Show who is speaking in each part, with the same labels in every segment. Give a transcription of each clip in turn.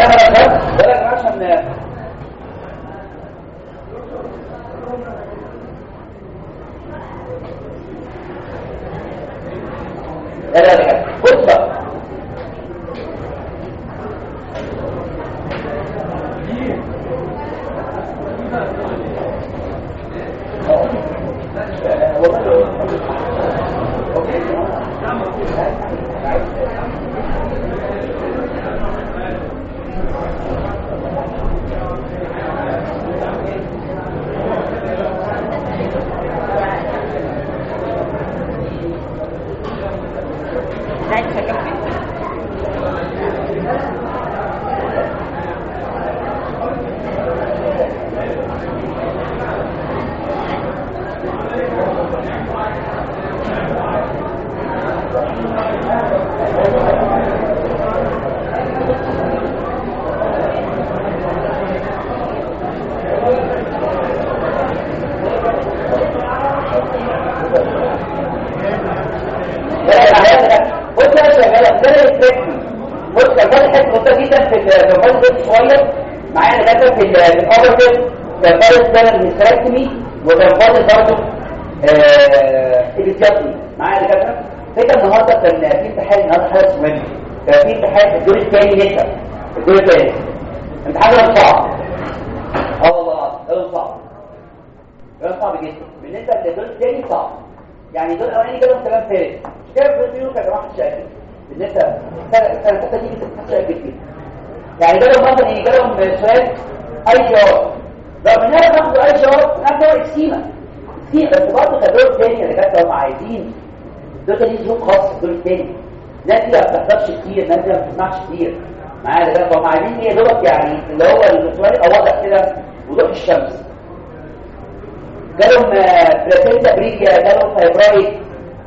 Speaker 1: معايا مرة كده ولا يا جماعة عشان لا لا لا بص بقى لا لا لا لا بص يا شباب ده التريكمي بص كان فاضل حته بسيطه جدا في في فاضل شويه معايا دكاتره في الاوبرتيف كان فاضل ده الهيستريكمي وكان فاضل برضه الابيتياتمي معايا دكاتره فكره النهارده كان في امتحان النهارده حدث مهم كان في امتحان في الدور الثاني لسه الدور الثاني امتحان ده صعب اه والله ده صعب ده صعب جدا بالنسبه للدور الثاني صعب يعني دول الاولاني جالهم كلام ثالث كيف بيقولوا كده واحد شاكل بالنسبه سنه سنه ثالثه دي بتتحسن جدا يعني جالهم مثلا ايه جالهم سؤال اي جي ار لو من هنا ناخد اي جي ار ناخد اكسيما في بس برضه كدور تاني اللي كانت هم عايزين دول تاني ظروف خاصه دول تاني ناس دي ما بتحضرش كتير ناس دي ما بتسمعش كتير معايا ده هم عايزين ايه دوت يعني اللي هو السؤال يبقى واضح كده وضوح الشمس جالهم بلاتينتا بريكيا جالهم فايبرايد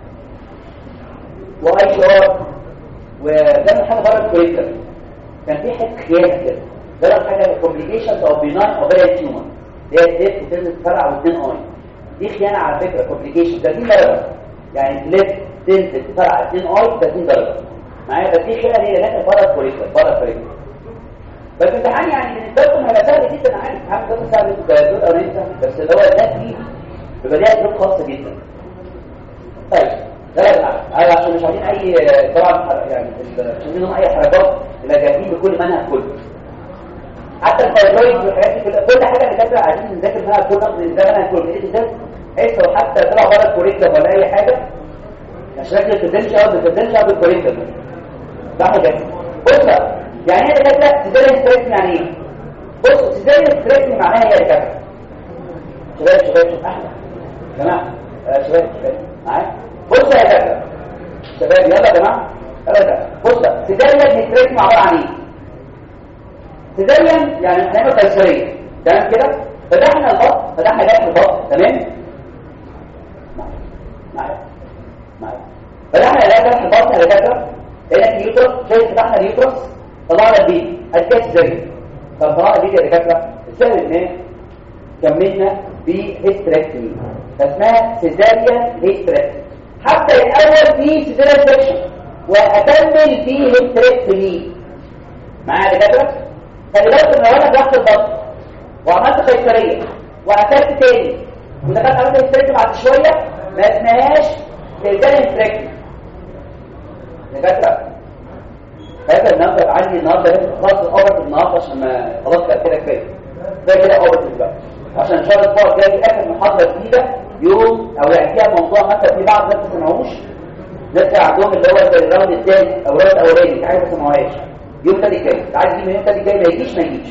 Speaker 1: واي جي ار وجالهم حاجه بره الكوريكتر كان في حته خيانه كده جالهم حاجه كومبليكيشنز او بيناين اوفيريان تيومر اللي هي الديت بتنزل تفرع واثنين اي دي خيانه على فكره كومبليكيشن 30 درجه يعني الديت تنزل تفرع اثنين اي 30 درجه معايا بس دي خيانه هي هناك بره الكوريكتر بره الكوريكتر بس امتحان يعني بالنسبه لكم هيبقى سهل جدا عادي امتحان ده سهل دول او سهل بس اللي هو الناس دي بيبقى ليها ظروف خاصه جدا طيب ده لا ايوه عشان مش عايزين اي طبعا يعني مش عايزين اي حركات يبقى جاهزين بكل منهج كله حتى الفايبرويد والحاجات دي كلها كل حاجه اللي كانت عايزين نذاكر منها كل نقص من زمن كل ايه ده بحيث لو حتى طلع بره الكوريكتور ولا اي حاجه مش شكل التدنش او التدنش او الكوريكتور صح كده بص بقى يعني ايه كده سيزاريان ستريس يعني ايه بص سيزاريان ستريس معناها ايه يا كابتن شباب شباب شباب احمد جماعه آه شباب شباب معايا بص يا كابتن شباب يلا يا جماعه يلا يا جماعه بص سيزاريان ستريس عباره عن ايه سيزاريان يعني هنعمل قيصريه تمام كده فتحنا البطن فتحنا جرح البطن تمام معايا معايا فتحنا جرح البطن يا كابتن هنا اليوترس شايف فتحنا اليوترس طلعنا البيبي ادي سيزاريان طب طلعنا البيبي يا دكاتره السهل ان كملنا بهيستريكتومي فاسمها سيزاريان هيستريكتومي حتى الاول في سيزاريان سكشن واكمل في هيستريكتومي معايا يا دكاتره خلي بالكم لو انا فتحت البطن وعملت قيصريه واكلت تاني ودخلت عملت هيستريكتومي بعد شويه ما اسمهاش سيزاريان هيستريكتومي يا دكاتره فاكر النهارده عندي النهارده لازم خلاص الاوبرت النهارده عشان ما خلاص بقى كده كفايه ده كده اوبرت دلوقتي عشان ان شاء الله الاسبوع الجاي اخر محاضره جديده يوم او يعني فيها موضوع مثلا في بعض الناس ما سمعوش ناس عندهم اللي هو زي الراوند الثاني او الراوند الاولاني عايز ما سمعوهاش يوم الثاني الجاي عايز يجي من يوم الثاني الجاي ما يجيش ما يجيش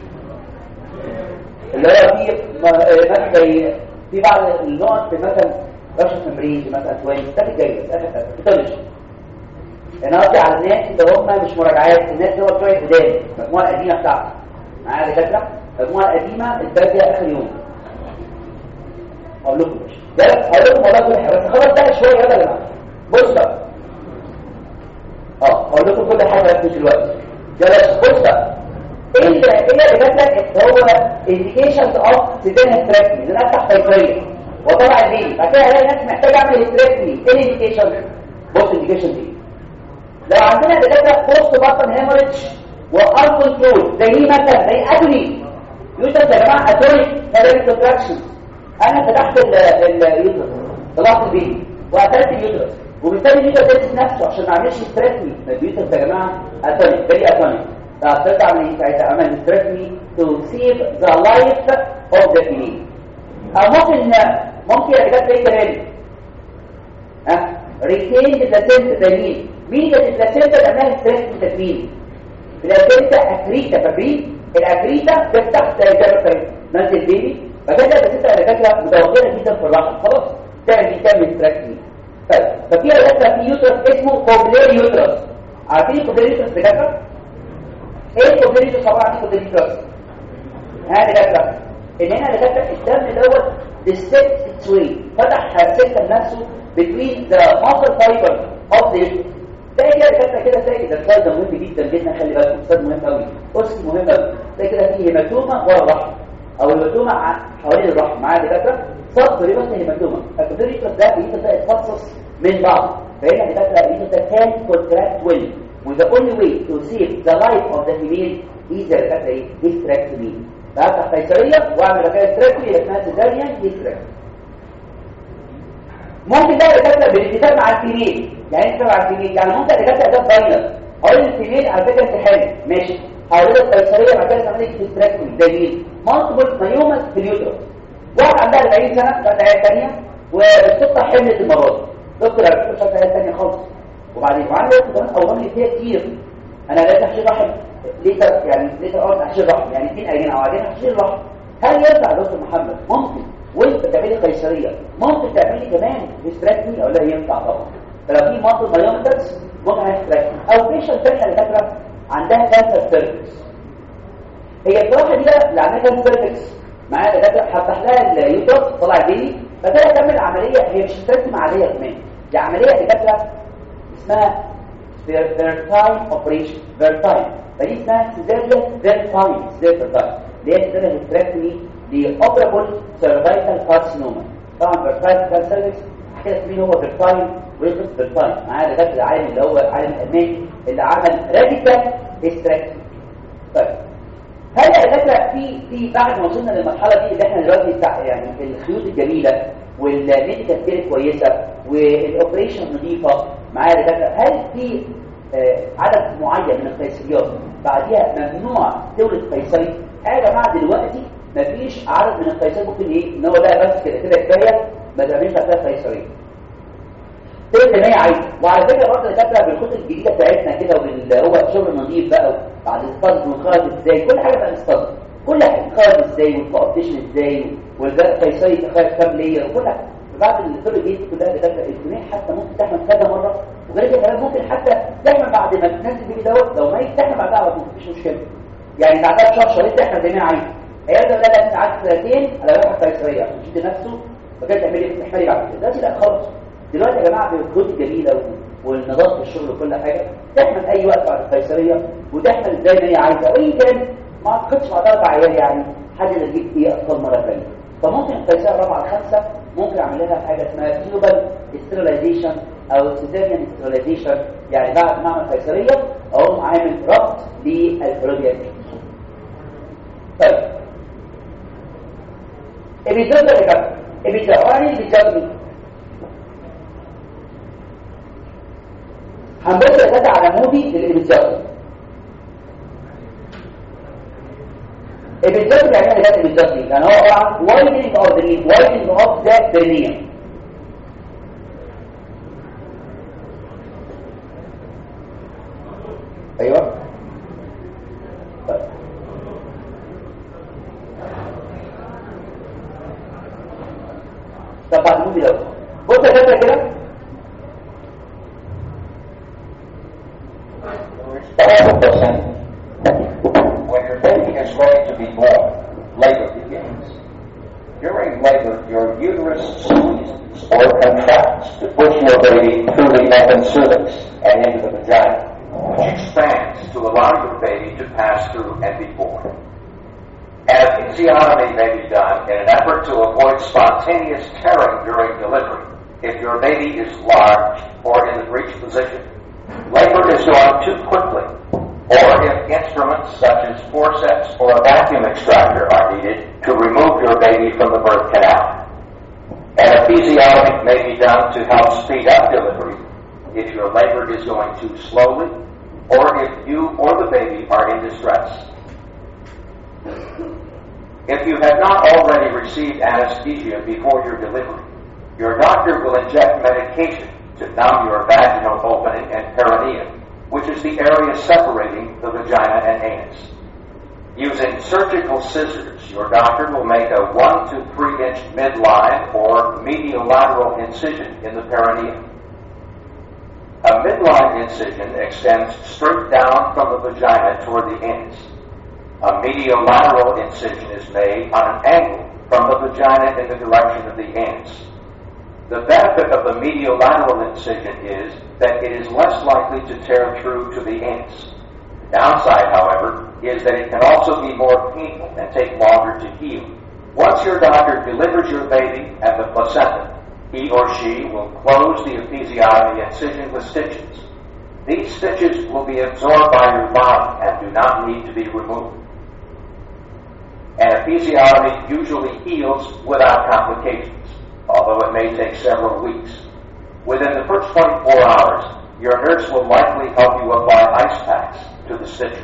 Speaker 1: اللي هو في مثلا زي في بعض النقط في مثلا رشه تمرين مثلا كويس الثاني الجاي بس اخر ثاني انا قصدي على الناس اللي هم مش مراجعات الناس اللي هو بتوع القدام المجموعه القديمه بتاعتك معايا يا دكاتره المجموعه القديمه الباقيه اخر يوم اقول لكم ماشي ده هقول لكم والله كل حاجه بس خلاص بقى شويه يلا يا جماعه بص بقى اه اقول لكم كل حاجه بس دلوقتي يلا بص بقى ايه اللي ايه اللي جات لك هو انديكيشنز اوف سيزون هيستريكتمي ان انا افتح قيصريه وطبعا ليه بعد كده الاقي ناس محتاجه اعمل هيستريكتمي ايه الانديكيشن بص الانديكيشن دي لو عندنا دكاتره بوست بطن هيموريدج وان كنترول زي مثلا زي ادري يوترس يا جماعه اتونيك كارير كونتراكشن انا فتحت اليوترس طلعت البيبي وقتلت اليوترس وبالتالي اليوترس يدرس نفسه عشان ما اعملش ستريسمي اليوترس يا جماعه اتونيك فيري اتونيك فابتدى اعمل ساعتها اعمل ستريسمي تو سيف ذا لايف اوف ذا فيميل او ممكن ممكن يا جماعه زي كمان ها ريتين بلاسنتا تانيين مين كانت البلاسنتا لانها ستريس تكوين بلاسنتا اكريتا فاكرين الاكريتا تفتح زي كده نزل البيبي فكده البلاسنتا اللي فاكره متوغله جدا في الرحم خلاص تعمل دي تعمل ستريس طيب ففي دكاتره في يوترس اسمه كوبلير يوترس عارفين كوبلير يوترس دكاتره ايه الكوبلير يوترس طبعا عارفين كوبلير يوترس ها دكاتره ان هنا دكاتره الدم دوت ديستكت سوي فتح سكه لنفسه between the muscle fiber of the ده كده كده كده زي ده الفايد مهم جدا جدا خلي بالك استاذ مهم قوي اوسكي مهم قوي ده كده فيه هيماتوما ورا الرحم او هيماتوما حوالين الرحم معايا دكاتره صد ريبس هيماتوما الكوتريكس ده بيبدا يتفصص من بعض فهنا دكاتره بيبدا كان كونتراكت ويل وذا اونلي واي تو سيف ذا لايف اوف ذا فيميل از دكاتره ايه هيستراكتومي بفتح قيصريه واعمل ركايه هيستراكتومي اسمها سيزاريان هيستراكتومي ممكن ده يتكتب بالاتفاق مع الفيميل يعني انت مع الفيميل يعني ممكن يتكتب ده فاينل اقول للفيميل على فكره انت حامل ماشي هقول لك قيصريه بعد كده تعمل لك هيستراكتومي ده مين مالتيبل مايومس في اليوترس واحد عندها 40 سنه بعد عيال ثانيه والقطه حملت المره دي دكتور انا مش عارف عيال ثانيه خالص وبعدين وعندي كمان اوهام فيها كتير انا لازم احشي رحم ليه يعني ليه اقعد احشي رحم يعني اثنين عينين او عينين احشي رحم هل ينفع دكتور محمد ممكن وانت تعملي قيصريه ممكن تعملي كمان هيستراكتومي او لا ينفع طبعا فلو في مصل مايومترز ممكن هيستراكتومي او بيشن ثانيه على فكره عندها كانسر سيرفكس هي الصراحه دي بقى اللي عندها كانسر سيرفكس معايا دكاتره هفتح لها اليوترس طلع البيبي فكده تعمل عمليه هي مش هيستراكتومي عاديه كمان دي عمليه دكاتره اسمها فيرتايم اوبريشن فيرتايم فدي اسمها سيزاريان فيرتايم فيرتايم اللي هي سيزاريان هيستراكتومي لأوبرابل سيرفايكال كارسينوما طبعا فيرتايل كارسينوما حكايه مين هو فيرتايل ويلبس فيرتايل معايا دكاتره العالم اللي هو العالم الالماني اللي عمل راديكال هيستراكتومي طيب هل يا دكاتره في في بعد ما وصلنا للمرحله دي اللي احنا دلوقتي بتاع يعني الخيوط الجميله والميديكال كير كويسه والاوبريشن نظيفه معايا يا دكاتره هل في آه عدد معين من القيصريات بعديها ممنوع تولد قيصري يا جماعه دلوقتي مفيش عدد من القيصريات ممكن ايه ان هو ده بس كده كده كفايه ما تعملش فيها قيصريه تلت ما هي عايزه وعلى فكره برضه الدكاتره بالكتب الجديده بتاعتنا كده واللي هو شغل النظيف بقى بعد الصدر والخرج ازاي كل حاجه بقى الصدر كل حاجه الخرج ازاي والكوبتيشن ازاي والقيصريه تخرج كام لير وكل حاجه بعد الطب الجديد كلها الدكاتره الجنين حتى ممكن تحمل كذا مره وغير كده كمان ممكن حتى تحمل بعد ما تنزل بيبي دوت لو ما تحمل بعدها على طول مفيش مشكله يعني بعدها بشهر شهرين تحمل زي ما عايز هيقدر لا لا قعدت سنتين على روحك قيصريه عشان تشد نفسه وكان تعملي تحملي بعد كده دلوقتي لا خالص دلوقتي يا جماعه بالخطوط الجميله والنظافه في الشغل وكل حاجه تحمل اي وقت بعد القيصريه وتحمل زي ما هي عايزه وان كان ما اعتقدش بعد اربع عيال يعني حاجه تجيب فيه اطفال مره ثانيه فممكن القيصريه الرابعه الخامسه ممكن اعمل لها حاجه اسمها تيوبال ستيرلايزيشن او سيزاريان ستيرلايزيشن يعني بعد ما اعمل قيصريه اقوم عامل ربط للفلوبيا طيب ابيزود ده كده ابيزود اوراني ابيزود هنبص كده على مودي للابيزود ابيزود يعني ايه ده ابيزود يعني هو طبعا وايدنج اوف ذا وايدنج اوف ذا برينيوم ايوه طيب طب بعد المودي ده بص يا كده كده
Speaker 2: When your baby is ready to be born, labor begins. During labor, your uterus squeezes or contracts to push your baby through the epicurus and into the vagina, which expands to allow your baby to pass through and be born. An episiotomy may be done in an effort to avoid spontaneous tearing during delivery if your baby is large or in the breech position. Labor is done too quickly, or if instrumental instruments such as forceps or a vacuum extractor are needed to remove your baby from the birth canal. Anesthesiotomy may be done to help speed up delivery if your labor is going too slowly or if you or the baby are in distress. If you have not already received anesthesia before your delivery, your doctor will inject medication to numb your vaginal opening and perineum, which is the area separating the vagina and anus. Using surgical scissors, your doctor will make a 1 to 3 inch midline or mediolateral incision in the perineum. A midline incision extends straight down from the vagina toward the anus. A mediolateral incision is made on an angle from the vagina in the direction of the anus. The benefit of the mediolateral incision is that it is less likely to tear through to the anus. The downside, however, is that it can also be more painful and take longer to heal. Once your doctor delivers your baby and the placenta, he or she will close the episiotomy incision with stitches. These stitches will be absorbed by your body and do not need to be removed. An episiotomy usually heals without complications, although it may take several weeks. Within the first 24 hours, your nurse will likely help you apply ice packs to the stitches.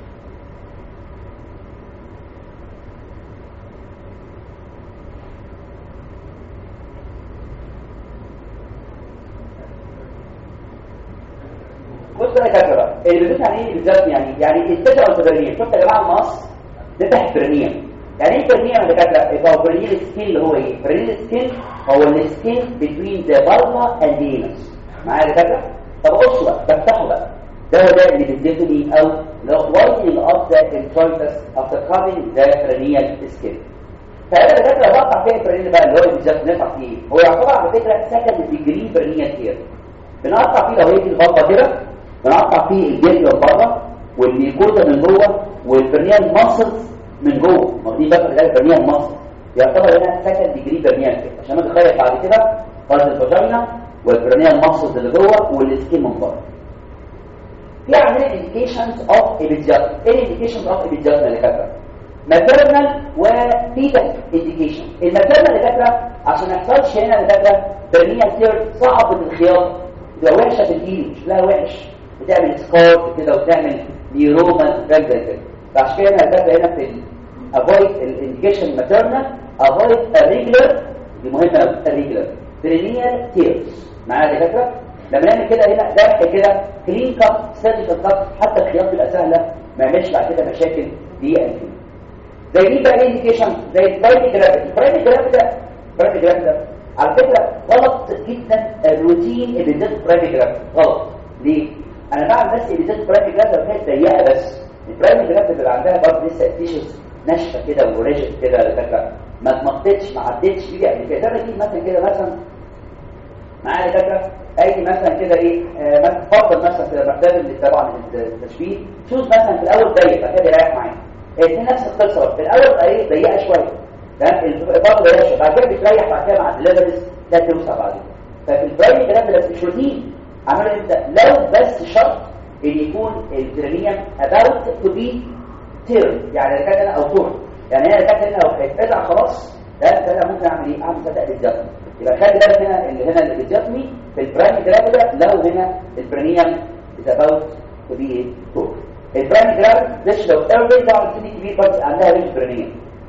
Speaker 1: بص بقى يا كاتره بقى اللي بيدوس عليه بالذات يعني يعني التجا والبرنيه شفت يا جماعه المقص ده تحت برنيه يعني ايه برنيه يا دكاتره يبقى برنيه السكين اللي هو ايه برنيه السكين هو السكين بين ذا بالما اند انس معايا يا دكاتره طب بصوا بقى بفتحه بقى ده هو ده اللي بيديته لي او لو وايتنج اوف ذا انترويتس افتر كافينج ذا برنيال سكين فانا دكاتره بقطع فيها البرنيه بقى اللي هو بالذات نقطع فيه هو يعتبر على فكره سكند ديجري برنيال كير بنقطع فيه لو هي دي الغلطه كده بنقطع فيه الجلد من بره والميكوزا من جوه والبرنيال ماسلز من جوه واخدين بالك ده البرنيال ماسل يعتبر هنا سكند ديجري برنيال كده عشان نتخيل بعد كده فرد الفاجينا والبرنيال ماسلز اللي جوه والسكين من بره في عندنا indications of epidurals ايه indications of epidurals اللي كاتبه maternal وفيتال indication الماتيرنال اللي كاتبه عشان ما يحصلش هنا اللي كاتبه برنيال تير صعب الخياطه تبقى وحشه في الايد شكلها وحش بتعمل سكار كده وتعمل نيروما زي كده فعشان كده هتبقى هنا في افويد الانديكيشن ماتيرنال افويد الريجولار دي مهمه الريجولار برينيال تيرز معايا يا دكاتره لما نعمل كده هنا ذبح كده كلين كاب سيرجيكال كاب حتى الخياط تبقى سهله ما يعملش بعد كده مشاكل دي ان زي دي بقى انديكيشن زي البرايمري جرافيتي البرايمري جرافيتي ده البرايمري جرافيتي ده على فكره غلط جدا الروتين اللي بيديك البرايمري جرافيتي غلط ليه؟ انا بعمل بس اللي بيديك البرايمري جرافيتي لو كانت ضيقه بس البرايمري جرافيتي اللي عندها برضه لسه تيشوز ناشفه كده وريجد كده فاكره ما اتمطتش ما عدتش بيجي قبل كده ده بجيب مثلا كده مثلا معايا فاكره اي مثلا كده ايه آه مثلا تفضل مثلا في المحتاج طبعا التشبيه شوف مثلا في الاول ضيق بعد كده يريح معايا دي نفس القصه في الاول ايه ضيقه شويه تمام الفتره ضيقه شويه بعد كده بتريح بعد كده مع الليفلز ده توسع بعد كده ففي البرايم الكلام ده بس مش روتين عملوا امتى لو بس شرط ان يكون الجرانيوم about to be تير يعني اذا كان او تور يعني انا كان هنا لو هيتقطع خلاص ده انا ممكن اعمل ايه اعمل فتح بالجسم يبقى خلي بالك هنا اللي هنا اللي بالجسمي في البرايم جرافيدا لو هنا البرانيوم is about to be تور البرايم جرافيدا مش لو ايرلي طبعا السن كبير بس عندها ريش برانيوم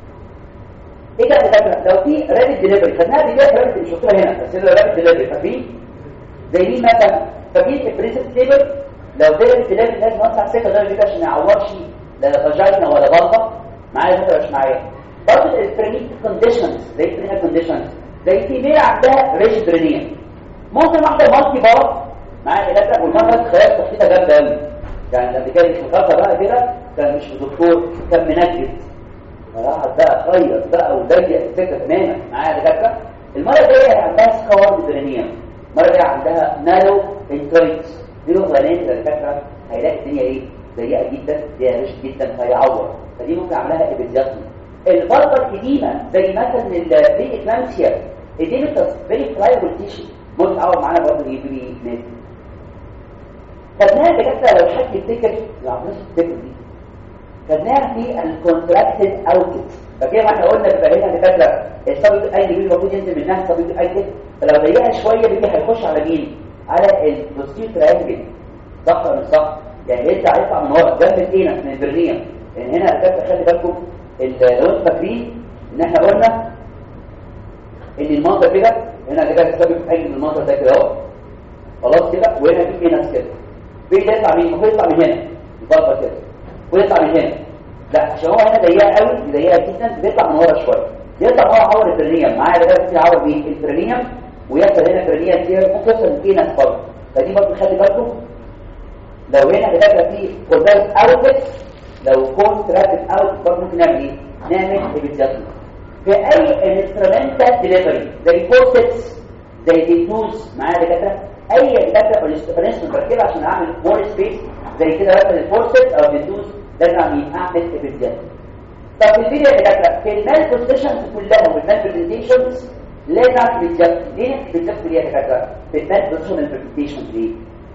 Speaker 1: ايه ده اللي لو في رابيد ديليفري خدناها دي كده رابيد مش شفتوها هنا بس اللي رابيد ديليفري فاكرين زي مين مثلا فاكرين البريسيس تيبل لو ده الديليفري لازم نوسع سكه درجه كده عشان ما يعورش لا فاجينا ولا غلطه معايا فكره مش معايا برضه البرينيك كونديشنز زي البرينيك كونديشنز زي في ميل عندها ريش برينيه ممكن واحده مالتي بار معايا دكاتره والمره خلاص تخطيطها جامده قوي يعني لما كان مش مخاطره بقى كده كان مش دكتور كان منجد راحت بقى خير بقى وضيق الفكره تماما معايا دكاتره المره الجايه عندها سكار برينيه المره الجايه عندها نارو انتريتس دي الاغنيه دكاتره هيلاقي الدنيا ايه ضيقه جدا ضيقه ريش جدا هيعور فدي ممكن اعملها ابيزياتمي البلطه القديمه زي مثلا البري اكلامسيا اديمتس فيري فلايبل تيشو ممكن تعور معانا برضه يجي لي ناس خدناها بجد لو حد يفتكر لو عملنا الفكره دي خدناها في الكونتراكتد اوتلت فكده ما احنا قلنا بيبقى هنا دكاتره الصبي اي بيبي المفروض ينزل منها الصبي اي كده فلو ضيقها شويه بيبي هيخش على مين على البوستير تريانجل صح ولا مش صح يعني يطلع يطلع من ورا جنب الانس من البرنيه يعني هنا دكاتره خلي بالكم لو انتوا فاكرين ان احنا قلنا ان المنظر كده هنا كده الصبي في اي المنظر ده كده اهو خلاص كده وهنا في انس كده بيجي يطلع مين المفروض يطلع من هنا يظبط كده ويطلع من هنا لا عشان هو هنا ضيقه قوي ضيقه جدا بيطلع من ورا شويه يطلع ورا عور البرنيوم معايا ده في عور مين البرنيوم ويحصل هنا برنيوم كتير ممكن يحصل فينا برضه فدي برضه خلي بالكم لو هنا كده في كونتراكت اوت لو كونتراكت اوت برضه ممكن نعمل ايه نعمل ايبيدجستمنت في اي انسترومنتال ديليفري زي فورسيتس زي ديتوز معايا دكاتره اي دكاتره انسترومنت بركبها عشان اعمل مور سبيس زي كده مثلا الفورسيتس او الديتوز لازم اعمل ايبيدجستمنت طب في الفيديو يا دكاتره في المال بوزيشنز كلها والمال برزنتيشنز لازم اعمل ايبيدجستمنت ليه ايبيدجستمنت ليه يا دكاتره في المال بوزيشن البرزنتيشنز ليه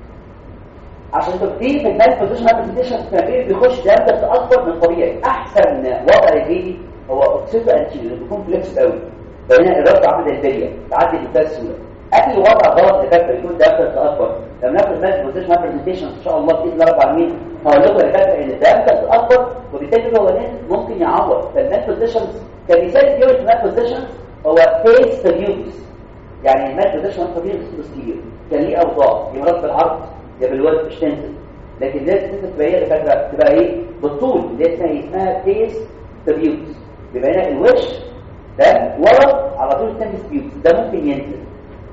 Speaker 1: عشان تبتدي في المال بوزيشن برزنتيشنز كان بيخش داتا اكبر من الطبيعي احسن وضع للبيبي هو اوكسيدو انتيريور بيكون فليكس قوي فهنا الرد عامل زي البليه تعدي بمنتهى السهوله اي وضع غلط لفكره يكون داتا اكبر لما ناخد المال بوزيشن برزنتيشن ان شاء الله باذن الله رب العالمين هقول لكم يا دكاتره ان الداتا اكبر وبالتالي هو ممكن يعوض فالمال بوزيشن كمثال كيورت المال بوزيشن هو فيس تريوز يعني المال بوزيشن طبيعي بسيط كان ليه اوضاع يا مرات بالعرض يا بالوزن مش تنزل لكن لازم تنزل تبقى هي دكاتره تبقى ايه بالطول اللي اسمها اسمها فيس تريوز يبقى هنا الوش ده ورا على طول السنس بيوتس ده ممكن ينزل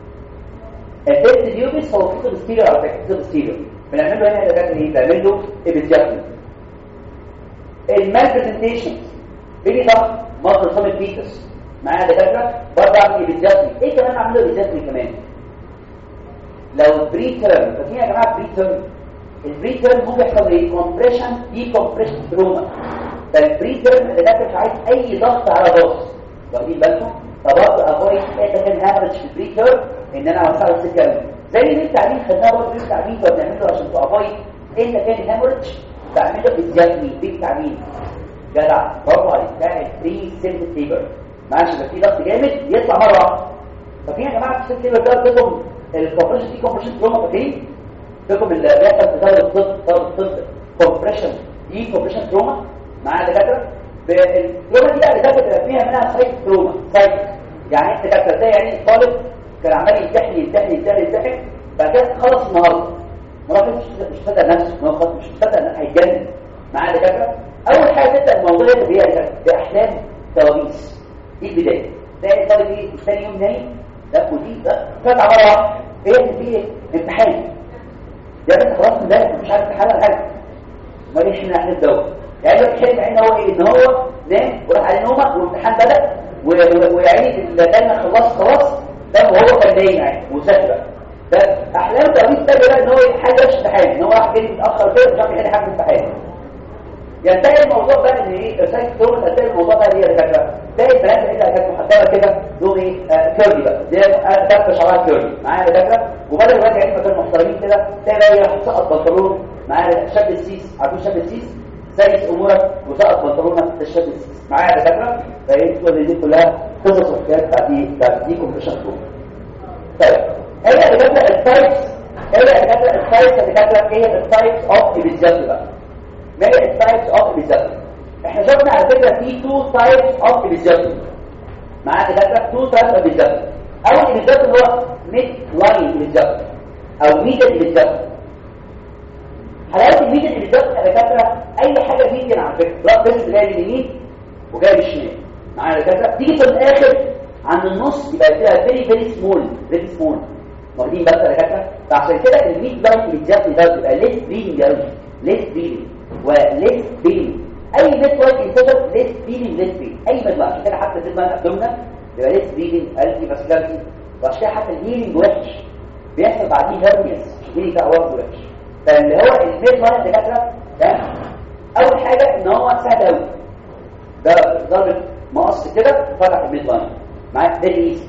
Speaker 1: الفيس ديوبس هو فيتو ستيريو على فكره فيتو ستيريو بنعمل له هنا ده ايه بنعمل له ايبيجاكتمنت المال برزنتيشن بيجي ضغط مصر صامت فيتس معايا دكاتره برضه اعمل ايبيجاكتمنت ايه كمان اعمل له ايبيجاكتمنت كمان لو بري تيرم فاكرين يا جماعه بري تيرم البري تيرم ممكن يحصل ايه كومبريشن دي كومبريشن تروما فالبري تيرم اللي ده مش عايز اي ضغط على الراس واخدين بالكم فبرضه افويد ايه كان هافرج في البري تيرم ان انا اوسع السكه زي اللي التعليم خدناه برضه في التعليم فبنعمله عشان تافويد ايه كان هافرج بعمله بالجنبي بالتعليم جدع برافو عليك ده البري سيلف تيبر ماشي بس في ضغط جامد يطلع مره واحده ففي يا جماعه السيلف تيبر ده بتكم الكومبريشن دي كومبريشن تروما فاكرين بتكم اللي بيحصل في دورة الطب دورة الطب كومبريشن دي كومبريشن تروما معايا دكاتره التروما دي بقى دكاتره فيها منها سايت تروما سايت يعني انت دكاتره ده يعني طالب كان عمال يمتحن يمتحن يمتحن يمتحن بعد كده خلص النهارده مراقب مش مش مصدق نفسه ما هو مش مصدق ان هيتجنن معايا دكاتره اول حاجه تبدا الموضوع ده هي باحلام كوابيس دي البدايه تلاقي الطالب ايه ثاني يوم نايم ده ودي ده فتح مره واحده ايه في امتحان يا بنت خلاص ده مش عارف تحل حاجه ما ليش من احنا الدواء يعني لو حلم ان هو ايه ان هو نام وراح عليه نومه والامتحان بدا ويعيد الدايما خلاص خلاص ده وهو كان نايم يعني مسافر ده احلام تأويل ده بقى ان هو حاجه مش امتحان ان هو راح جاي متاخر كده مش عارف يحل حاجه في الامتحان ينتهي الموضوع بقى ان ايه رسائل الدول تنتهي الموضوع بقى هي دكاتره تلاقي البنات اللي كانت محضره كده لهم ايه آه كيرلي بقى زي دكه شعرها كيرلي معايا دكاتره وبدل الواد يعني مكان محترمين كده تلاقي بقى راح سقط بنطلون معايا شاب السيس عارفين شاب السيس سايس امورك وسقط بنطلونك ده الشاب السيس معايا دكاتره فهي كل دي كلها قصص وحكايات بتاعت دي بتاعت دي كومبريشن طيب هي دكاتره التايبس هي دكاتره التايبس دكاتره ايه التايبس اوف ايبيزيال بقى ما هي التايبس اوف ايبيزيال احنا شفنا على فكره في تو تايبس اوف ايبيزيال معايا دكاتره تو تايبس اوف ايبيزيال اول ايبيزيال اللي هو ميد لاين ايبيزيال او ميدل ايبيزيال حلاوه الميدل ايبيزيال يا دكاتره اي حاجه ميدل على فكره بلاد بس جاي من اليمين وجاي من الشمال معايا دكاتره تيجي في الاخر عند النص يبقى فيها فيري فيري سمول فيري سمول واخدين بالك يا دكاتره فعشان كده الميد لاين ايبيزيال ده بيبقى ليس بريدنج قوي ليس بريدنج وليس بين اي ميد لاين انسجن ليس بين ليس بين اي ميد لاين عشان كده حتى الميد لاين ابدومينال يبقى ليس بين التي فاسكولاريتي وعشان كده حتى الهيلينج وحش بيحصل بعديه هيرنيس هيلينج ده برضه وحش فاللي هو الميد لاين دكاتره ده اول حاجه ان هو سهل قوي ده ضرب مقص كده فتح الميد لاين معاك ده ايزي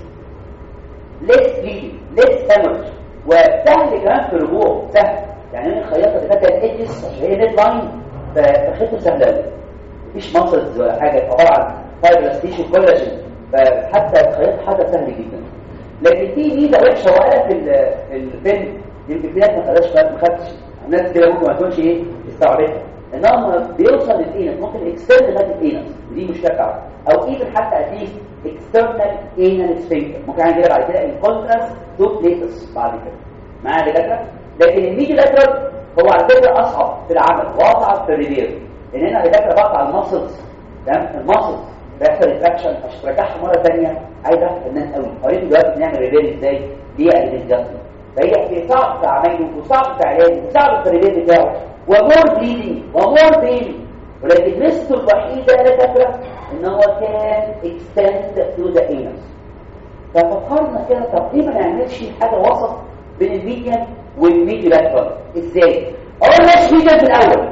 Speaker 1: ليس بين ليس هيمرج وسهل كمان في الرجوع سهل يعني انا الخياطه اللي فاتت الاتس عشان هي ميد لاين فخيطه سهله قوي مفيش ماسلز ولا حاجه عباره عن فايبرس تيشو كولاجين فحتى الخياط حاجه سهل جدا لكن في ميزه وحشه وقالت في ال- في الفيلم يمكن في ناس ما خدهاش بالها- ما خدتش ناس كده ممكن ما تكونش ايه استوعبتها انها بيوصل للانس ممكن اكسترنال لغايه الانس دي مشكله بتاعته او ايفن حتى اتليست اكسترنال انال سفنكتر ممكن عندي كده بعد كده الكونتراست تو بليتس بعد كده معايا دكاتره لكن الميدي لاترال هو على فكره اصعب في العمل واصعب في الريبير لان هنا دكاتره بقطع المسلز تمام المسلز بيحصل اتراكشن عشان ترجعها مره ثانيه عايز اعرف الناس قوي قريت دلوقتي بنعمل ريبير ازاي ليه الانجاستمنت فهي في صعب في عمايله وصعب في علاجه وصعب في الريبير بتاعه ومور بليدنج ومور بين ولكن ميزته الوحيده يا دكاتره ان هو كان اكستند تو ذا انس ففكرنا كده طب ليه ما نعملش حاجه وسط بين الميديان والميديا لاترال ازاي اقول ماشي ميديان في الاول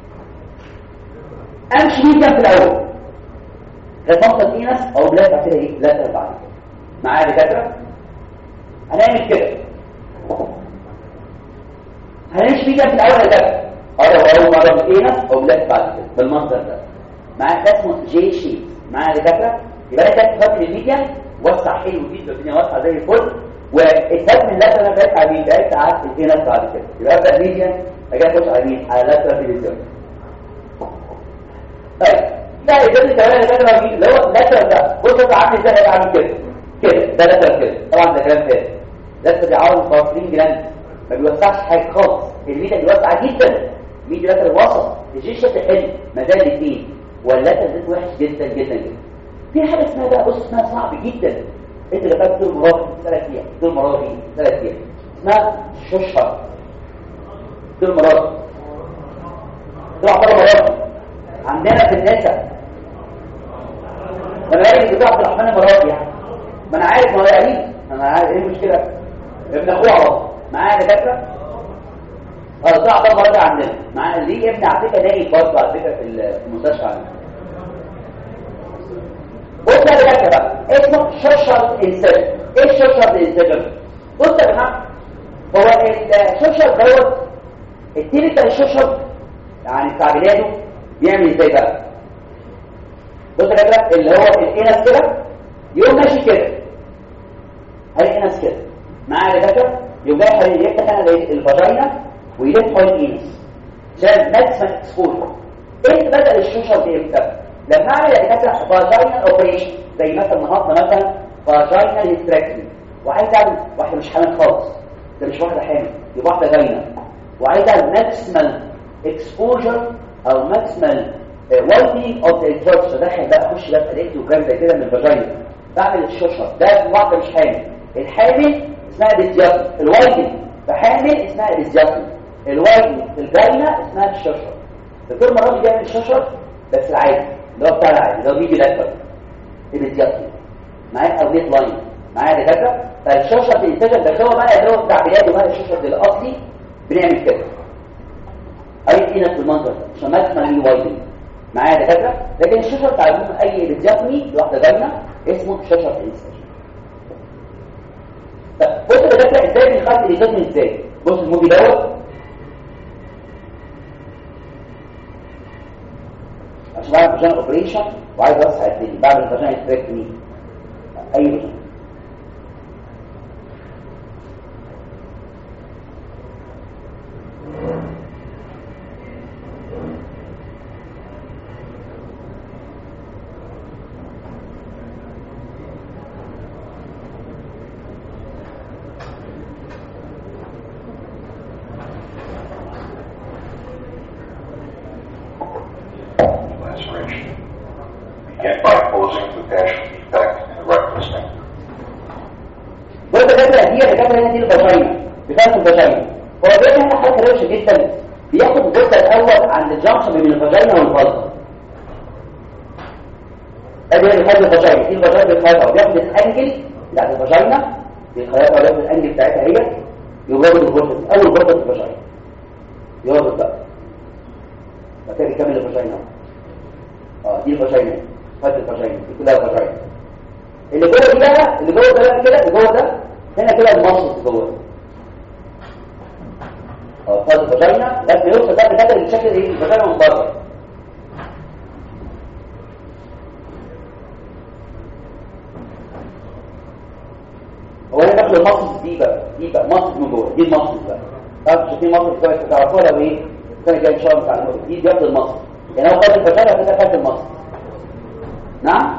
Speaker 1: امشي ميديان في الاول لتنطط اينس او بلاد بعد كده ايه لاترال بعد كده معايا دكاتره هنعمل كده هنمشي ميديان في الاول يا دكاتره اه اول مره بالاينس او بلاد بعد كده بالمنظر ده معايا ده اسمه جي شيت معايا دكاتره يبقى ده تحط الميديان وسع حلو جدا الدنيا واسعه زي الفل والهدم اللي انا بقيت على مين بقيت قعدت هنا بعد كده يبقى ابدا ميديان اجي اخش على مين على لاترال ديفيجن طيب لا اذا انت كمان لاترال مين اللي هو لاترال ده بص انت عامل ازاي هيبقى عامل كده كده ده لاترال كده طبعا ده كلام تاني لاترال بيعاون فاصلين جلاند ما بيوسعش حاجه خالص الميديان بيوسع جدا ميديا لاترال وسط الجيش شكل حلو ما زال الاثنين واللاترال زيت وحش جدا جدا جدا في حاجه اسمها بقى بص اسمها صعب جدا انت اللي فاكر دول مرافي ثلاث ايام دول مرافي ثلاث ايام اسمها شوشها دول مرافي دول عباره مرافي عندنا في النساء ما انا عارف بتاع عبد الرحمن المرافي يعني ما انا عارف ما هو قريب انا عارف ايه المشكله ابن اخوه اهو معايا دكاتره اه ده عباره مرافي عندنا مع ليه ابن على فكره نايم برضه على فكره في المستشفى عندنا بص يا جماعه بقى اسمه شوشر انسجن ايه الشوشر انسجن بص يا جماعه هو الشوشر دوت التيبيكال الشوشر يعني بتاع بلاده بيعمل ازاي بقى بص يا جماعه اللي هو الانس كده يقوم ماشي كده هاي الانس كده معايا يا جماعه يقوم جاي حوالين يفتح انا الفاجينا ويلف حوالين الانس عشان ماكسيمم اكسبوجر ايه بدا الشوشر دي امتى لما اعمل دكاتره فاجينال اوبريشن زي مثلا النهارده مثلا فاجينال هيستريكتومي وعايز اعمل واحده مش حامل خالص ده مش واحده حامل دي واحده جاينه وعايز اعمل ماكسيمال اكسبوجر او ماكسيمال وايدنج اوف ذا انترتش ادخل بقى اخش بقى الكترو وكلام زي كده من الفاجينا بعمل الشوشر ده واحده مش حامل الحامل اسمها ديزياتم الوايدنج فحامل اسمها ديزياتم الوايدنج الجاينه اسمها الشوشر الدكتور مرات بيعمل الشوشر بس العادي اللي هو بتاع العادي اللي هو بيجي لاتر الديزياتم معايا او نيت لاين معايا دكاتره فالشوشر بينتجر بس هو بقى اللي هو بتاع بلاده بقى الشوشر الاصلي بنعمل كده اي فينا في المنظر ده عشان ما اسمع ليه وايدنج معايا دكاتره لكن الشوشر بتاع المهم اي ديزياتمي لواحده جاينه اسمه شوشر انسجن بص يا دكاتره ازاي بنخلي الديزياتمي ازاي بص الموفي دوت عشان بعمل فاجينا اوبريشن وعايز اوسع الدنيا بعمل فاجينا استريكتومي اي فاجينا
Speaker 2: laceration. Begin by closing the vaginal defect in the rectal sphincter.
Speaker 1: بص يا دكاتره دي يا دكاتره هنا دي الفاجينا بتاعت الفاجينا هو بيعمل هنا حاجه روشه جدا بياخد الجزء الاول عند الجنكشن بين الفاجينا والفالف ادي هي بتاعت الفاجينا دي الفاجينا بتاعتها وبياخد الانجل بتاعت الفاجينا بيخيطها وياخد الانجل بتاعتها هي يقوم ياخد الجزء اول جزء في الفاجينا يربط بقى بعد كده يكمل الفاجينا اه دي الفاجينا فات الفاجينا دي كلها فاجينا اللي جوه دي بقى اللي جوه ده كده اللي جوه ده هنا كده المصل جوه اه فات الفاجينا لازم يوصل ده بقدر الشكل ايه الفاجينا من بره دي بقى مصر من جوه دي المصر بقى طب شايفين مصر كويس تعرفوها لو ايه السنه الجايه ان شاء الله تعالوا دي بياخد المصر يعني هو خد الفشل كده خد المصر نعم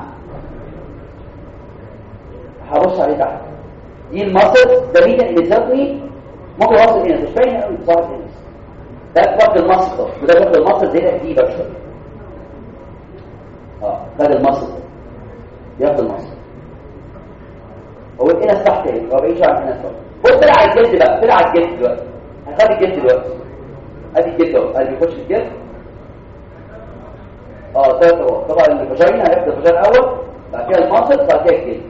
Speaker 1: هبص عليه تحت دي المصر ده مين اللي زادني ممكن واصل هنا مش باين قوي صار هنا ده خد المصر ده وده خد المصر دي دي بقى شويه اه خد المصر ده ياخد المصر هو الانس تحت ايه هو بعيش عن الانس بص طلع على الجلد بقى طلع على الجلد دلوقتي هنخلي الجلد دلوقتي ادي الجلد اهو ادي بيخش الجلد اه ثلاث اهو طبعا الفاجينا هيبدا الفاجينا الاول بعد كده المصل بعد كده الجلد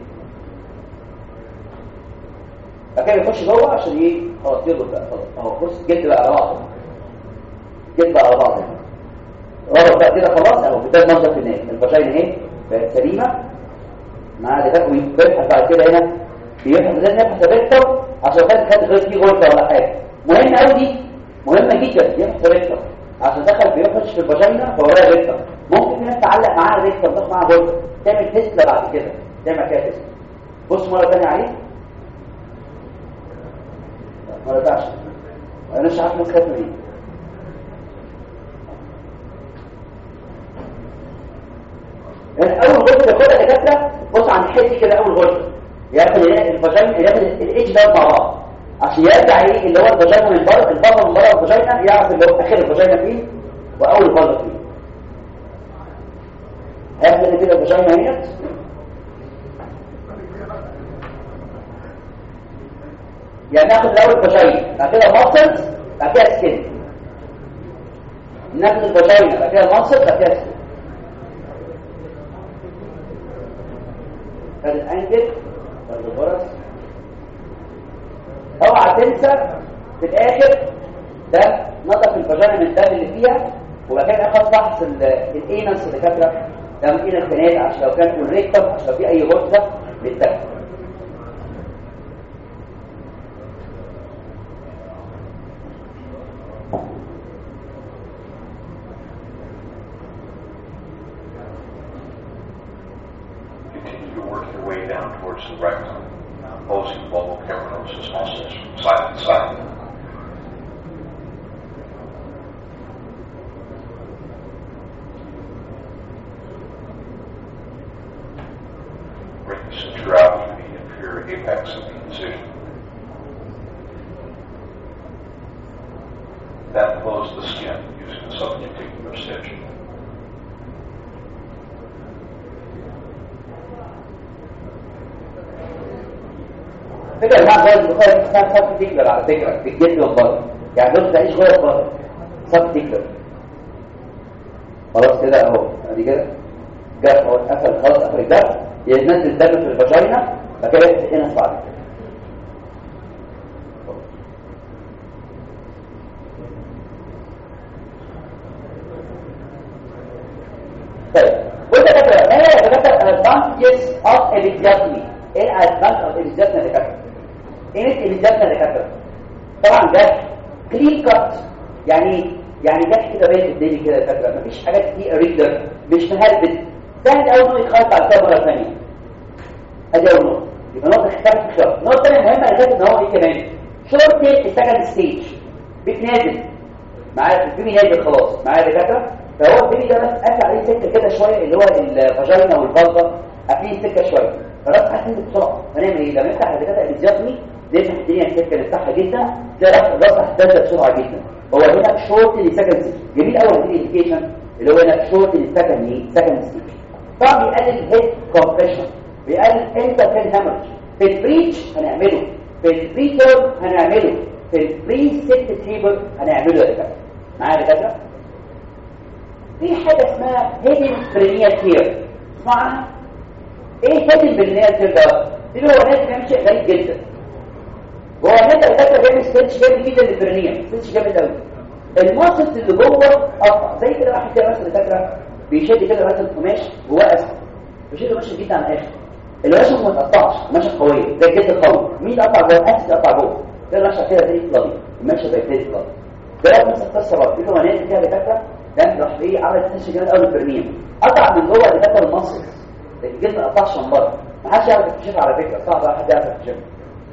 Speaker 1: بعد كده يخش جوه عشان ايه خلاص يربط بقى خلاص اهو بص الجلد بقى على بعضه الجلد بقى على بعضه ربط بقى كده خلاص اهو ده المنظر في النهايه الفاجينا اهي بقت سليمه مع ده ويبحث بعد كده هنا بيبحث لازم يبحث ريكتر عشان خد خد غير فيه غرفه ولا حاجه مهم قوي دي مهمه جدا يبحث ريكتر عشان دخل بيخش في الفاجينا فوراها ريكتر ممكن في ناس تعلق معاها ريكتر تاخد معاها غرفه تعمل تسلا بعد كده تعمل كده تسلا بص مره ثانيه عليه مره ثانيه انا مش عارف مسكت ايه يعني اول غرفه تاخدها دكاتره بص عند الحته دي كده اول غرفه ياخد الفاجينا ياخد الايدج ده مع بعض عشان يرجع ايه اللي هو الفاجينا من بره البطن من بره الفاجينا يعرف اللي هو اخر الفاجينا فين واول البطن فين هياخد كده الفاجينا اهيت يعني ناخد الاول الفاجينا بعد كده ماسلز بعد كده سكين ناخد الفاجينا بعد كده ماسلز بعد كده سكين خد الانجل خد الغرز اوعى تنسى في الاخر ده نظف الفاجينا من الدم اللي فيها وبعد كده اخد فحص الانس اللي كاتره ده ممكن الخناق عشان لو كان الريكتم عشان لو في اي غرزه للدم
Speaker 3: continue to work your way down towards the rectum, opposing bulbar cavernosus muscles from side to side. Bring the suture out to the inferior apex of the incision. Then close the skin using a subcuticular stitch.
Speaker 1: فكرة المعنى ده البخاري اسمها صف تكلر على فكرة في الجسم والبطن يعني بص تعيش جوه البطن صف تكلر خلاص كده اهو ادي كده جرح اهو اتقفل خلاص قفل الجرح ينزل الدم في الفاجينا بعد كده يفتح هنا بعد كده طيب وانت فاكر ما هي الدكاتره الادفانتجز اوف الادجاستمي ايه الادفانتج اوف الادجاستمي يا دكاتره ايه الادجاستمي يا دكاتره طبعا ده كلين كات يعني يعني جت كده باين قدامي كده يا دكاتره مفيش حاجات دي ريجلر مش مهبد سهل قوي انه يتخلط على كده مره ثانيه ادي اول نقطه يبقى نقطه اختلفت في شرط النقطه الثانيه المهمه اللي ان هو ايه كمان شورت السكند ستيج بتنازل معايا البيبي نازل خلاص معايا يا دكاتره فهو البيبي ده بس قافل عليه سكه كده شويه اللي هو الفاجينا والبلطه قافلين سكه شويه فراس هتنزل بسرعه فنعمل ايه لما نفتح الدكاتره الجسمي نفتح الدنيا السكه نفتحها جدا تلاقي راس هتنزل بسرعه جدا هو هنا شورت لسكند ستيج جميل قوي الانديكيشن اللي هو هنا شورت لسكند سكند ستيج طبعا بيقلل الهيد كومبريشن بيقلل انترفين هامرج في البريتش هنعمله في البريتر هنعمله في البري ست تيبل هنعمله يا دكاتره معايا يا دكاتره في حاجه اسمها هيدن برينيال تير اسمعها ايه هيدن برينيال تير ده دي هو ناس بيعمل شيء غريب جدا هو ناس دكاتره بيعمل ستيتش جامد جدا للبرينيال ستيتش جامد قوي الماسلز اللي جوه قطع زي كده واحد كده مثلا دكاتره بيشد كده مثلا قماش جواه اسفل بيشد ماشي جدا على الاخر الوشم ما تقطعش ماشيه قويه زي الجلد القوي مين قطع جوه الاسفل قطع جوه ده ماشيه كده زي فلابي ماشيه زي فلابي فلابي ده نفس القصه برضه في مناطق كده دكاتره ده راح ايه عمل تنشن جامد قوي البرنيم قطع من جوه دكاتره المصل الجلد ما قطعش من بره ما حدش يعرف يكتشفها على فكره صعب حد يعرف يكتشفها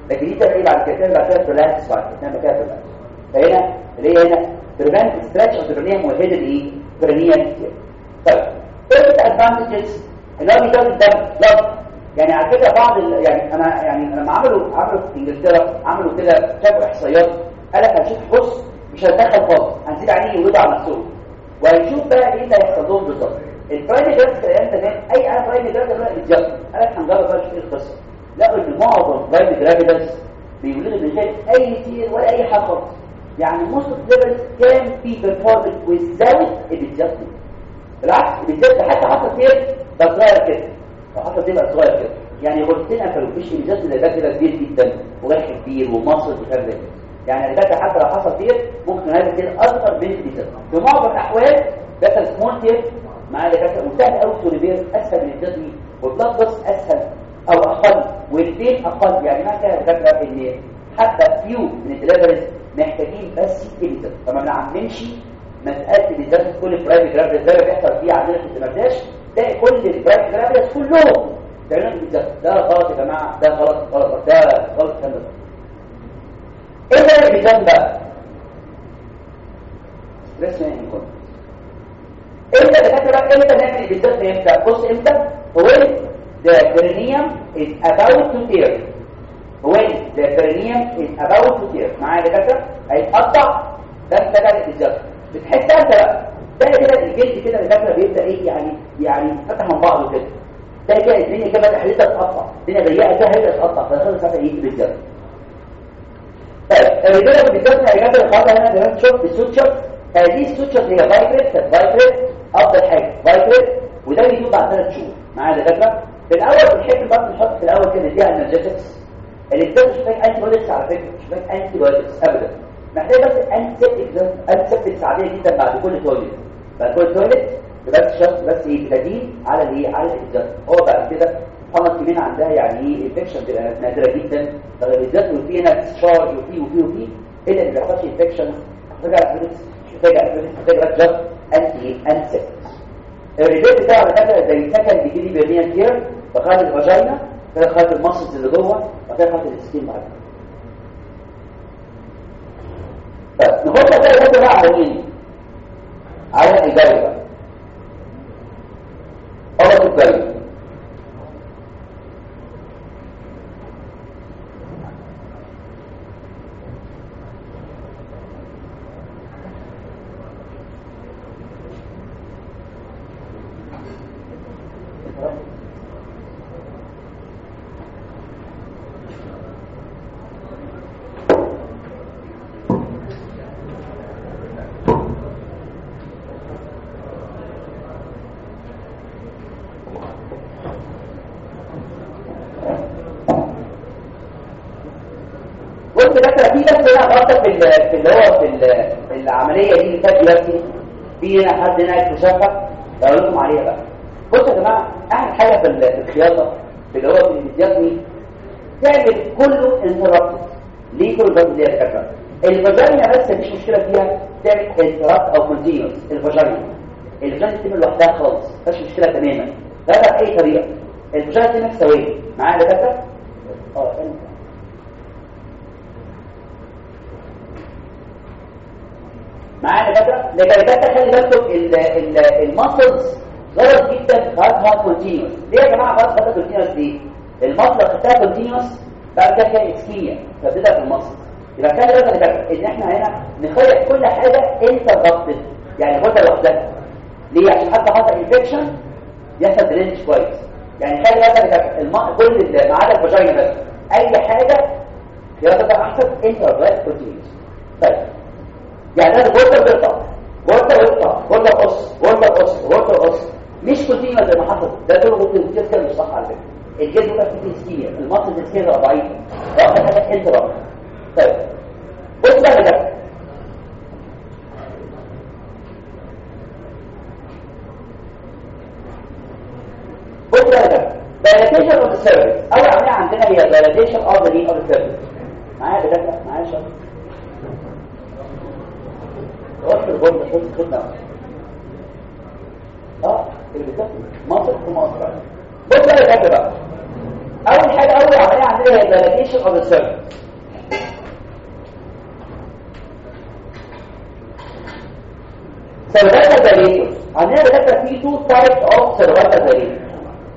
Speaker 1: لكن دي تعمل ايه بعد كده تعمل بعد كده ريلاكس بعد كده تعمل كده ريلاكس فهنا اللي هي هنا بريفنت ستريتش اوف ذا برينيوم وهيد الايه برينيوم طيب ايه الادفانتجز اللي هو بيزود الدم لفظ يعني على فكره بعض ال... يعني انا يعني لما عملوا عملوا في انجلترا عملوا كده شافوا احصائيات قال لك هنشوف بص مش هندخل خالص هنسيب عليه يولدوا على نفسهم وهنشوف بقى ايه اللي هيحصل لهم بالظبط الفرايدي جرافيك في الايام زمان اي انا فرايدي جرافيك ده اتجاب قال لك هنجرب بقى نشوف ايه القصه لقوا ان معظم فرايدي جرافيكس بيولدوا من غير اي تير ولا اي حاجه خالص يعني most of levels can be performed without adjustment بالعكس بالذات حتى حصل تير ده صغير كده لو حصل تير بقى صغير كده يعني غرفتين قفلوا مفيش بالذات اللي ده كده كبير جدا وجرح كبير ومصر وكلام ده يعني الداتا حتى لو حصل تير ممكن هذا التير اصغر من الديزل في معظم الاحوال داتا سمول تير مع دكاتره وسهل قوي توليبير اسهل من الجسم والبلاد بس اسهل او اقل والدين اقل يعني ما كان دكاتره ان حتى فيو من الدليفريز محتاجين بس كلمه فما بنعممش مساله بالذات في كل البرايفت جرافيز زي ما بيحصل فيه عندنا في الدمرداش تلاقي كل البرايفت جرافيز كلهم تعملوا بالذات ده غلط يا جماعه ده غلط غلط ده غلط كده ايه ده اللي بيتم بقى ستريس يعني يكون امتى دكاتره بقى امتى نعمل بالذات امتى بص امتى when the perineum is about to tear when the perineum is about to tear معايا دكاتره هيتقطع ده انت بقى بالذات بتحس انت بقى ده كده الجلد كده دكاتره بيبدا ايه يعني يعني فتح من بعضه كده ده كده الدنيا كده تحليتها تتقطع الدنيا ضيقه كده هي تتقطع فالخلص ساعتها يجي بالذات طيب الرجاله بالذات يا جماعه القاعده هنا دلوقتي شوف السوتشر هذه السوتشر هي فايبريت كانت فايبريت افضل حاجه فايبريت وده بيجي بعد ثلاث شهور معايا دكاتره في الاول بنحب برضه نحط في الاول كده نديها انرجيتكس اللي بتاخد مش محتاج انتي بايوتكس على فكره مش محتاج انتي بايوتكس ابدا محتاج بس انتي سيبتكس انتي سيبتكس عاديه جدا بعد كل تويلت بعد كل تويلت بس شخص بس ايه بديل على الايه على الاكزاست هو بعد كده طبعا كمان عندها يعني ايه انفكشن بتبقى نادره جدا بالذات وفي هنا تشارج وفي وفي وفي الا اللي بيحصلش انفكشن محتاجه مش محتاجه محتاجه جاست انتي انتي الريزيت بتاع الدكاتره زي سكن بيجي بيرنيا كير بخارج الفاجينا كده خارج المصص اللي جوه وكده خارج السكين بعد طيب نخش بقى كده بقى على مين على الجو بقى أولا الجو بص دكتور في بس هنا غلطه في ال- في اللي هو في ال- في العمليه دي اللي كانت دلوقتي في هنا حد هنا اكتشفها بقول لكم عليها بقى بصوا يا جماعه احلى حاجه في ال- في الخياطه في اللي هو في الديزني تعمل كله انترابت ليه كل ده اللي هي الفاجينا بس مفيش مشكله فيها تعمل انترابت او كونتينوس الفاجينا الفاجينا تتم لوحدها خالص مفيش مشكله تماما لا باي طريقه الفاجينا تتم سويه معايا يا دكاتره اه انت معانا كده لكن ده خلي بالكم الماسلز غلط جدا خلاص كونتينوس ليه يا جماعه خلاص خلاص كونتينوس دي الماسل خدتها كونتينوس بعد كده كان اسكيميا فبدا في الماسل يبقى خلي بالك كده ان احنا هنا نخيط كل حاجه انت غطت يعني غده لوحدها ليه عشان حتى حصل انفكشن يحصل درينج كويس يعني خلي بالك كده الم... كل ال- ما عدا الفاجينا بس اي حاجه خياطتها احسن انت غطت كونتينوس طيب يعني انا غرفه بيقطع غرفه بيقطع غرفه قص غرفه قص غرفه قص مش كونتينوس زي ما حصل ده كله غرفه الجسم مش صح على فكره الجسم بقى فيه اسكيميا المصل الاسكيميا بقى ضعيفه واخد حاجه انت بقى طيب بص بقى ده بص بقى ده validation of the service اول عمليه عندنا هي validation of the need of the service معايا ده معايا شرط وقت الجملة خد خد نفسك اه اللي بتاخد مصر في مصر بص بقى يا بقى اول حاجه اول عمليه عندنا حاجه هي dilatation of the cervix cervical dilator عندنا دكاتره في two types of cervical dilator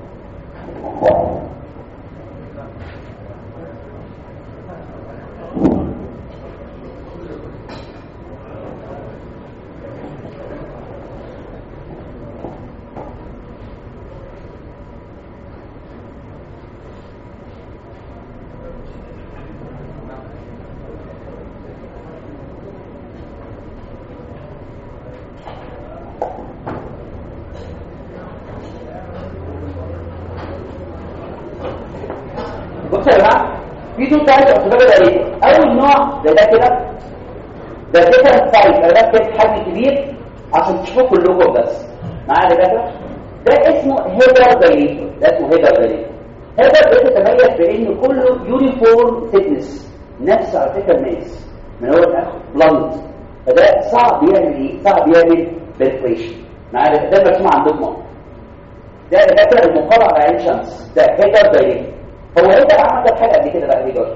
Speaker 1: بصوا يا جماعه في تو تايبس اوف سيرفيكال اول نوع ده ده كده ده ديفرنت سايز ده كده حجم كبير عشان تشوفوا كلكم بس معايا ده كده ده اسمه هيدر دايليتور ده اسمه هيدر دايليتور هيدر بيتميز بان كله يونيفورم ثيكنس نفس على فكره الناس من اول لاخر بلانت فده صعب يعمل ايه صعب يعمل بيرفريشن معايا ده ده مرسوم عندكم ده ده كده المقارنه على عين شمس ده هيدر دايليتور هو هيدا عمل حاجه قبل كده بقى هيدا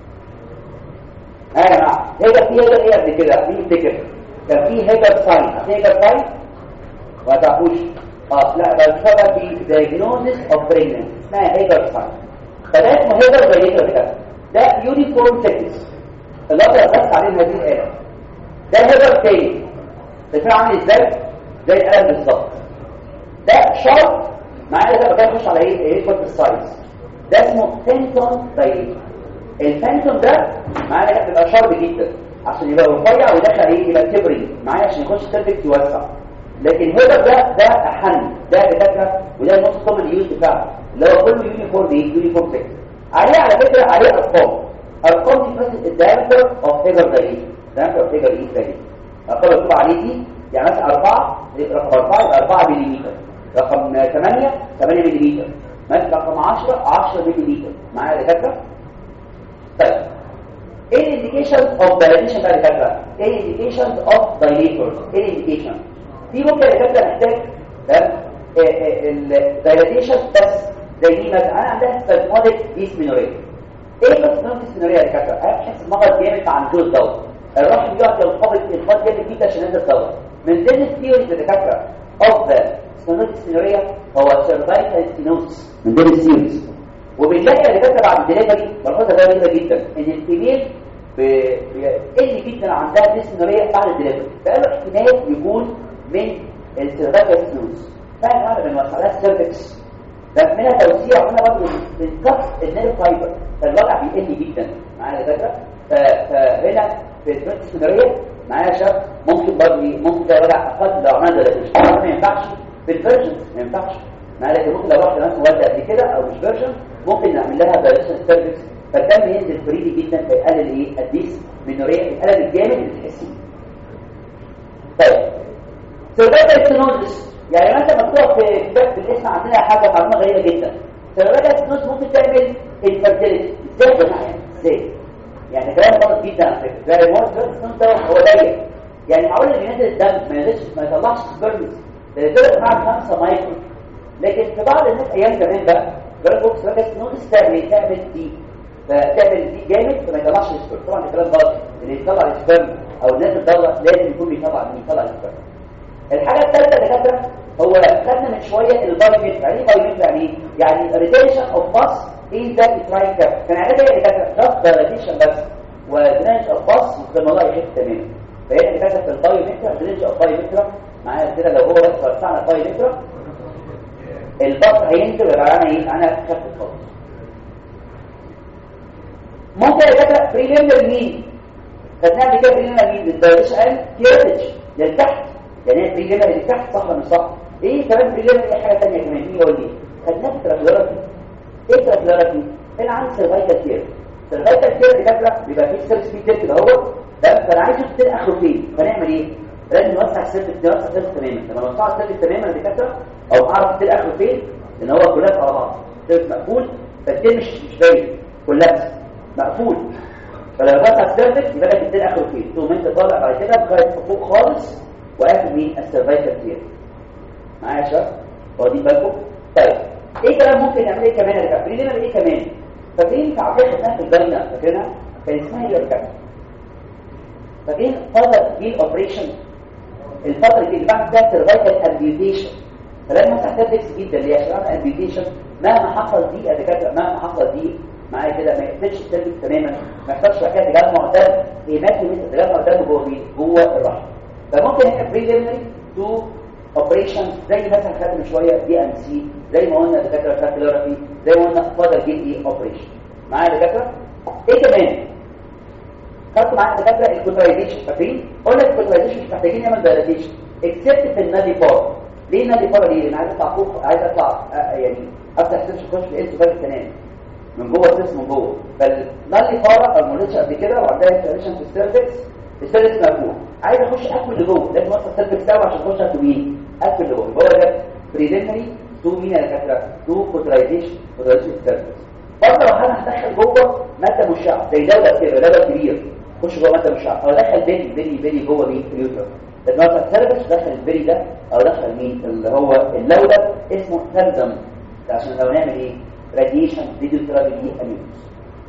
Speaker 1: ها يا جماعه هيدا في هيدا ايه قبل كده مين يفتكر كان في هيدا ساين عارفين هيدا ساين ما تعرفوش اه لا ده بسبب في diagnosis of pregnancy اسمها هيدا ساين فده اسمه هيدا زي كده ده يونيفورم تكنس الابيض بس عليه هذه الاله ده هيدا تاني ده عامل ازاي زي القلم بالظبط ده شارب معايا ده بقى يخش على ايه ايه السايز ده اسمه فانتوم دايليتور الفانتوم ده معانا ده بيبقى شارب جدا عشان يبقى رفيع ودخل ايه يبقى كبري معايا عشان يخش السيرفكس يوسع لكن هذا ده ده احن ده دكاتره وده النص كومن يوز بتاعه اللي هو كله يونيفورم ايه يونيفورم سكس عليه على فكره عليه ارقام ارقام دي بس الدايمتر اوف فيجر دايليتور دايمتر اوف فيجر ايه دايليتور ارقام مكتوب عليه دي يعني مثلا 4 رقم 4 يبقى 4 ملم رقم 8 8 ملم مثلا رقم 10 10 ملم معايا يا دكاتره طيب ايه الانديكيشنز اوف دايليشن بقى يا دكاتره ايه الانديكيشنز اوف دايليتورز ايه الانديكيشن في ممكن يا دكاتره محتاج الدايليشن بس زي دي مثلا انا عندها سبموديك ديسمينوريا ايه سبموديك ديسمينوريا يا دكاتره انا بحس المرض جامد عن دول الدواء الراجل بيقعد ينقبض انقباض جامد جدا عشان ينزل الدواء من ضمن الثيوريز يا دكاتره اوف ذا سبموديك ديسمينوريا هو سيرفايكال ستينوز من ضمن الثيوريز وبنلاقي اللي كتب عن الدليفري ملحوظه ده غريبه جدا ان الفيميل بيقل جدا عندها ديسنوريا بعد الدليفري فقالوا احتمال يكون من السيرفايكال سنوز فاهم انا بنوسع لها السيرفكس ده منها توسيع ومنها برضه بنكس النيرف فايبر فالوجع بيقل جدا معايا يا دكاتره فهنا في الديسنوريا معايا يا شباب ممكن برضه ممكن ده وجع اقل لو عملنا دليفري ما ينفعش في الفيرجن ما ينفعش معايا لكن ممكن لو رحت مثلا والده قبل كده او مش فيرجن ممكن نعمل لها دايليشن سيرفيس فالدم ينزل فريلي جدا فيقلل ايه الديس مينوريا الالم الجامد اللي تحسيه طيب سيرفيكال ستينوزس يعني مثلا مكتوب في كتاب في الاسم عندنا حاجه معلومه غريبه جدا سيرفيكال ستينوزس ممكن تعمل انفيرتيليتي ازاي يا جماعه ازاي يعني كلام غلط جدا على فكره زي الموت ده هو ضيق يعني معقول ان ينزل الدم ما ينزلش ما يطلعش سبيرمز ده يطلع مع 5 مايكرو لكن في بعض الناس ايام كمان بقى جرب بوكس بقى نقص تعمل تعمل دي فتعمل دي جامد فما يطلعش السبرم طبعا الكلام غلط اللي يطلع السبرم او الناس تطلع لازم يكون بيطلع بيطلع السبرم الحاجه الثالثه يا دكاتره هو خدنا من شويه البايومتر يعني ايه بايومتر يعني ايه يعني ريتيشن اوف باس ان ذات تراين كاب كان علاجها ايه يا دكاتره جاست ريتيشن بس ودرينج اوف باس والموضوع يخف تماما فهي دكاتره في البايومتر درينج اوف بايومتر معايا كده لو هو بس وسعنا البايومتر البطن هينزل ويبقى انا ايه انا خفت خالص ممكن يبقى بريليمنر مين فنعمل كده بريليمنر مين الدايركشن قال كيرتج لتحت يعني ايه بريليمنر اللي تحت صح ولا مش صح ايه كمان بريليمنر ايه حاجه ثانيه كمان مين يقول لي خدناها في تراكلوراتي ايه تراكلوراتي انا عندي سيرفايكال كير سيرفايكال كير دكاتره بيبقى فيه سيرفيس فيه كده اهو فانا عايز اشوف اخره فين فنعمل ايه لازم نوسع السيرفيس نوسع السيرفيس تماما لما نوسع السيرفيس تماما يا دكاتره او اعرف التل اخره فين لان هو كلها على بعض السيرفيس مقفول فالتل مش مش باين كلها مقفول فلما بوسع السيرفيس يبقى لك التل اخره فين تقوم انت طالع بعد كده لغايه فوق خالص وقافل مين السيرفايكال كير معايا يا شباب واخدين بالكم طيب ايه كلام ممكن نعمل ايه كمان يا دكاتره ليه ايه كمان فاكرين تعبير خدناها في الجنه فاكرينها كان اسمها ايه كده فاكرين فتره جيل اوبريشن الفتره اللي بعد ده سيرفايكال امبيوتيشن فلما تحتاج جدا اللي هي شغال امبيوتيشن مهما حصل دي يا دكاتره مهما حصل دي معايا كده ما يقفلش السيرفيس تماما ما يحصلش حكايه تجمع دم هيماتي مثل تجمع دم جوه مين جوه الرحم فممكن هنا بريليمري تو اوبريشن زي مثلا خدنا من شويه دي ام سي زي ما قلنا دكاتره كارتيلوجي زي ما قلنا فاضل جيل اي اوبريشن معايا دكاتره ايه كمان خدتوا معايا دكاتره الكوترايزيشن فاكرين قلنا الكوترايزيشن مش محتاجين نعمل فاليديشن اكسبت في النادي بار ليه النادي بار ليه انا عايز اطلع فوق عايز اطلع آه يعني افتح سيرش اخش في انتو باك تنام من جوه الجسم من جوه فالنادي بار او مولتش قبل كده وعندها انفلاميشن في السيرفكس السيرفكس مقفول عايز اخش اكل لجوه لازم اوصل السيرفكس ده عشان اخش اكل مين اكل لجوه يبقى هو ده بريليمري تو مين يا دكاتره تو كوترايزيشن كوترايزيشن السيرفكس برضه لو انا هدخل جوه ماده مشعه زي دوله كده دوله كبير خش جوه ماده مشعه او دخل بيلي بيلي بيلي جوه مين اليوتر لازم اوصل السيرفكس دخل البيلي ده او دخل مين اللي هو اللولب اسمه سيرزم عشان لو نعمل ايه راديشن فيديو ثيرابي دي اميوز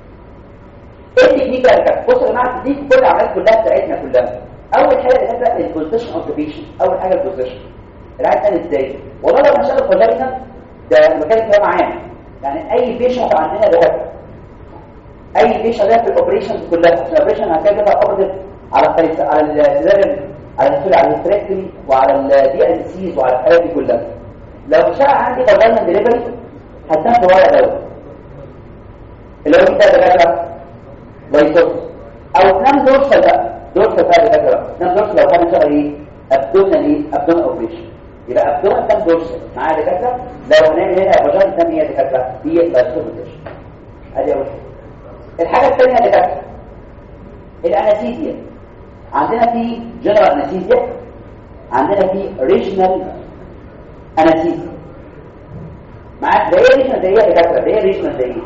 Speaker 1: ايه التكنيك بقى بصوا يا جماعه دي كل العمليات كلها بتاعتنا كلها اول حاجه اللي هي البوزيشن اوف ذا بيشنت اول حاجه البوزيشن العيان كان ازاي والله لو هشتغل فاجينا ده المكان ده معانا يعني اي بيشنت عندنا ده اي بيشنت ده في الاوبريشنز كلها الاوبريشن هكذا اوبريت على الفيس على السيزاريان على السوري على الهستريكتومي وعلى الدي ان سيز وعلى الحاجات دي كلها لو اشتغل عندي فاجينا ديليفري هتنام في ورقه دوت اللي هو ده ده لايسوس او تنام دورسال بقى دورسال بقى ده بقى تنام دورسال لو كان شغال ايه ابدومينال ايه ابدومينال اوبريشن يبقى ابدومينال تنام دورسال معايا دكاتره لو هنعمل هنا فاجينا تنام ايه دكاتره هي لايسوس اوبريشن ادي اول حاجه الحاجه الثانيه يا دكاتره الانستيزيا عندنا في جنرال انستيزيا عندنا في ريجنال انستيزيا معاك ده ايه ريجنال ده ايه يا دكاتره ده ايه ريجنال ده ايه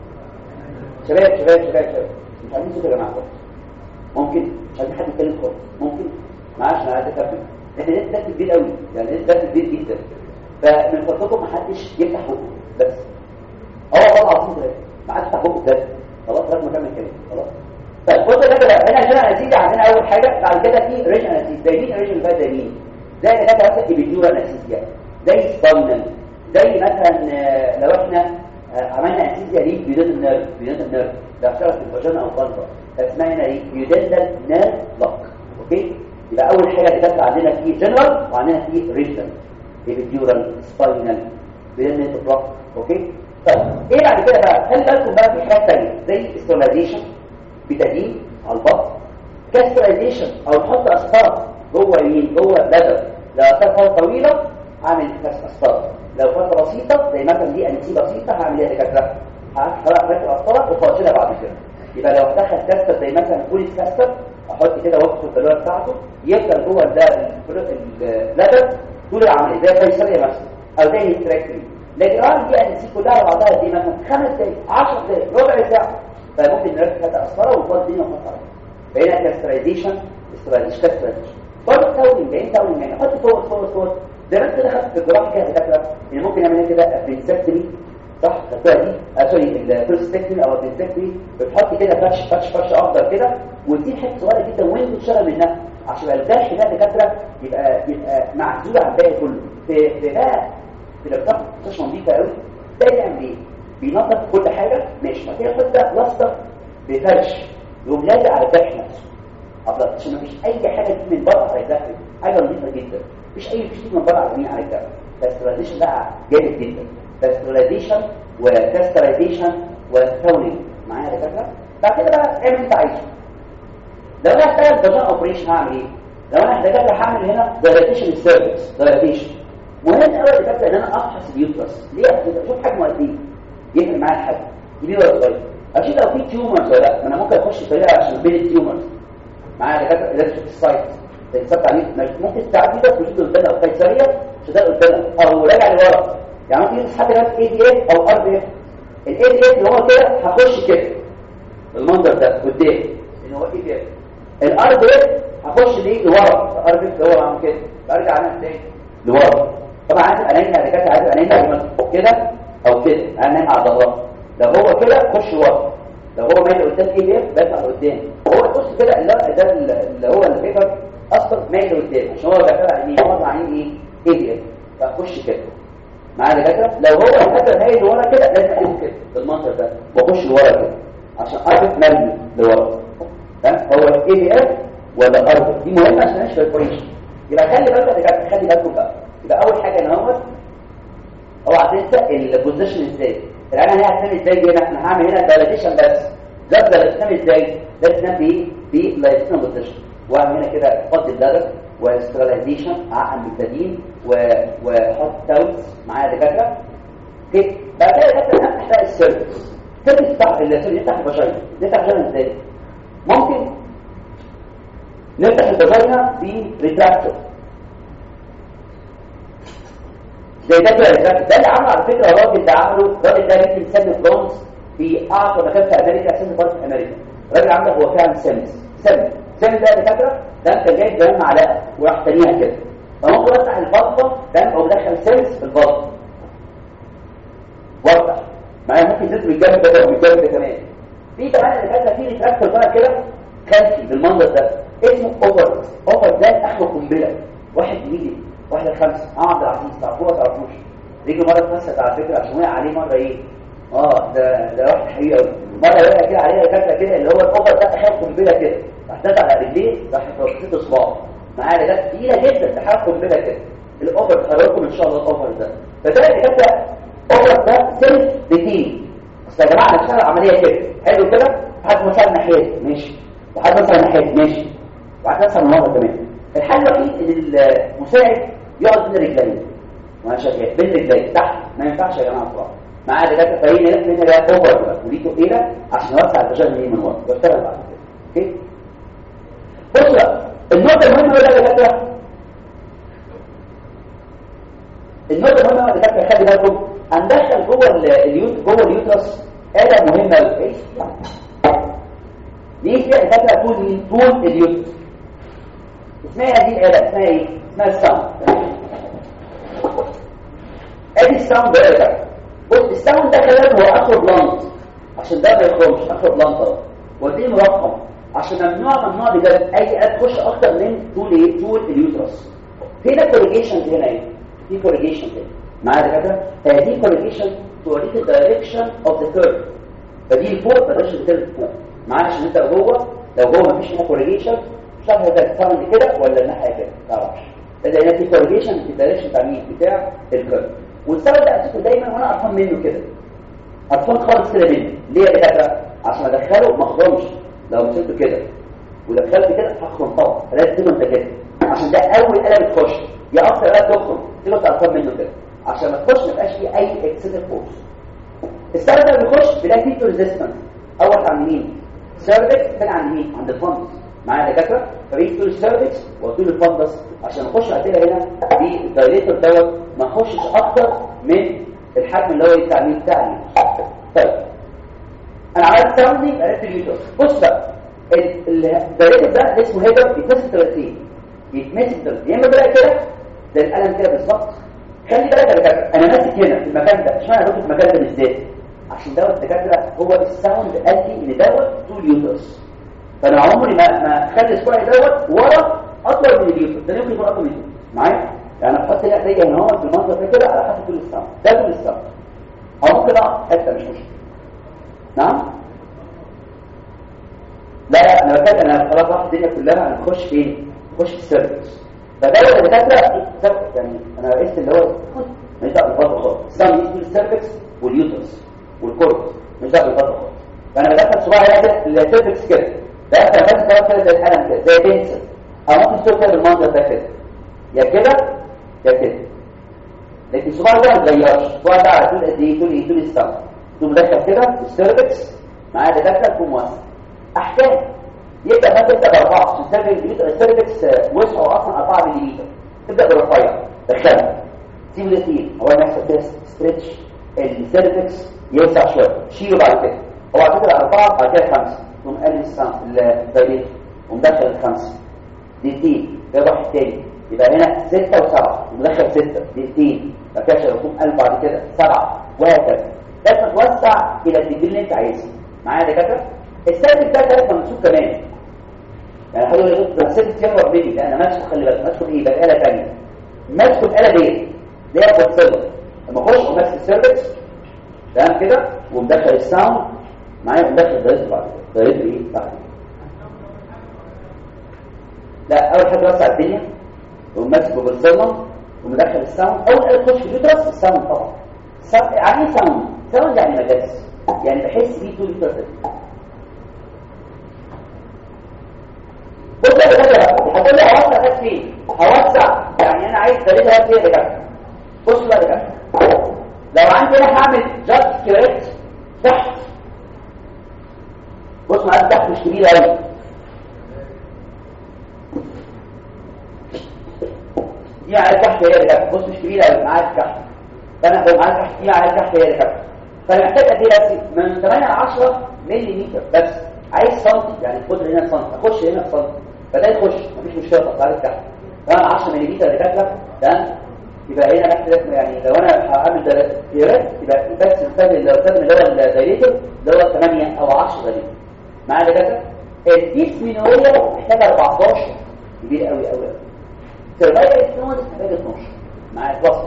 Speaker 1: شباب شباب شباب شباب مش عايزين صوت يا جماعه ممكن مش عايزين حد يتكلم خالص ممكن معلش انا عايز اكمل احنا لسه درس كبير قوي يعني لسه درس كبير جدا فمن فضلكم ما حدش يفتح بقه بس اه والله العظيم ده ما حدش يفتح بقه بس خلاص لازم نكمل كلام خلاص طيب بص يا جماعه هنا عندنا انستيزيا عندنا اول حاجه بعد كده في ريجن انستيزيا زي مين ريجن بقى زي مين زي اللي كانت مثلا ايبيديورال انستيزيا زي سباينال زي مثلا لو احنا عملنا انستيزيا ليه بيدات النيرف بيدات النيرف ده اشتغل في الفاجينا او القلبه اسمها هنا ايه بيدات نيرف لوك اوكي يبقى اول حاجه اللي كانت عندنا في جنرال وعندنا في ريجنال ايبيديورال سباينال بيدات نيرف لوك اوكي طيب ايه بعد كده بقى خلي بالكم بقى في حاجات ثانيه زي استرلايزيشن بتدين على البطن كاسترايزيشن او نحط اسطار جوه مين جوه اللدر لو فتره طويله اعمل اسطار لو فتره بسيطه زي مثلا دي انسي بسيطه هعمل ايه دكاتره هحط ركب اسطره وفاصله بعد كده يبقى لو دخل كاستر زي مثلا بوليس كاستر احط كده وقت البلوره بتاعته يفضل جوه اللدر طول العمليه زي قيصريه مثلا او زي هيستريكتومي لكن اه دي انسي كلها بعضها دي مثلا خمس دقايق 10 دقايق ربع ساعه فممكن نركب هذا أسفره وفضل الدنيا وفضل بقينا كاسترايزيشن استرايزيشن كاسترايزيشن برضه تاولين جايين تاولين يعني حط فوق فوق فوق زي ما انت كده خدت في الجراحه كده دكاتره ان ممكن نعمل كده ابنسكتمي صح خدتها دي آه سوري البروستكتمي او الابنسكتمي بتحط كده فتش فتش فتش اخضر كده وتجيب حته صغيره جدا وانت تشتغل منها عشان يبقى الجرح ده دكاتره يبقى يبقى معزول عن الباقي كله في في بقى في لو بتاخد مستشفى نظيفه قوي ده يعمل ايه؟ بينظف كل حاجه ماشي ما كده حتى بلاستر بفرش يقوم لازق على الجرح نفسه افضل عشان ما فيش اي حاجه تيجي من بره على الجرح حاجه نظيفه جدا مفيش اي فيش من بره على مين على الجرح باستراليزيشن بقى جامد جدا باستراليزيشن وكاسترايزيشن وستونينج معايا يا دكاتره بعد كده بقى اعمل اللي انت عايزه لو انا هشتغل فاجن اوبريشن هعمل ايه؟ لو انا دكاتره هعمل هنا دايلاتيشن السيرفكس دايلاتيشن مهم قوي يا دكاتره ان انا افحص اليوترس ليه؟ اشوف حجمه قد ايه يفرق معايا الحجم كبير ولا صغير اشوف لو في تيومرز ولا لا انا ممكن اخش طريقه عشان بين التيومرز معايا دكاتره لازم تشوف السايت تثبت عليه ممكن تعدي ده وتشوف قدام او قيصريه شغال قدام او راجع لورا يعني ممكن يمسك حد اي دي اف او ار دي اف الاي دي اف اللي هو كده هخش كده بالمنظر ده قدام اللي هو اي دي اف الار دي اف هخش ليه لورا الار دي اف اللي هو عامل كده برجع انا ازاي لورا طبعا عايز انام يا دكاتره عايز انام كده او كده انا نايم على ظهرها لو هو كده خش ورا لو هو مايل قدام ايه بيه بيطلع لقدام هو القرص كده اللي ده اللي هو الفيبر اصلا مايل لقدام عشان هو بيعتمد على مين هو عاملين ايه ايه بيه فاخش كده معايا كده لو هو الفكره مايل لورا كده لازم اقلبه كده بالمنظر ده واخش لورا كده عشان اعرف مرمي لورا تمام هو الاي بي اف ولا ارض دي مهمه عشان نشوف البريشن يبقى خلي بالك يا خلي بالكم بقى يبقى اول حاجه ان هو اوعى تنسى البوزيشن ازاي العينه هي هتنام ازاي هنا احنا هعمل هنا دايلاتيشن بس ده دايلاتيشن ازاي ده تنام بايه بلايتيشن بوزيشن واعمل هنا كده فض الدرج وستراليزيشن اعقل بالتدين واحط تاوتس معايا دكاتره اوكي بعد كده دكاتره هفتح بقى السيرفكس السيرفكس بتاع السيرفكس نفتح البشره نفتح البشره ازاي ممكن نفتح البشره بريتراكتور زي ده كده ريتراكتور ده اللي عمله على فكره الراجل ده عمله الراجل ده يمكن سن فرونز في اعظم مكان في امريكا سن فرونز في امريكا الراجل عمله هو فعلا سمس سم سم ده دكاتره ده انت جايب زمان معلقه وراح تانيها كده فممكن افتح البطه تمام او بدخل سمس في البطه وافتح معايا ممكن تدخل الجنب ده والجنب ده كمان في كمان اللي كاتبه فيه ريتراكتور بقى كده خلفي بالمنظر ده اسمه اوفر اوفر ده اخره قنبله واحد يجي واحد خمسه اه عبد العزيز تعرفوه ما تعرفوش يجي مره اتفسد على فكره عشان وقع عليه مره ايه اه ده ده واحد حقيقي قوي مره وقع كده عليه كاتبه كده اللي هو الاوفر ده اخره قنبله كده راح نزل على رجليه راح يحط صباعه معايا ده تقيله جدا ده حاجه قنبله كده الاوفر هوريكم ان شاء الله الاوفر ده فده اللي كاتبه اوفر ده سيلف ديتين بس يا جماعه نشتغل عمليه كده حلو كده لحد مثلا ناحيه ماشي لحد مثلا ناحيه ماشي وبعد مثلا مره كمان الحل الوحيد ان المساعد يقعد بين رجلين وانا شغال بين رجلين تحت ما ينفعش يا جماعه طبعا معايا ده كده فاين هنا هنا ده اوفر بقى ودي تقيله عشان اوسع الفشل من من ورا بشتغل بعد كده اوكي بص بقى النقطه المهمه بقى اللي كده النقطه المهمه اللي كده خلي بالكم هندخل جوه اليوت جوه اليوترس آلة مهمة ايه دي فيها فاكره طول مين طول اليوترس اسمها هذه الآلة اسمها ايه اسمها الساوند ادي الساوند ده كده بص الساوند ده كمان هو اخر بلانت عشان ده ما يخرجش اخر بلانت اهو ودي مرقم عشان ممنوع ممنوع بجد اي اد تخش اكتر من طول ايه طول اليوترس هنا كوريجيشنز هنا ايه في كوريجيشن هنا معايا كده هذه كوريجيشن توريك الدايركشن اوف ذا كيرف فدي الفوق بلاش الكيرف فوق معايا عشان انت جوه لو جوه مفيش هنا كوريجيشن مش عارف هتتعمل كده ولا الناحيه كده ما تعرفش لان هنا في كوريجيشن في الدايركشن بتاع مين بتاع الكيرف والسبب ده اساسه دايما وانا قرفان منه كده قرفان خالص كده منه ليه يا دكاتره عشان ادخله ما اخرمش لو مسكته كده ودخلت كده هخرم طبعا لازم تبقى انت كده عشان ده اول قلم تخش يا اكتر قلم تخرم تبقى قرفان منه كده عشان ما تخش ما يبقاش فيه اي اكسسيف فورس السبب ده بيخش بيلاقي فيه ريزيستنس اول عند مين سيرفكس ثاني عند مين عند الفندس معايا دكاتره فبيجي طول السيرفكس وطول الفندس عشان اخش هتلاقي هنا بالدايليتور دوت ما اخشش اكتر من الحجم اللي هو بتاع مين بتاع طيب انا عملت ساوندنج عرفت اليوتر بص بقى الدايليتور ده اسمه هيدر بيتمسك ثلاثين يتمسك ثلاثين يا اما بقى كده زي القلم كده بالظبط خلي بالك يا دكاتره انا ماسك هنا في المكان ده اشمعنى انا في المكان ده بالذات عشان دوت دكاتره هو الساوند قال لي ان دوت طول يوترس فانا عمري ما ما اخلي السكوير دوت ورا اطول من اليوترس ده يمكن يكون اطول من معايا يعني بحط هنا ايديا هنا هو بالمنظر ده كده على حسب طول الساوند ده طول الساوند او ممكن اقف حته مش مشكله نعم لا لا انا بتكلم انا خلاص راح الدنيا كلها هنخش فين نخش في السيرفيس فده الدكاتره يعني انا قلت اللي هو مش دعوه بالفضل خالص السام يسمى السيرفكس واليوترس والكورتكس مش دعوه بالفضل خالص فانا بدخل صباعي هنا السيرفكس كده ده انا بدخل صباعي كده زي القلم كده زي بنسل او ممكن تسوي كده بالمنظر ده كده يا كده يا كده لكن صباعي ده ما اتغيرش صباعي ده على طول قد ايه طول ايه طول السام تقوم مدخل كده السيرفكس معاه دكاتره تكون موسع احكام يبدا مثلا تبدا باربعه عشان السيرفكس وسعه اصلا 4 ملم تبدا بالرفيع دخلها سيب الاثنين هو يحصل كده ستريتش السيرفكس يوسع شويه شيله بعد كده هو على فكره اربعه بعد كده خمسه تقوم قلل السام الدايليت ومدخل الخمسه دقيقتين يروح الثاني يبقى هنا ستة وسبعة ومدخل ستة دقيقتين بعد كده يقوم قلب بعد كده سبعة وهكذا لازم توسع الى الديجري اللي انت عايزه معايا يا دكاتره السيرفكس ده ثلاث منسوب كمان يعني حضرتك يقول ده السيرفكس يهرب مني لا انا ماسكه خلي بالك ماسكه ايه بقى اله ثانيه ماسكه الاله دي اللي هي بوتسيلر لما اخش ماسك السيرفكس تمام كده ومدخل الساوند معايا ومدخل دايركت بعد كده دايركت ايه بعد كده لا اول حاجه وسع الدنيا وماسك بالظلم ومدخل الساوند اول حاجه تخش في اليوترس الساوند طبعا ساوند يعني ايه ساوند ساوند يعني مجاز يعني بحس بيه طول الفتره بص يا دكاتره هتقول لي هوسع ده فين هوسع يعني انا عايز دليلها فين يا دكاتره بص بقى يا دكاتره لو عندي انا هعمل جاست كريت تحت بص معايا تحت مش كبير قوي دي على تحت هي اللي تحت بص مش كبيره قوي معايا تحت فانا لو معايا تحت دي على تحت هي اللي تحت فانا محتاج قد ايه بس من 8 ل 10 مللي بس عايز سنتي يعني القدر هنا سنتي اخش هنا سنتي فده يخش مفيش مشكله طب تعالى تحت طبعا 10 مللي اللي كاتله تمام يبقى هنا محتاج يعني لو انا هعمل دايركت يبقى بس استخدم لو استخدم اللي هو الدايريتور اللي هو 8 او 10 غالبا معايا يا دكاتره الديسمينوريا محتاجه 14 كبير قوي قوي قوي سيرفايفل ستونز محتاجه 12 معايا اتوصل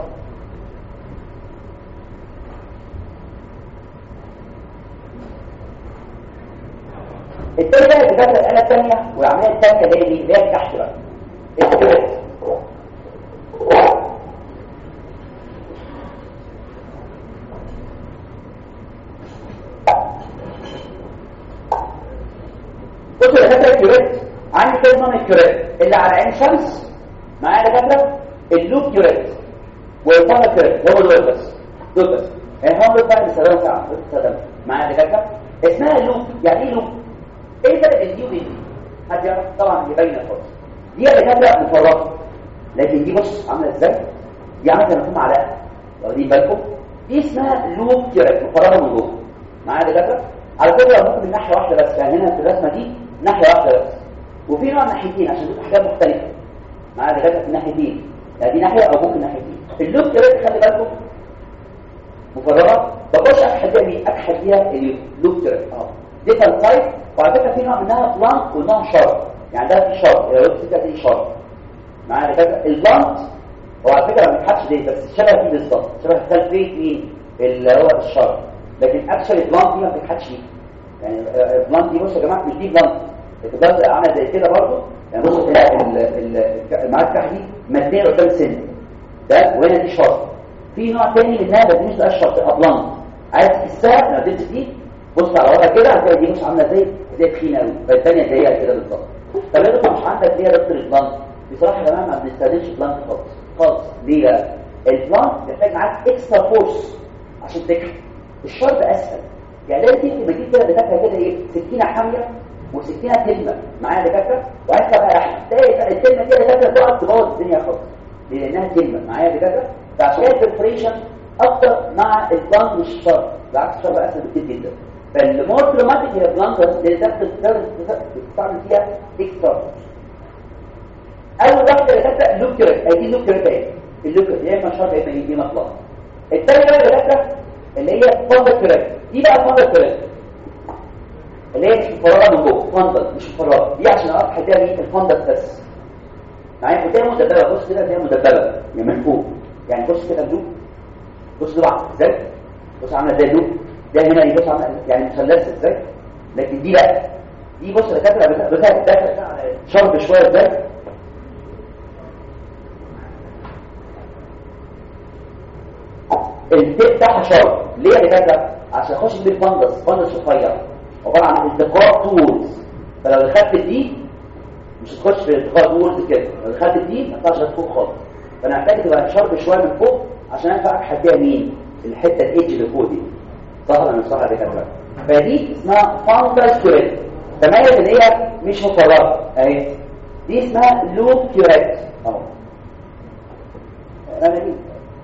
Speaker 1: التاني بقى اللي فاكر الآلة الثانية والعملية الثانية اللي هي اللي هي تحت بقى السكريت بصوا يا دكاتره الكيوريت عندي كده نوع من الكيوريت اللي على عين شمس معايا يا دكاتره اللوب كيوريت والفانا كيوريت هو دول بس دول بس يعني هم دول بقى بيستخدموا ساعه بيستخدموا معايا يا دكاتره اسمها لوب يعني ايه لوب ايه فرق الدي ودي حد يعرف طبعا يبين خالص دي يا دكاتره مفرطه لكن دي بص عامله ازاي دي عامله زي مفهوم علاء واخدين بالكم دي اسمها لوب كيوريت مفرغه من جوه معايا يا دكاتره على فكره ممكن من ناحيه واحده بس يعني هنا في الرسمه دي ناحيه واحده بس وفي نوع ناحيتين عشان تبقى حاجات مختلفه معايا دكاتره في ناحيتين يعني دي ناحيه او ممكن ناحيتين اللوب كيوريت خلي بالكم مفرغه بخش اكحد بيها مين اكحد بيها اللوب كيوريت اه دي كان سايت وعلى فكره في نوع منها بلانت ونوع شارب يعني ده في شارب لو قلت دي شارب معايا دكاتره البلانت هو على فكره ما بيتحطش ليه بس شبه فيه بالظبط شبه السلفيت مين اللي هو الشارب لكن اكشلي البلانت دي ما بتتحطش ليه يعني البلانت دي بصوا يا جماعه مش دي بلانت البلانت عامله زي كده برضه يعني بصوا المعاد الكحل دي ماديه قدام السن ده وهنا دي شارب في نوع تاني منها بس مش ده الشارب تبقى بلانت عايز تحسها لو اديت دي بص على ورقه كده هتلاقي دي مش عامله زي زي تخينه قوي فالثانيه زيها كده بالظبط طب انت مش عندك ليه دكتور البلانت بصراحه يا جماعه ما بنستخدمش بلانت خالص خالص ليه بقى البلانت بيحتاج معاك اكسترا فورس عشان تكحل الشرط اسهل يعني لازم تيجي بجيب كده دكاتره كده ايه سكينه حاميه وسكينه تلمه معايا دكاتره وعايز تبقى لحمه تلاقي التلمه دي دكاتره تقعد تبوظ الدنيا خالص لانها تلمه معايا دكاتره فعشان كده البريشن اكتر مع البلانت مش الشرط بالعكس الشرط اسهل بكتير جدا فالمور تروماتيك هي بلانت اللي بتستعمل فيها اكسترا اول واحده دكاتره لوكريت ادي لوكريت اهي اللوكريت يا اما شرط يا اما دي مطلق الثانيه بقى دكاتره اللي هي فاندر كريت دي بقى فاندر كريت اللي هي مش مفرغه من جوه فاندر مش مفرغه دي عشان اعرف حدها مين الفاندر بس معايا قدام مدببه بص كده زي مدببه يعني من فوق يعني بص كده اللوب بص لوب ازاي بص عامله زي اللوب ده هنا يبص عامله يعني مثلث ازاي لكن دي لا دي بص الدكاتره بتاعت داخل شرب شويه ازاي التيب بتاعها شرب ليه يا دكاتره عشان اخش بيه الفندس فندس رفيع عباره عن التقاء تولز فلو دخلت دي مش هتخش في التقاء تولز كده لو دخلت دي ما تطلعش فوق خالص فانا محتاج تبقى شرب شويه من فوق عشان انفع اكحل بيها مين الحته الايدج اللي فوق دي صح ولا مش صح يا دكاتره فدي اسمها فاندس كيوريت تميز ان هي مش مفرغه اهي دي اسمها لوب كيوريت اهو انا دي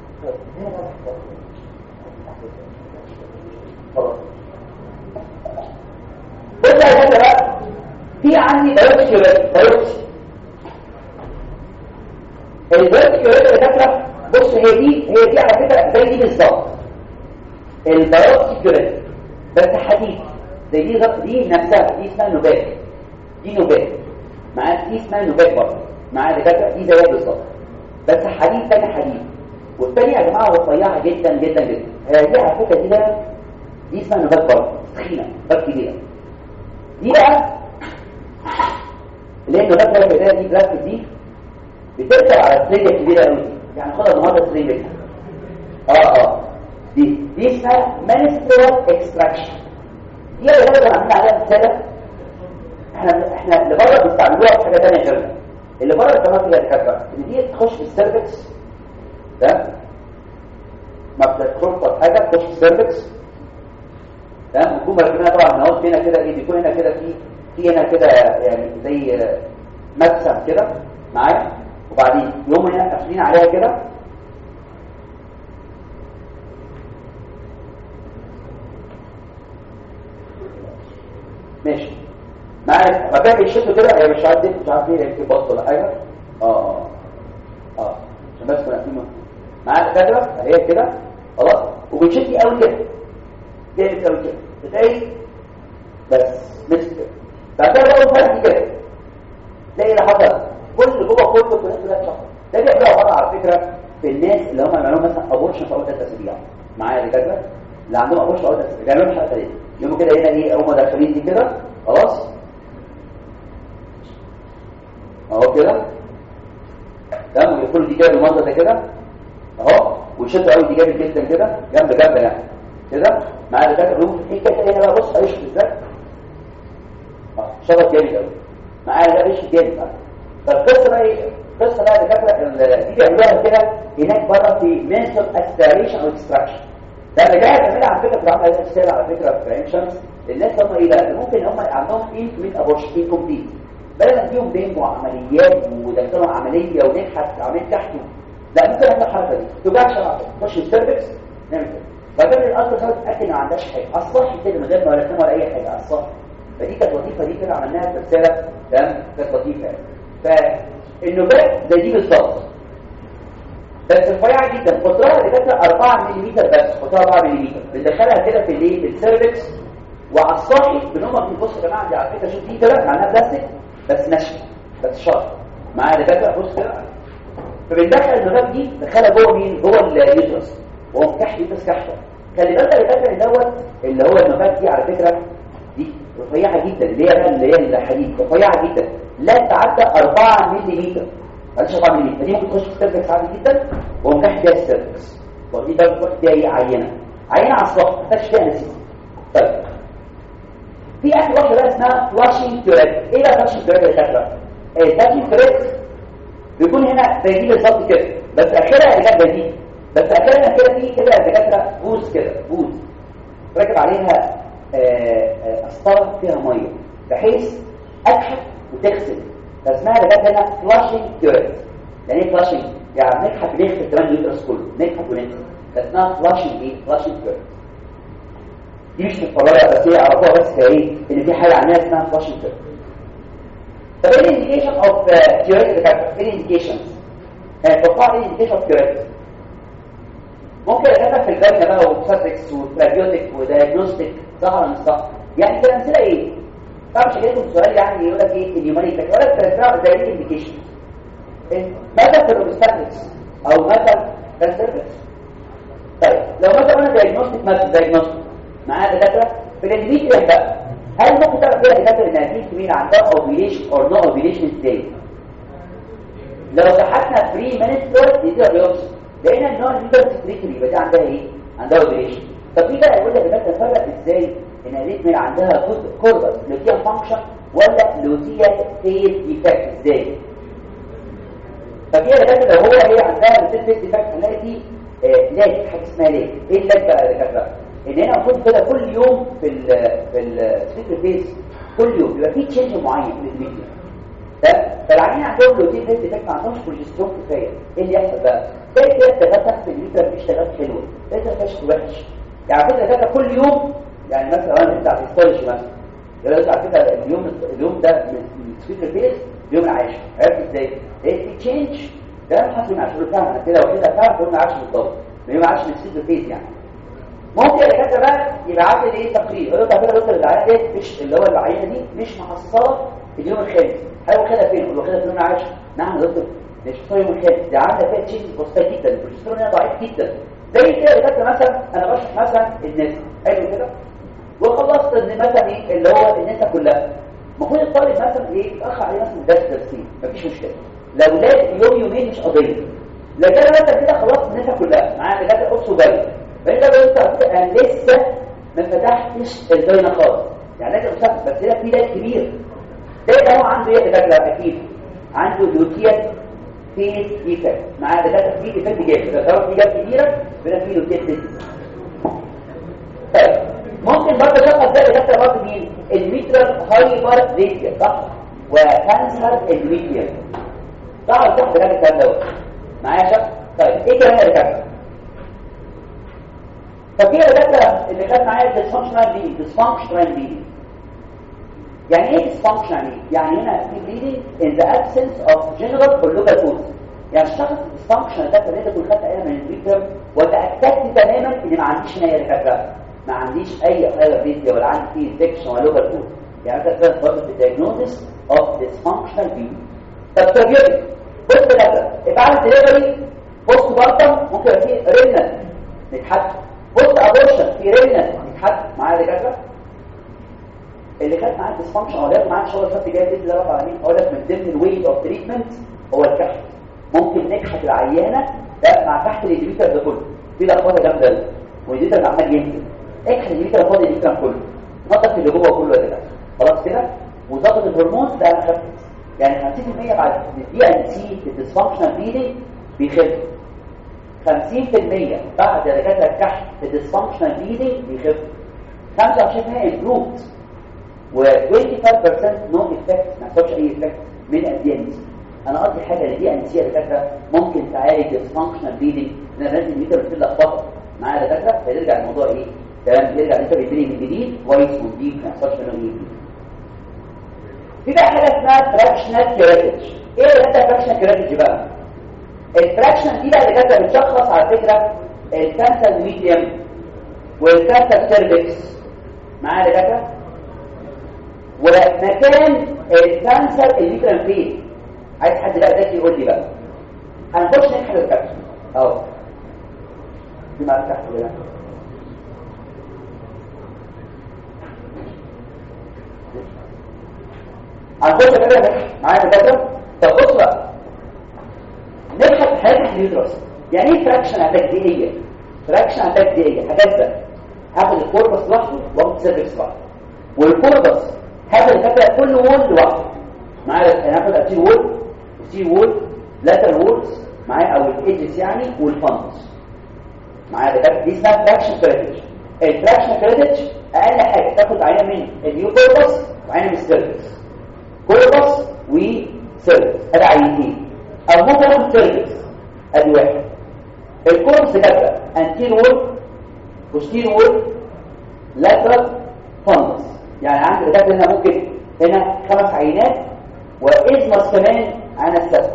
Speaker 1: بص يا جماعه بقى في عندي بايوتيك بايوتيك البايوتيك يا دكاتره بص هي دي هي دي على فكره زي دي بالظبط البيوبسي كيوريت بس حديث زي دي ضغط دي نفسها دي اسمها نوبات دي نوبات مع دي اسمها نوبات برضه مع دكاتره دي زيها بالظبط بس حديد تاني حديد والتانية يا جماعه رفيعه جدا جدا جدا هي دي على فكره دي بقى دي اسمها نوبات برضه تخينه نوبات كبيره دي بقى اللي هي النوبات اللي كده دي جرافيك دي بتركب على سريه كبيره قوي يعني خدها النهارده سريه اه اه دي دي اسمها menstrual extraction دي اللي احنا عاملين عليها رساله احنا احنا اللي بره بيستعملوها في حاجه ثانيه غيرها اللي بره كمان فيها الكذا ان دي تخش في السيرفكس ده ما بتدخلش حاجه تخش في السيرفكس تمام وتكون مركبينها طبعا هنا هنا كده ايه بيكون هنا كده في في هنا كده يعني زي مدسم كده معايا وبعدين يوم هنا قافلين عليها كده ماشي معايا ما كان بيشتوا كده هي مش عارف مش عارف ايه في بط ولا حاجه اه اه اه عشان بس ما نقيمه معايا كده هي كده خلاص وبتشتي قوي كده جامد قوي كده بتلاقي بس مسك كده بعد كده بقى فرق كده تلاقي اللي حصل كل جوه كله في نفس الوقت ده بيعملوا عباره على فكره في الناس اللي هم عملوا مثلا ابورشن في اول ثلاث اسابيع معايا كده اللي عندهم ابورشن في اول ثلاث اسابيع بيعملوا الحركه دي يوم كده هنا ايه هم داخلين دي كده خلاص اهو كده تمام ويقفلوا دي كده بالمنظر ده كده اهو ويشدوا قوي دي جامد جدا كده جنب جنب يعني كده مع الدكاتره يقوموا في كده هنا بقى بص هيشفط ازاي اه شرط جامد قوي معايا ده هيشفط جامد بقى فالقصه بقى ايه القصه بقى الدكاتره دي بيعملوها كده هناك بره في ميثود استريشن او اكستراكشن ده اللي جاي تعملها على فكره في عمل الاشكال على فكره في عين شمس الناس هم ايه بقى ممكن هم عندهم انكميت ابورشن انكمبليت بدل فيهم بين وعمليات ودخلوا عمليه ونجحت عمليه تحته لا ممكن نعمل الحركه دي توجعش تخش السيرفكس نعمل كده فكان الالترا ساوند اتاكد ما عندهاش حاجه على الصح كده من غير ما رسمها ولا اي حاجه على الصح فدي كانت وظيفه دي كده عملناها في رساله تمام كانت لطيفه يعني فالنوبات زي دي بالظبط بس رفيعه جدا قطرها اللي كانت 4 ملم بس قطرها 4 ملم بندخلها كده في الايه في السيرفكس وعلى الصاحي بنقوم في البص يا جماعه دي على فكره شوف دي كده معناها بلاستيك بس ناشفه بس شرط معايا دكاتره بص كده فبندخل النبات دي ندخلها جوه مين جوه اليوترس وهو كحت يوترس كحته خلي بالك يا دكاتره دوت اللي هو النبات دي على فكره دي رفيعه جدا اللي هي اللي هي الحديد رفيعه جدا لا تعدى 4 ملم معلش 4 ملم فدي ممكن تخش في السيرفكس عادي جدا وهو كحت فيها السيرفكس ودي بقى بتروح فيها ايه عينه عينه على السطح ما فيهاش فيها نسيج طيب في اخر واحده بقى اسمها فلاشينج كيوريت ايه بقى فلاشينج كيوريت يا دكاتره الفلاشينج كيوريت بيكون هنا زي دي بالظبط كده بس اخرها اللي كانت دي بس اخرها كده في كده يا دكاتره بوز كده بوز راكب عليها قسطره فيها ميه بحيث اكحت وتغسل فاسمها دكاتره هنا فلاشينج كيوريت يعني ايه فلاشينج يعني نكحت بنغسل كمان اليوترس كله نكحت ونغسل فاسمها فلاشينج ايه فلاشينج كيوريت دي مش متفرجه بس هي عرفوها بس كايه ان في حاجه عندنا اسمها فلاشينج كيوريت طب ايه الانديكيشن اوف كيوريت دكاتره ايه الانديكيشنز توقع ايه الانديكيشن اوف كيوريت ممكن اتكلم في الجلد بقى وسابكس وبراجيوتيك ودايجنوستيك ظهر مش صح يعني كده امثله ايه طبعا مش جايلكم سؤال يعني يقول لك ايه النيومريك ولا الترانسفير زي الانديكيشن ماذا في الاوبستاكلز او ماذا في السيرفكس طيب لو مثلا انا دايجنوستيك ماذا دايجنوستيك معايا دكاتره في الانديكيشن بقى هل ممكن تعرف كده دكاتره ان هذه مين عندها اوبيليشن اور نو اوبيليشن ازاي لو بحثنا فري مينستر دي ريوبسي لقينا ان هو الليبر سكريتري يبقى دي عندها ايه عندها اوبيليشن طب في بقى يقول لك دكاتره فرق ازاي ان الريتم عندها كوربس لوتيا فانكشن ولا لوتيا فيز ديفكت ازاي ففي دكاتره لو هو هي عندها فيز ديفكت هنلاقي في لاج حاجه اسمها لاج ايه اللاج بقى يا دكاتره ان هنا المفروض كده كل يوم في ال في السيكل فيس كل يوم يبقى في تشينج معين في الميديا فالعيانين عندهم روتين فيس ديفكت ما عندهمش بروجسترون كفايه ايه اللي يحصل بقى؟ تلاقي كده التفتح في الميديا مفيش اشتغال حلوه تلاقي كشف وحش يعني فكره كده كل يوم يعني مثلا انا بتاع الهيستولوجي مثلا يقول لك على فكره اليوم اليوم ده من السيكل فيس اليوم العاشر عرفت ازاي؟ ايه في تشينج ده حصل مع شغل فاهم انا كده وكده فاهم كل ما عادش بالضبط اليوم العاشر من السيكل فيس يعني ممكن الدكاتره بقى يبعت لي ايه تقرير يقول لك على فكره دكتور العيان دي مش اللي هو العينه دي مش محصله في اليوم الخامس هل واخدها فين؟ ولا واخدها في اليوم العاشر؟ نعم يا دكتور مش في اليوم الخامس دي عامله فيها تشينج بسيطه جدا البروجسترون هنا ضعيف جدا زي كده دكاتره مثلا انا بشرح مثلا الناس حلو كده وخلصت ان مثلا ايه اللي هو النساء كلها المفروض الطالب مثلا ايه يتاخر عليه مثلا درس درسين مفيش مشكله لو لاد يوم يومين مش قضيه لكن انا مثلا كده خلصت النساء كلها معايا دكاتره قدس وجاي فانت لو انت انا لسه ما فتحتش البينه خالص يعني لازم اشوف بس هنا في دايت كبير ده هو عنده ايه دكاتره اكيد عنده لوكيا في ديفكت معاه دكاتره في ديفكت جامد لو ظهرت في جاب كبيره بيبقى في لوكيا طيب ممكن برضه شخص زي دكاتره برضه مين الميترال هايبر ريتيا صح وكانسر الميترال صح ولا صح ده الكلام دوت معايا شخص طيب ايه كمان يا دكاتره ففي دكاتره اللي كانت معايا ديسفانكشنال بي ديسفانكشنال بي يعني ايه dysfunction يعني يعني هنا في bleeding in the absence of general or local cause يعني الشخص dysfunction ده اللي تكون خدت ايه من الفيكتور وتاكدت تماما ان ما عنديش هنا اي دكاتره ما عنديش اي حاجه فيديو ولا عندي فيه انفكشن ولا لوكال كوز يعني ده كان برضه في diagnosis of dysfunctional bleeding طب سيرجري بص كده بعد الدليفري بص برضه ممكن يبقى فيه رينال نتحدث بص ابورشن في رينال نتحدث معايا دكاتره اللي كانت معاه ديسفانكشن او لازم معاه شغل الشخص جاي باذن الله رب العالمين اقول لك من ضمن الويت اوف تريتمنت هو الكحت ممكن نكحت العيانه ده مع تحت الادريتر ده كله في لخبطه جامده قوي والادريتر عمال ينزل اكحت الادريتر فاضي الادريتر كله نظف اللي جوه كله يا جدع خلاص كده وظبط الهرمون ده خفت يعني 50% بعد الدي ان سي الديسفانكشنال بيلينج بيخف 50% بعد دكاتره الكحت الديسفانكشنال بيلينج بيخف 25% امبروفد و 25% نو افكت ما حصلش اي افكت من الدي ان سي انا قصدي حاجه اللي دي ان سي دكاتره ممكن تعالج الفانكشنال بيلينج ان لازم الميتر بتلخبط مع دكاتره فيرجع الموضوع ايه تمام يرجع الميتر يبتدي من جديد كويس ونضيف ما يحصلش منه ايه في بقى حاجه اسمها فراكشنال كيراتج ايه اللي ده فراكشنال كيراتج بقى الفراكشن دي بقى دكاتره بتشخص على فكره الكانسر ميديم والكانسر سيرفكس معايا دكاتره ومكان الكانسر اللي كان فيه عايز حد بقى ذكي يقول لي بقى هنخش نكحل الكبسول اهو دي معاك تحت ولا هنخش كده معايا دكاتره طب بص بقى نبحث حاجه اليوترس يعني ايه فراكشن اتاك دي هي فراكشن اتاك دي هي هكذا هاخد الكوربس لوحده واخد السيرفكس لوحده والكوربس هذا الفكره كل وول لوحده معايا انا هاخد التي وول والتي وول لاتر وولز معايا او الايدجز يعني والفانس معايا ده دي اسمها فراكشن كريدج الفراكشن كريدج اقل حاجه تاخد عينه من النيو كوربس وعينه من السيرفكس كوربس وسيرفكس ادي عينتين او ممكن اخد سيرفكس ادي واحد الكوربس كده انتير وول بوستير وول لاترال فانس يعني عندي دكاتره هنا ممكن هنا خمس عينات وازمس كمان عن السبت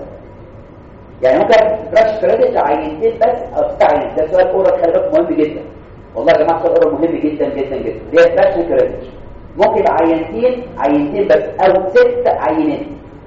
Speaker 1: يعني ممكن فراش كريدت عينتين بس او ست عينات ده سؤال اورال خلي بالك مهم جدا والله يا جماعه سؤال اورال مهم جدا جدا جدا دي فراش كريدت ممكن يبقى عينتين عينتين بس او ست عينات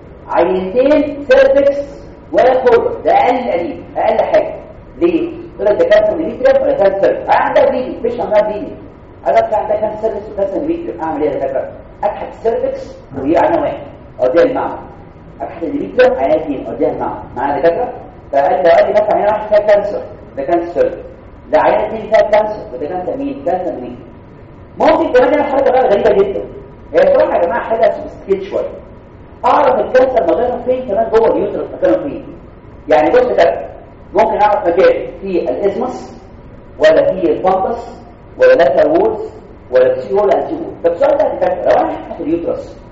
Speaker 1: عينتين سيرفكس ولا كوربس ده اقل قليل اقل حاجه ليه؟ يقول لك ده كانسر ميتريم ولا كانسر عندها بيدي مش عندها بيدي انا بتاع ده كان سيرفكس وكانسر ميتريم اعمل ايه يا دكاتره؟ اكحت السيرفكس وهي عينه واحد اوديها المعمل اكحت الميتريم عينه اثنين اوديها المعمل معايا دكاتره؟ فقال لي قال لي مثلا عينه واحده فيها كانسر ده كانسر سيرفكس ده عينه اثنين فيها كانسر وده كانسر مين؟ كانسر مين؟ ممكن كمان نعمل حاجه بقى غريبه جدا هي صراحه يا جماعه حاجه سوفيستيكيت شويه اعرف الكانسر مكانه فين كمان جوه اليوترس مكانه فين يعني بص ده ممكن اعرف مكان في الازمس ولا في الفانتس ولا لاتر وولز ولا بسي وول انتي وول طب السؤال ده دكاتره لو انا هفتح اليوترس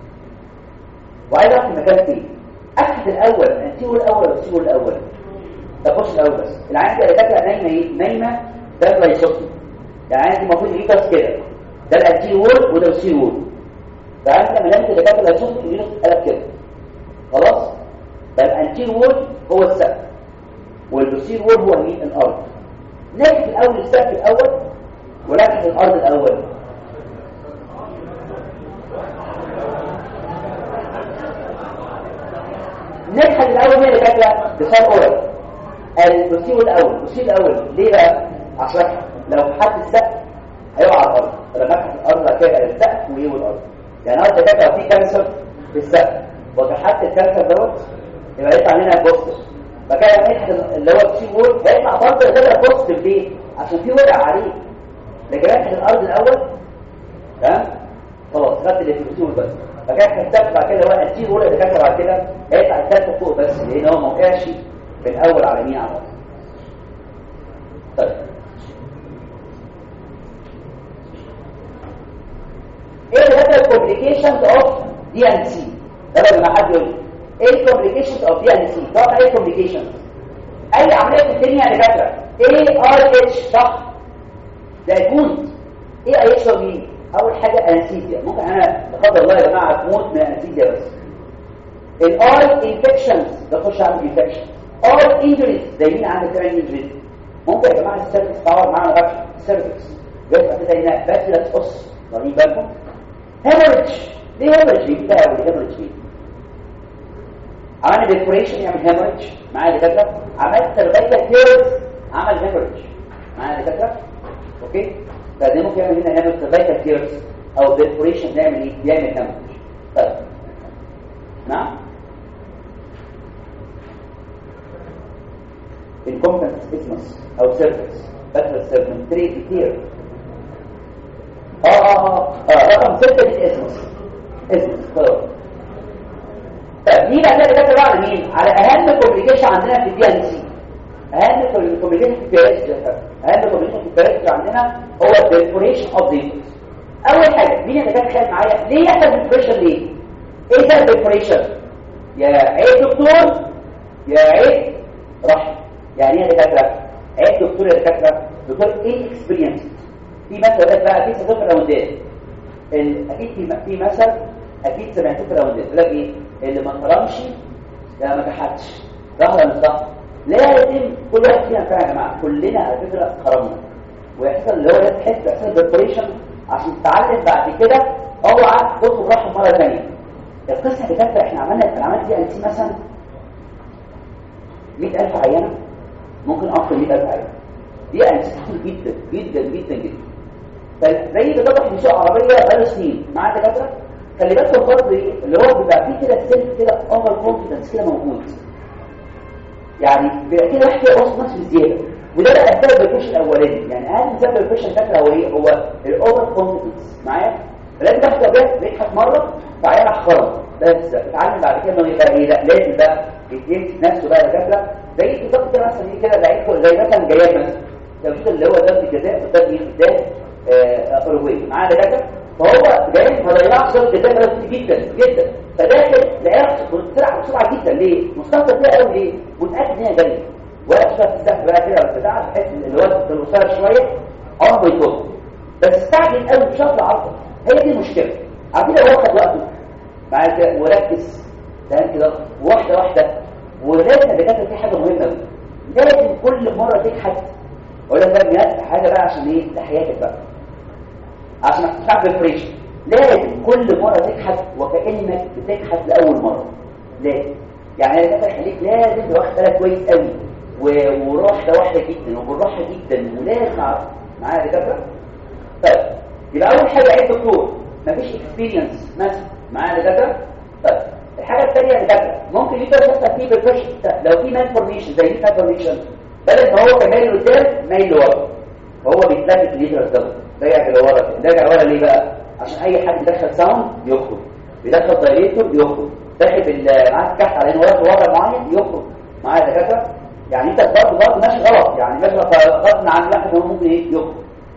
Speaker 1: وعايز اعرف المكان فين افتح الاول انتي وول الاول ولا بسي وول الاول طب بص الاول بس العين دي دكاتره نايمه ايه نايمه ده الريسوتي يعني العين دي المفروض اليوترس كده ده الانتي وول وده السي وول فانت لما لمت دكاتره الريسوتي اليوترس قلب كده خلاص فالانتير وول هو السقف والبوستير وول هو مين الارض ناحيه الاول السقف الاول وركز الارض الاول نجحت الاول هي اللي كاتبه بصار اورال البروسيو الاول البروسيو الاول ليه بقى عشان لو حد السقف هيقع على الارض فلما فتح الارض هتلاقي السقف وايه والارض يعني انا كاتبه في كانسر في السقف وتحت الكانسر دوت يبقى يطلع لنا بوستر فكان نجحت اللي هو السي وول هيطلع برضه كده بوستر ليه عشان في ورق عليه لكن نجحت الارض الاول تمام خلاص خدت اللي في البروسيو بس فكان كتبت بعد كده هو السي وول اللي كتب بعد كده هيطلع الثالثه فوق بس لان هو ما وقعش في الاول على مين على الارض طيب ايه هذا الكومبليكيشنز اوف دي ان سي ده لما حد يقول ايه الكومبليكيشنز اوف دي ان سي طبعا ايه الكومبليكيشنز اي عمليه في الدنيا يا دكاتره اي ار اتش صح ده يكون ايه اي اتش مين اول حاجه انستيزيا ممكن انا لا قدر الله يا جماعه تموت من انستيزيا بس الاي انفكشنز ده خش على انفكشن اي انجريز زي مين عندك كمان انجريز ممكن يا جماعه السيرفكس تعور معانا غش السيرفكس بيبقى كده هنا باتلس قص واخدين بالكم هيموريدج ليه هيموريدج بيجي بقى هيموريدج ليه عملنا ديكوريشن يعمل هيموريدج معايا دكاتره عملت سيرفيكال كيرز عمل هيموريدج معايا دكاتره اوكي فده ممكن يعمل هنا هيموريدج سيرفيكال كيرز او ديكوريشن يعمل ايه يعمل هيموريدج طيب نعم incompetence isthmus او cervix بكتر cervix تري كتير اه اه اه رقم ستة دي اسمس اسمس خلاص طب دي بقى كده كده على مين على اهم كومبليكيشن عندنا في الدي ان سي اهم كومبليكيشن في البيرس اهم كومبليكيشن في البيرس عندنا هو الديفوريشن اوف ذا اول حاجه مين اللي كان خايف معايا ليه يحصل ديفوريشن ليه ايه ده الديفوريشن يا عيب دكتور يا عيب رحم يعني ايه دكاتره عيب دكتور يا دكاتره دكتور ايه اكسبيرينس في مثل بقى في صدق راوندات اكيد في في مثل اكيد سمعتوه في راوندات يقول لك ايه اللي ما كرمش ده ما جحدش صح ولا مش صح لازم كل واحد فينا فعلا يا جماعه كلنا على فكره كرمنا ويحصل اللي هو لازم تحس باحساس الديبريشن عشان تتعلم بعد كده اوعى تطلب راحه مره ثانيه القصه اللي فاتت احنا عملنا في العمليه دي انت مثلا 100000 عينه ممكن اكتر من 100000 عينه دي انت كتير جدا جدا جدا جدا فزي بالظبط احنا بنسوق عربيه بقاله سنين معايا دكاتره خلي بالكم برضه ايه اللي هو بيبقى فيه كده سيلف كده اوفر كونفدنس كده موجود يعني بيبقى كده واحد كده واثق نفسه بزياده وده بقى السبب الفشل الاولاني يعني اهم سبب الفشل الفكره هو ايه هو الاوفر كونفدنس معايا فلازم تاخد ده نجحت مره فعيالها خرج بس اتعلم بعد كده انه يبقى ايه لا لازم بقى يتنسي نفسه بقى دكاتره زي بالظبط كده مثلا ايه كده لعيب زي مثلا جياد مثلا لو اللي هو ده الجزاء وده ايه ده اوروجواي معاه دكاتره فهو جاي فضيعه صوت الجزاء كتير جدا جدا فداخل لعيب بسرعه بسرعه جدا ليه مستقبل فيها قوي ليه متاكد ان هي جايه ولا شويه السقف بقى كده بتاع بحيث اللي هو الوصايه شويه عمره ما يطول بس استعجل قوي بشكل عصبي هي دي المشكله عارفين هو واخد وقته معايا كده وركز تمام كده واحده واحده ولازم الدكاتره في حاجه مهمه قوي لازم كل مره تكحت ولا ده حاجه بقى عشان ايه ده حياتك بقى عشان ما تدفع بالفريشن لازم كل مره تكحت وكانك بتكحت لاول مره لازم يعني الدكاتره خليك لازم واخد بالك كويس قوي وواحده واحده جدا وبالراحه جدا ولازم معايا دكاتره طيب يبقى اول حاجه عيب دكتور مفيش اكسبيرينس مثلا معايا دكاتره طيب الحاجه الثانيه دكاتره ممكن يقدر يحصل فيه بالفريشن لو في مالفورميشن زي ايه مالفورميشن بدل ما هو كان مايل لقدام مايل لورا هو بيتلكك الليتر ده راجع لورا راجع لورا ليه بقى عشان اي حد يدخل ساوند يخرج بيدخل دايريتور يخرج داخل معاك كحت على انه ورا وضع معين يخرج معايا دكاتره يعني انت برضه برضه ماشي غلط يعني ماشي غلط عن واحد هو ممكن ايه يخرج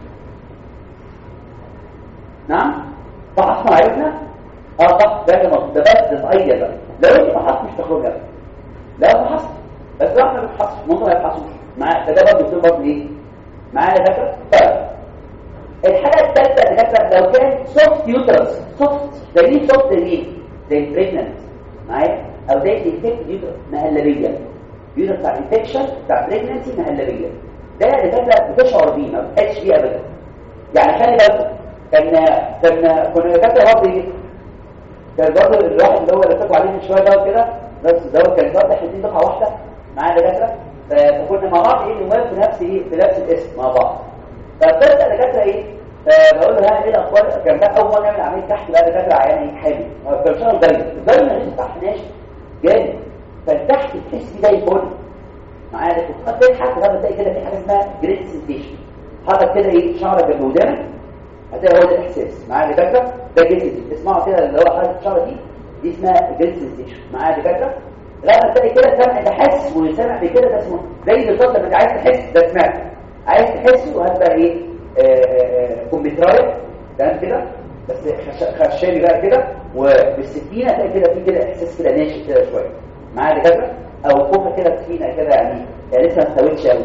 Speaker 1: نعم فحصنا عرفنا اه صح ده ده ده بس تتغير بقى لو انت فحصت مش تخرج لا فحصت بس لو احنا بنفحص ممكن ما يفحصوش مع فده برضه يكون برضه ايه معايا دكاتره طيب الحاجه الثالثه يا دكاتره لو كان سوفت يوترس سوفت زي ايه سوفت زي ايه زي بريجننت معايا او زي ديفكت يوترس مهلبيه يوترس بتاع انفكشن بتاع بريجننسي مهلبيه ده يا دكاتره بتشعر بيه ما بتحسش بيه ابدا يعني خلي بالك كان كان كنا دكاتره برضه ايه كان برضه الواحد اللي هو اللي فاتوا عليه من شويه ده كده بس ده كان برضه احنا الاثنين دفعه واحده معانا دكاتره فكنا مع بعض ايه نواب في نفس ايه في نفس الاسم مع بعض فبدأ دكاتره ايه فبقول له ها ايه الاخبار كان ده اول مره نعمل عمليه تحت بقى دكاتره عيان حامل كان شغل دايما دايما لسه تحت ناشف جامد فالتحت تحس زي الفل معايا ده كنت خدت حاجه بقى بتلاقي كده في حاجه اسمها جريد سنسيشن حاطط كده ايه شعرك جنب ودانك هتلاقي هو ده الاحساس معايا دكاتره ده جريد اسمعوا كده اللي هو حاطط الشعره دي دي اسمها جريد سنسيشن معايا دكاتره لا تلاقي كده سمع ده حس وسمع بكده ده اسمه زي بالظبط لما انت عايز تحس ده سمعت عايز تحس وهتبقى ايه كمبيوتراية تمام كده بس خشابي بقى كده وبالسكينه هتلاقي كده في كده احساس كده ناشف كده شويه معايا دكاتره او كوفه كده سكينه كده يعني يعني لسه ما استوتش قوي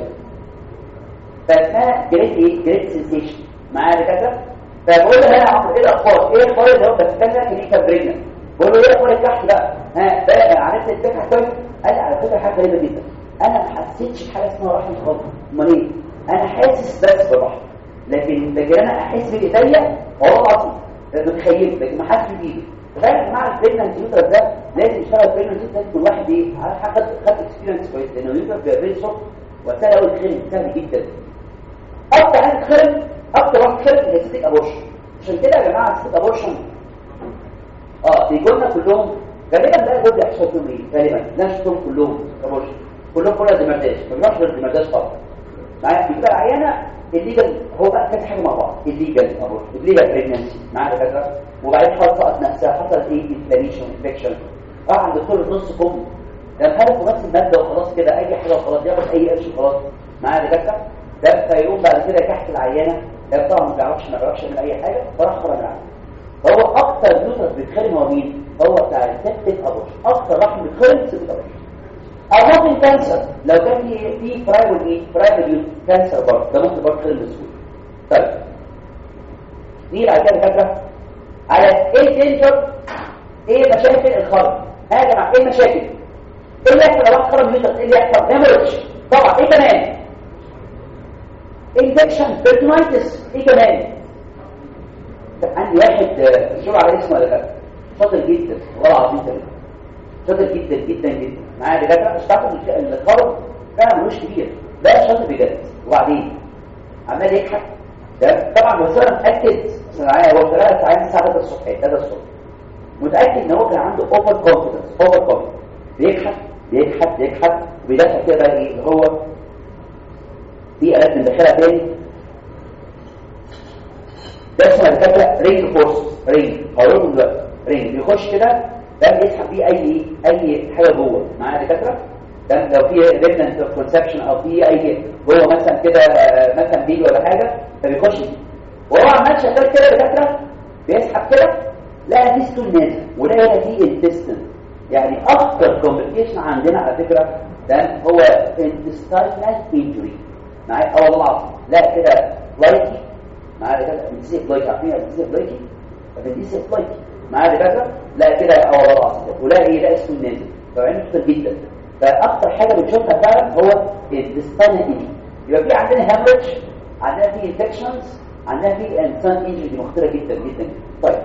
Speaker 1: فاسمها جريد ايه جريد سنسيشن معايا دكاتره فبقول له هنا عمرو ايه الاخبار ايه الاخبار اللي هو بستنى كليكا بريجنا بقول له ايه الاخبار التحت بقى ها بقى عرفت الفكره كويس قال لي على فكره حاجه غريبه جدا انا ما حسيتش بحاجه اسمها رحم خالص امال ايه انا حاسس بس بالرحم لكن لكن انا احس بايديا والله العظيم متخيل لكن ما حاسس بايدي فاهم مع البريجننت يوتر ده لازم يشتغل بريجننت يوتر لازم يكون واحد ايه عارف خد خد اكسبيرينس كويس لانه يوتر بيبقى فيري سوفت وسهل قوي الخير سهل جدا اكتر حاجه تخرب اكتر واحد خرب هي ستيك ابورشن عشان كده يا جماعه ستيك ابورشن اه بيجوا لنا كلهم غالبا ده جزء يحصل فيهم ايه غالبا لا شفتهم كلهم ابورشن كلهم كلها دمرداش ما بيروحش غير دمرداش طبعا معايا بيبقى العيانه الليجل هو بقى كذا حاجه مع بعض الليجل ابورشن الليجل بريجنسي معايا دكاتره وبعدين حصلت نفسها حصلت ايه انفلاميشن انفكشن راح عند دكتور نص كم ده هدفه بس الماده وخلاص كده اي حاجه وخلاص ياخد اي قرش وخلاص معايا دكاتره ده فيقوم بعد كده تحت العيانه ده طبعا ما بيعرفش ما بيعرفش يعمل اي حاجه فراح خرج عنه هو اكتر يوترس بيتخرم هو مين هو بتاع السبتك ابورشن اكتر رقم بيتخرم سبتك ابورشن او ممكن كانسر لو كان في في برايمري ايه برايمري كانسر برضه ده ممكن برضه يتخرم بسهوله طيب دي بعد كده فاكره على ايه دينجر ايه مشاكل الخرم ها يا جماعه ايه المشاكل ايه اللي يحصل لو واحد خرم يوترس ايه اللي يحصل هيموريدج طبعا ايه كمان انفكشن بيرتونايتس ايه كمان عندي واحد شغل على اسمه ولا لا شاطر جدا والله العظيم كده شاطر جدا جدا جدا معايا دكاتره اشتغل الخرم فعلا ملوش كبير ده شاطر بجد وبعدين عمال يضحك ده طبعا بس انا متاكد معايا هو شغال ساعات الساعه 3 الصبح 3 الصبح متاكد ان هو كان عنده اوفر كونفيدنس اوفر كونفيدنس بيضحك بيضحك بيضحك وبيدخل كده بقى ايه اللي هو في آلات مندخلة تاني ده اسمه الدكاترة رينج فورس رينج هقولكم دلوقتي رينج بيخش كده ده بيسحب فيه اي اي حاجه جوه معاه دكاتره ده لو في ريمننت اوف كونسبشن او في اي جوه مثلا كده مثلا بيجي ولا حاجه فبيخش وهو عمال شغال كده دكاتره بيسحب كده لا في ستول نازل ولا هنا في انتستن يعني اكتر كومبليكيشن عندنا على فكره ده هو intestinal injury معايا اه والله العظيم لا كده لايكي معايا كده بنسيب لايكي عارفين بنسيب لايكي بنسيب لايكي معايا دكاتره لا كده اه والله العظيم ولا ايه لا اسمه نازل فعين خطر جدا فاكتر حاجه بنشوفها فعلا هو الديستانال انجري يبقى في عندنا هامرج عندنا في انفكشنز عندنا في انسان انجري دي مخطره جدا جدا طيب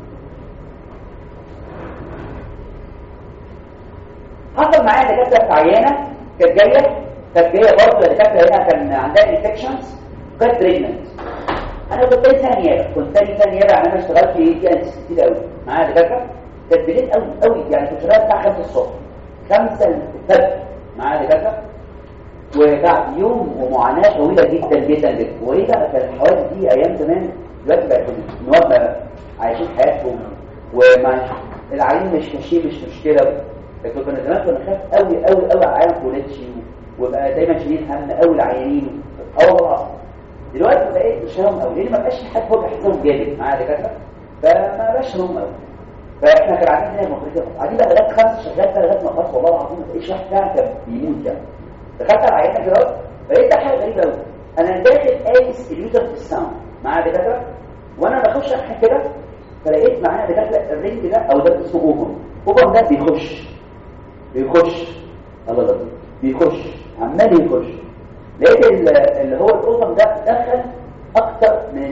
Speaker 1: حصل معايا دكاتره في عيانه كانت جايه كانت جايه برضه دكاتره هنا كان عندها انفكشنز كانت بريجننت انا كنت تاني سنه نيابه كنت تاني سنه نيابه يعني انا اشتغلت في دي انس كتير قوي معايا دكاتره كانت بالليل قوي قوي يعني كنت شغال الساعه 5 الصبح 5 الفجر معايا دكاتره وبعد يوم ومعاناه طويله جدا جدا جدا وايه بقى كان الحوادث دي ايام زمان دلوقتي بقت النواب عايشين حياتهم وما العيان مش ماشيين مش مشكله لكن كنا زمان كنا نخاف قوي قوي قوي على العيان كولتش وبقى دايما شايلين هم قوي العيانين اه والله دلوقتي بقيت مش هم قوي لان ما بقاش حد فوق حسهم جامد معايا دكاتره فما بقاش هم قوي فاحنا كنا قاعدين هنا المفروض قاعدين بقى لغايه خمس شغال لغايه ما خلاص والله العظيم ما بقيش واحد فعلا كان بيموت يعني دخلت على العيانه كده لقيت حاجه غريبه قوي انا داخل قايس اليوتر في الساوند معايا دكاتره وانا بخش احكي كده فلقيت معايا دكاتره الرينج ده او ده اسمه اوفر اوفر ده بيخش بيخش الله الله بيخش عمال يخش لقيت اللي هو الاوفر ده دخل اكتر من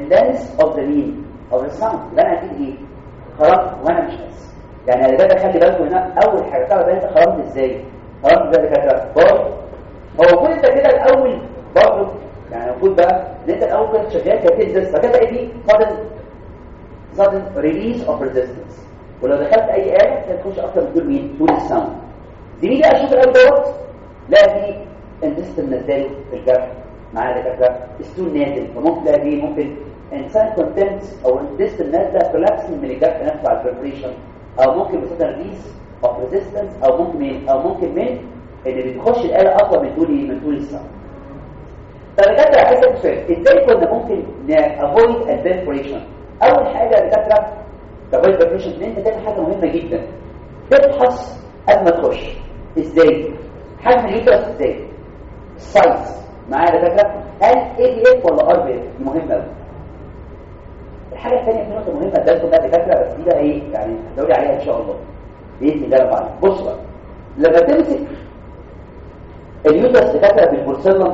Speaker 1: attendance of the mean of the sound يبقى انا اكيد ايه خرجت وانا مش حاسس يعني انا بدأ خلي بالكم هنا اول حاجه تعرف انت خرجت ازاي خرجت ازاي كده برضه هو كل انت كده الاول برضه يعني المفروض بقى ان انت الاول كنت شغال كتنزل فكده ايه دي sudden sudden release of resistance ولو دخلت اي آلة هتخش اكتر من دول مين دول الساوند دي مين اشوف الاول دوت لا في انتست النزال في الجرح معايا دكاتره ستون نازل فممكن تلاقي دي ممكن انسان كونتنتس او انتست النازله كولابس من الجرح نفسه على البريبريشن او ممكن بسبب ريليس اوف ريزيستنس او ممكن من او ممكن من اللي بتخش الاله اقوى من طول من طول الساوند طب دكاتره عايز اسال سؤال ازاي كنا ممكن نافويد البريبريشن اول حاجه يا دكاتره تافويد البريبريشن ان انت تعمل حاجه مهمه جدا تفحص قبل ما تخش ازاي حجم اليوترس ازاي السايز معايا يا دكاتره هل اي بي اف ولا ار بي اف دي مهمه قوي الحاجه الثانيه في نقطه مهمه ادالكم بقى دكاتره بس دي بقى ايه يعني هتدوري عليها ان شاء الله باذن الله بعد بص بقى لما تمسك اليوترس دكاتره بالبورسلم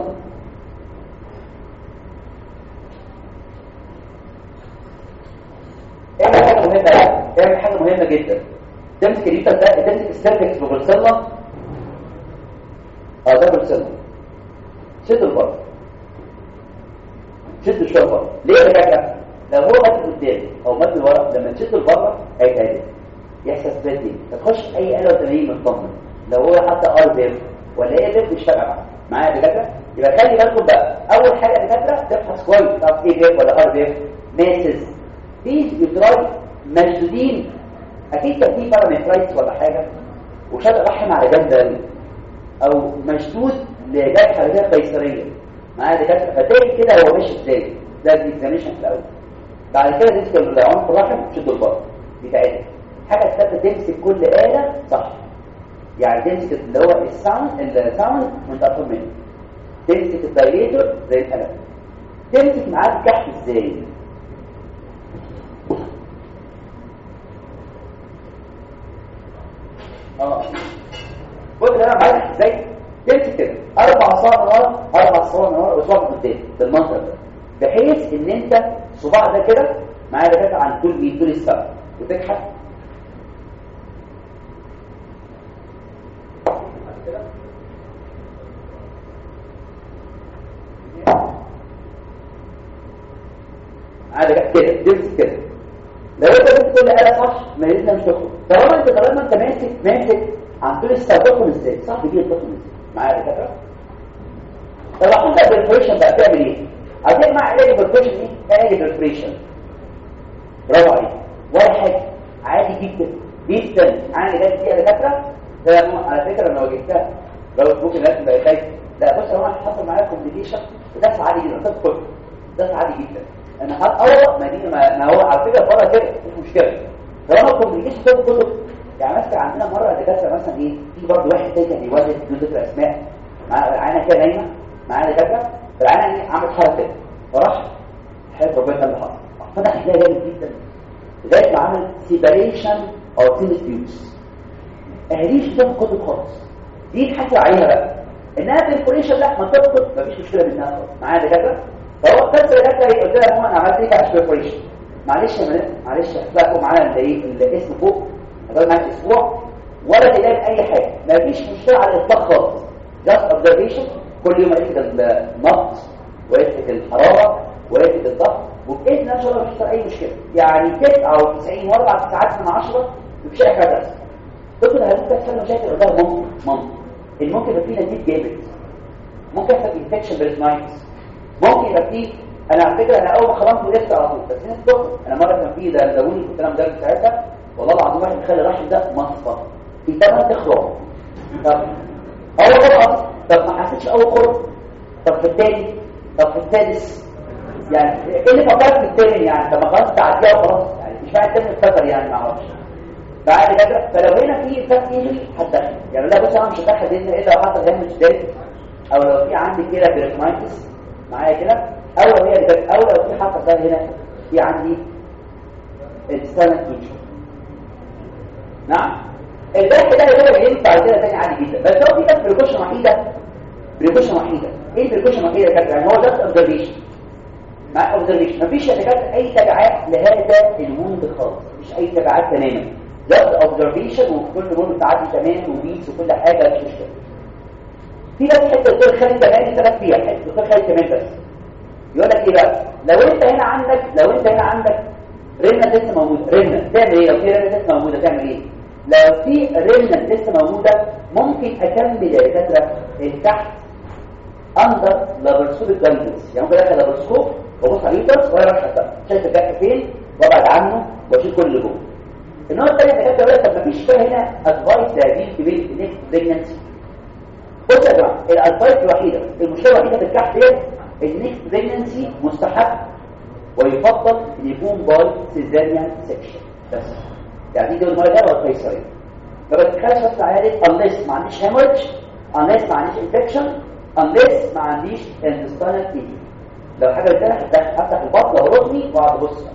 Speaker 1: اعمل حاجه مهمه اعمل حاجه مهمه جدا تمسك اليوترس ده تمسك السيرفكس ببورسلم اه ده بورسلم شد لبره شد شويه بره ليه يا دكاتره لو هو مد قدام او مد لورا لما تشد لبره هيتهدد يحصل سبيدنج فتخش اي آلة وتمرين مطمن لو هو حتى ار بيف ولا ايه بيف مش فارقه معايا يا دكاتره يبقى خلي بالكم بقى اول حاجه يا دكاتره تفحص كويس تعرف ايه بيف ولا ار بيف ماسز في يوتراي مشدودين اكيد كان في بارامترايتس ولا حاجه وشد رحم على جنب قوي او مشدود لجرح غير قيصريه معايا دكاتره فتلاقي كده هو ماشي ازاي ده الاكزاميشن في الاول بعد كده تمسك العنق الرحم تشد البطن بتاعتها حاجه الثالثه تمسك كل آلة صح يعني تمسك اللي هو الساوند الساوند وانت اطول منه تمسك الدايليتور زي القلم تمسك معاه الكحف ازاي اه بص انا معاك ازاي تمسك كده اربع صوابع من ورا اربع صوابع من ورا وصوابع من قدام بالمنظر ده بحيث ان انت صباع ده كده معايا ده كده عن طول مين طول السبع وتكحت عادي كده تمسك كده لو انت بس كل آلة صح ما لازم مش تخرج طالما انت طالما انت ماسك ماسك عن طول السبع تدخل ازاي صح دي تدخل ازاي معايا كده طب عندك بالفريشن بقى تعمل ايه هتجمع علاج بالفريشن ايه علاج بالفريشن برافو عليك ولا حاجه عادي جدا جدا عندي جات دي دكاتره على فكره لو جبتها لو ممكن لازم بقى خايف لا بص هو حصل معايا كومبليكيشن ده عادي جدا تدخل ده عادي جدا انا حط اول ما دي ما هو على فكره بره كده مش مشكله طالما الكومبليكيشن ده كله يعني مثلا عندنا مره دكاتره مثلا ايه في برضه واحد تاني كان بيولد بدون ذكر اسماء مع عينه كده نايمه معانا دكاتره فالعينه دي عملت حركه كده فراح حياه ربنا اللي حصل فتح ايديها جامد جدا لغايه ما عمل سيبريشن او تيلسبيوس اهليش ده كتب خالص دي تحكي عليها بقى انها بالكوليشن لا ما تدخل مفيش مشكله منها خالص معايا دكاتره فهو بس دكاتره قلت لها ماما انا عملت ايه كده بالكوليشن معلش يا مدام معلش هتلاقوا معانا اللي ايه الاسم فوق هتقعد معاك اسبوع ولا تلاقي اي حاجه مفيش مشكله على الاطلاق خالص جاست اوبزرفيشن كل يوم اقيس النبض واقيس الحراره واقيس الضغط وباذن الله ان شاء الله مش هيحصل اي مشكله يعني 99 واربع ساعات من 10 مفيش اي حاجه تحصل تدخل هتبدا تحصل مشاكل قدام ممكن ممكن الممكن يبقى فيه نزيف جامد ممكن يحصل انفكشن بالنايتس ممكن يبقى فيه انا على فكره انا اول ما خرجت ولسه على طول بس ناس تخرج انا مره كان في ده داوني كنت انا مدرس ساعتها والله العظيم واحد مخلي الرحم ده مصفى في ثمان تخرج طب اول خرج طب ما حسيتش اول خرج طب في الثاني طب في السادس يعني ايه اللي فكرت في الثاني يعني طب ما خلاص تعديها وخلاص يعني مش معنى الثاني اتكسر يعني ما اعرفش بعد كده فلو هنا في فات ايجري هتدخل يعني لا بص انا مش هدخل باذن الله لو حصل دامج ديت او لو في عندي كده بيرتمايتس معايا كده او لو هي او لو في حصل ده هنا في عندي السنه ايجري نعم البحث ده يقدر ينفع كده تاني عادي جدا بس هو في بس بريكوشن وحيده بريكوشن وحيده ايه البريكوشن وحيده كده يعني هو جاست اوبزرفيشن مع اوبزرفيشن مفيش يا اي تبعات لهذا الوند خالص مفيش اي تبعات تماما جاست اوبزرفيشن وكل وند تعدي تمام وبيس وكل حاجه مش مشكله في بس حته الدكتور خالد كمان ثلاث فيها حته الدكتور خالد كمان بس يقول لك ايه بقى لو انت هنا عندك لو انت هنا عندك رنة لسه موجودة رنة تعمل ايه لو في رنة لسه موجودة تعمل ايه لو في رنة لسه موجودة ممكن اكمل يا دكاترة تحت اندر لابرسكوب جايدنس يعني ممكن ادخل لابرسكوب وابص على اليوترس وانا بشحن شايف الجرح فين وابعد عنه واشيل كل اللي جوه النوع الثاني دكاترة يقول لك طب مفيش بقى هنا ادفايس لهذه البيت نيكست بريجنسي بص يا جماعه الادفايس الوحيده المشكله الوحيده في الكحف ديت النيكست بريجنسي مستحب ويفضل ان يكون باي سيزاريان سيكشن بس يعني دي المره ده ولا قيصريه ما بتخليش بس على دي unless ما عنديش hemorrhage unless ما عنديش infection unless ما عنديش intestinal bleeding لو حاجه زي كده هفتح هفتح البطن لو ركني واقعد ابص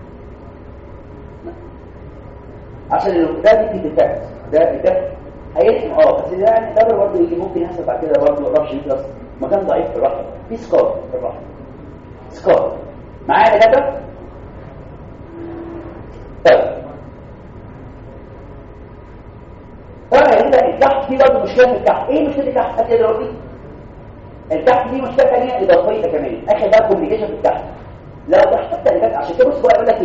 Speaker 1: عشان لو ده دي ديفكت ده ده هيلحم اه بس ده يعني ده برضه يجي ممكن يحصل بعد كده برضه رفش يدرس مكان ضعيف في الرحم في سكار في الرحم سكار معايا كده طيب طبعا هنا الكحف فيه برضه مشكله في الكحف ايه مشكله الكحف حد يقدر يقول الكحف دي مشكله ثانيه اضافيه كمان اخر بقى كومبليكيشن في الكحف لو تحت الكحف عشان كده بص بقى يقول لك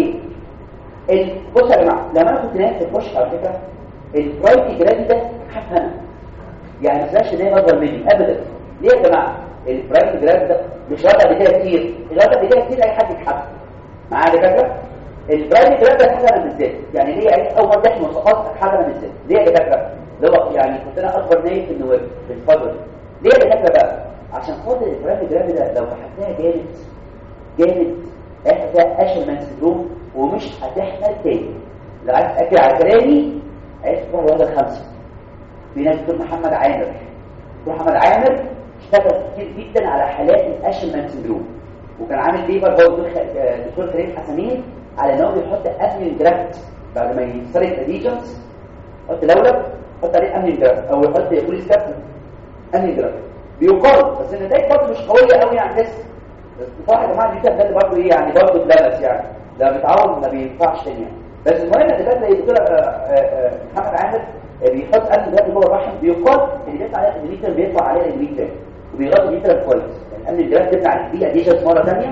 Speaker 1: ايه بص يا جماعه لما انا كنت نايم في الكشك على فكره البرايتي جرادي ده كحف هنا يعني ما تلاقيش ان هي اكبر مني ابدا ليه يا جماعه البرايت جراد ده مش وضع بكده كتير الوضع بكده كتير اي حد يتحب معايا دكاتره البرايت جراد ده حاجه انا بالذات يعني ليه يعني اول مره تحكي مواصفات حاجه انا بالذات ليه يا دكاتره لو يعني كنت انا اكبر نايم في النواب في الفضل ليه يا دكاتره بقى عشان خاطر البرايت جراد ده لو حطيتها جامد جامد هيحصل اشلمان سندروم ومش هتحمل تاني لو عايز تاكل على كلامي عايز تروح الوضع الخمسه في ناس بتقول محمد عامر محمد عامر اشتغل كتير جدا على حالات الاشلمان سندروم وكان عامل ليبر برضه دكتور كريم حسنين على ان هو بيحط امن جرافت بعد ما يسرق الريجنز يحط لولب يحط عليه امن جرافت او يحط بوليس كابتن امن جرافت بيقال بس النتائج برضه مش قويه قوي يعني بس طبعا يا جماعه الريجنز ده برضه ايه يعني برضه اتلبس يعني ده بيتعوض ما بينفعش تاني يعني بس المهم ان ده زي دكتور محمد عامر بيحط امن جرافت جوه الرحم بيقال ان بيطلع عليه الميتر بيطلع عليه الميتر وبيغطي الميتر كويس يعني الجراف بتاع البيئة دي جت مرة ثانية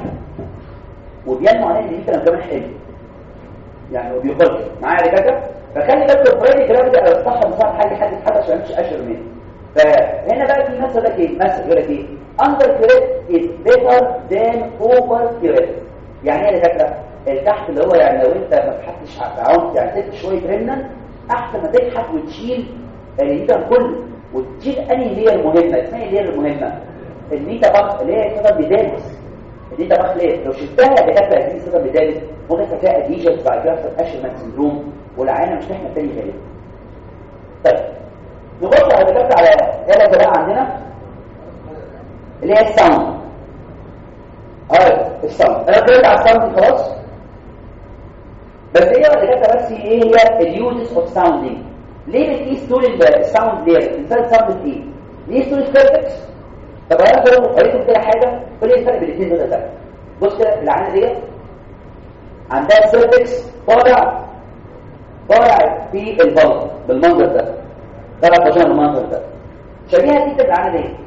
Speaker 1: وبينمو عليه الميتر كمان حلو يعني هو بيغطي معايا يا دكاتره فخلي بالك الفرايدي جراف ده الصح مصاب حاجة حد يتحدث عشان مش اشهر منه فهنا بقى في مثل لك ايه مثل يقول لك ايه under curate is better than over curate يعني ايه يا دكاتره التحت اللي هو يعني لو انت ما فتحتش عمت يعني سبت شويه رنه احسن ما تكحت وتشيل الميتر كله وتشيل انهي اللي هي المهمه اسمها اللي هي المهمه الميتا بخ اللي هي سبب بدالس الميتا بخ ليه لو شفتها دكاتره دي سبب بدالس ممكن تلاقي اديشنز بعد كده يحصل اشلمان سندروم والعينه مش تحمل تاني غيرها طيب نبص على دكاتره على ايه بقى عندنا اللي هي الساوند اه الساوند انا اتكلمت على الساوند خلاص بس ايه يا دكاتره بس ايه هي اليوزز اوف ساوندينج ليه بتقيس طول الساوند لير الانسان ساوند ايه ليه طول الكيرتكس طب انا لو قريتهم كده حاجه قول لي الفرق بين الاثنين دول ده بص كده العينه ديت عندها سيرفكس طالع طالع في البلط بالمنظر ده طالع فجاه بالمنظر ده شبيهه جدا بالعينه ديت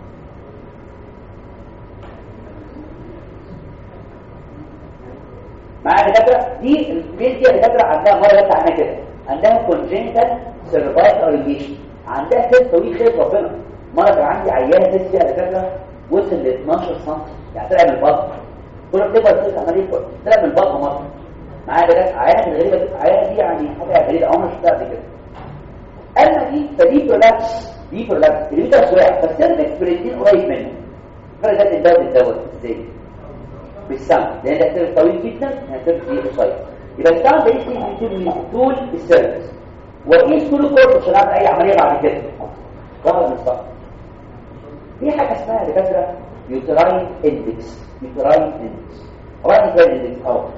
Speaker 1: معايا دكاتره دي الميل دي دكاتره عندها مره بس عندها كده عندها كونجنتال سيرفايكال اوريجيشن عندها سيل طويل خير ربنا مرة كان عندي عيانة تست فيها دكاترة وصل ل 12 سم يعني طلع من البطن كل ما تكبر تست عمال يكبر طلع من البطن مرة معايا دكاترة عيانة غريبة عيانة دي يعني حاجة غريبة عمري شفتها قبل كده أما دي فدي برولابس دي برولابس اللي بيتها سواع فالسيرفكس بالاثنين قريب منه فرق ده الدواء الدواء ازاي بالسم لان ده سيرفكس طويل جدا يعني سيرفكس دي قصير يبقى السم ده يمكن طول السيرفكس وقيس طول الكورس عشان اعمل اي عمليه بعد كده ظهر من الصف في حاجة اسمها دكاترة يوتراين اندكس يوتراين اندكس وبعد كده الاندكس اهو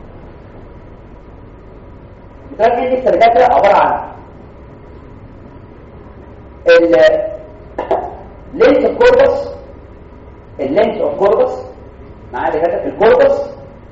Speaker 1: يوتراين اندكس دكاترة عبارة عن ال لينس اوف كوربس اللينس اوف كوربس معايا دكاتره الكوربس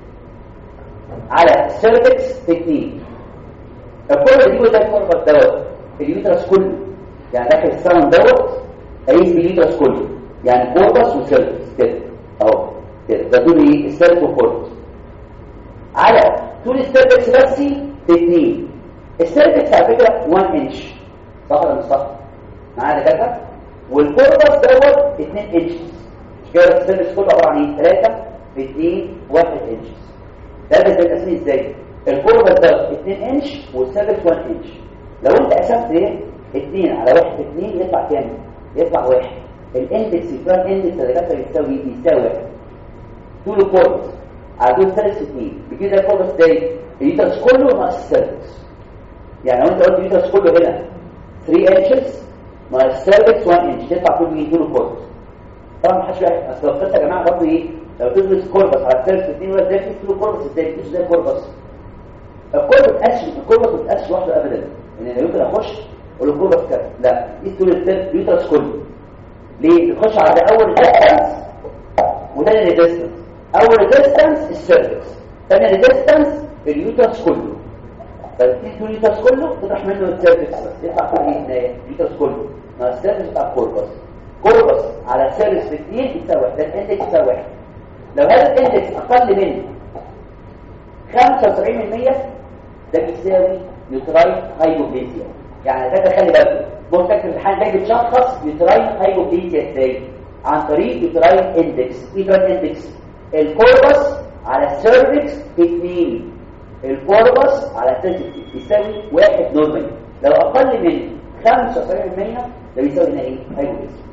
Speaker 1: على السيرفكس تكنيك الكوربس دي ده الكوربس دوت اليوترس كله يعني داخل السمن دوت هيجي اليوترس كله يعني كوربس وسيرفكس كده اهو كده ده طول ايه السيرفكس والكوربس على طول السيرفكس بس تكنيك السيرفكس على فكره 1 انش صح ولا مش صح معايا دكاتره والكوربس دوت 2 انش مش كده السيرفكس كله عباره عن ايه 3 في 2 1 انش ده ده بيتقسم ازاي الكوربس ده 2 انش والسيرفكس 1 انش لو انت قسمت ايه 2 على 1 في 2 يطلع كام يطلع 1 الاندكس يكون اندكس يا دكاتره يساوي يساوي 1 طول الكوربس على طول ثلاث 2 بكده الكوربس ده اليوترس كله ناقص السيرفكس يعني لو انت قلت اليوترس كله هنا 3 انشز ناقص السيرفكس 1 انش تطلع طول مين طول الكوربس طبعا ما حدش يعرف اصل القصه يا جماعه برضه ايه لو تدرس كوربس على السيرفكس 2 ولا ازاي في كوربس ازاي مش زي الكوربس الكوربس قاش الكوربس ما بتقاش لوحده ابدا ان انا يمكن اخش اقول له كوربس كده لا دي طول اليوترس كله ليه بتخش على اول ريزيستنس وثاني ريزيستنس اول ريزيستنس السيرفكس ثاني ريزيستنس اليوترس كله فالتين طول اليوترس كله تطرح منه السيرفكس بس يطلع كل ايه اليوترس كله مع السيرفكس بتاع الكوربس كوربس على السيرفكس في 2 يساوي ده الاندكس يساوي 1 لو هذا الاندكس اقل من 75% ده بيساوي يوتراين هايبوبليزيا يعني ده خلي بالك بص فاكر الامتحان ده بتشخص يوتراين هايبوبليزيا ازاي عن طريق يوتراين اندكس يوتراين اندكس الكوربس على السيرفكس 2 الكوربس على السيرفكس يساوي 1 نورمال لو اقل من 75% ده بيساوي هنا ايه هايبوبليزيا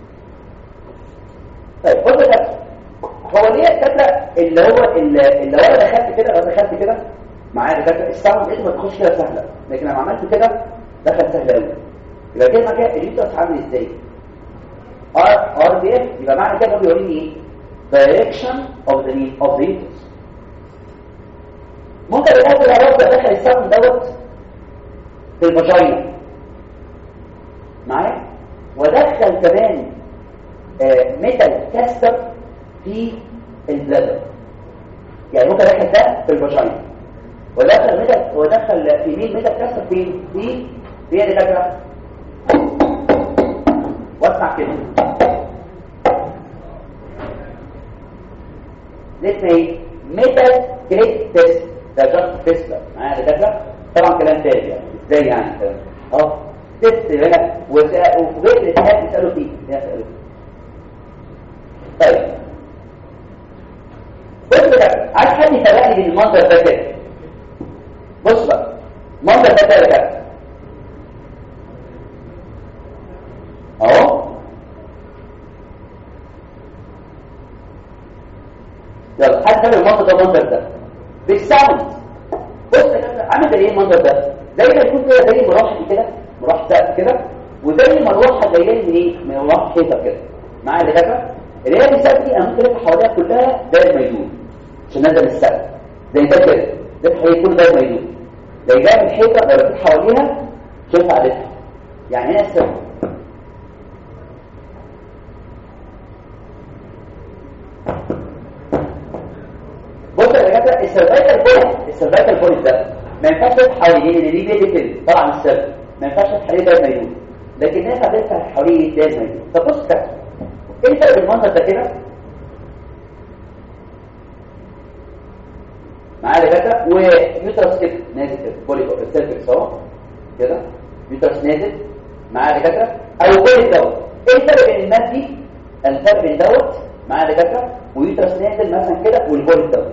Speaker 1: طيب خد بالك هو ليه الدكاتره اللي هو اللي هو انا دخلت كده لو دخلت كده معايا دكاتره الساوند انت ما تخش كده سهله لكن لما عملت كده دخل سهل قوي يبقى كده كده اليوترس عامل ازاي ار ار دي اف يبقى معنى كده بيوريني ايه direction of the of the uterus ممكن يلاقي العلاج ده دخل الساوند دوت في الفاجينا معايا ودخل كمان آه ميتال كاستر في البلادر يعني ممكن ادخل ده في الفاجينا ودخل ميتال ودخل في مين ميتال كاستر في في في اللي فاكره واسمع كده لسه ايه ميتال كريت تيست ده جاست تيست معايا دكاتره طبعا كلام تاني يعني ازاي يعني اه تيست هنا وفوجئت الاتحاد بيسالوا فيه بيسالوا طيب بص بقى عايز حد يتابعني بالمنظر ده كده بص بقى المنظر ده كده اهو يلا حد تابع المنظر ده المنظر ده بالساوند بص يا عامل زي ايه المنظر ده زي ما يكون كده زي مروحه كده مروحه سقف كده وزي مروحه جايه من ايه من مروحه حيطه كده معايا اللي فاكره اللي هي السقف دي انا ممكن الف حواليها كلها داير ميدون عشان نزل السقف زي ده كده ده حواليه كله داير ميدون لو جايه من الحيطه لو لفيت حواليها شوف عادتها يعني هنا السقف بص يا دكاتره السيرفايكال بوليس السيرفايكال بوليس ده ما ينفعش تفتح حواليه لان دي بيدي طبعا من السيرف ما ينفعش تفتح حواليه داير ميدون لكن الناس هتفتح حواليه داير ميدون طب بص كده ايه الفرق بين المنظر ده كده معايا دكاتره ويوترس كده نازل كده بولي سيرفكس اهو كده يوترس نازل معايا دكاتره او بولي دوت ايه الفرق بين الناس دي الفرق بين دوت معايا دكاتره ويوترس نازل مثلا كده والبولي دوت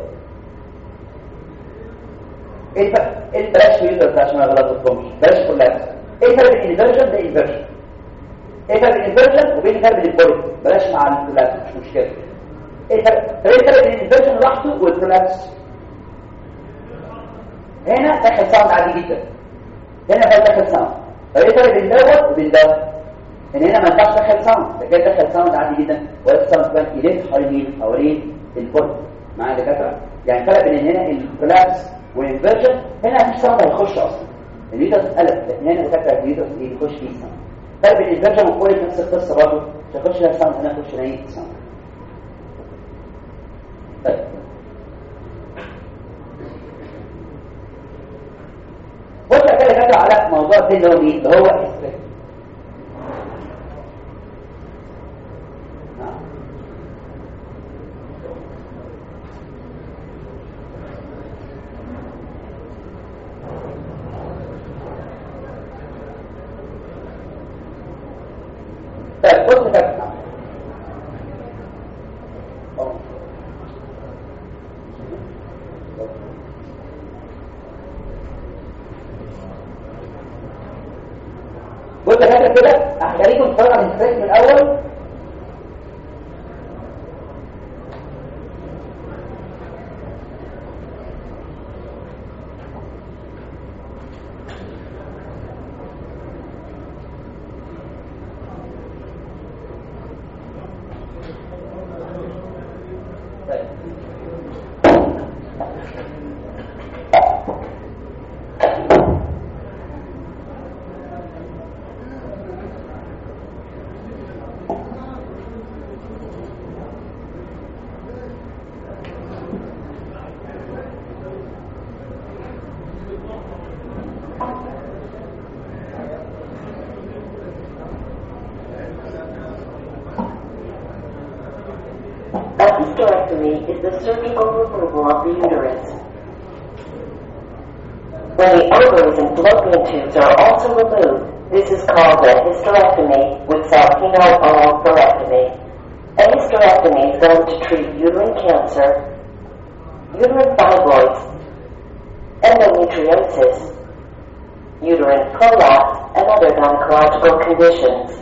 Speaker 1: ايه الفرق ايه بلاش يوترس عشان ما غلطتكمش بلاش كلها ايه الفرق بين الانفرجن ده انفرجن ايه الفرق بين الانفرجن وبين الفرق بين البولي بلاش مع الكولابس مش مشكله ايه الفرق ايه الفرق بين الانفرجن لوحده والكولابس هنا دخل ساوند عادي جدا هنا بقى دخل ساوند طيب ايه الفرق بين دوت وبين دوت ان هنا ما ينفعش دخل ساوند ده كده دخل ساوند عادي جدا ولا ساوند كان يلف حوالين حوالين البولي معايا دكاتره يعني الفرق بين هنا الكولابس والانفرجن هنا مفيش ساوند هيخش اصلا اليوترس قلب لكن هنا دكاتره اليوترس ايه بيخش فيه ساوند فرق بين الانفرجن والكولابس نفس القصه برضه مش هيخش هنا ساوند هنا يخش هنا ساوند طيب بص كده كده على موضوع تاني اللي هو مين اللي هو السبيك طيب بص كده بص كده كده هخليكم تتفرجوا على السبيك من الاول
Speaker 4: A hysterectomy is the surgical removal of the uterus. When the ovaries and fallopian tubes are also removed, this is called a hysterectomy with salpingo-oophorectomy. A hysterectomy is done to treat uterine cancer, uterine fibroids, endometriosis, uterine prolapse, and other gynecological conditions.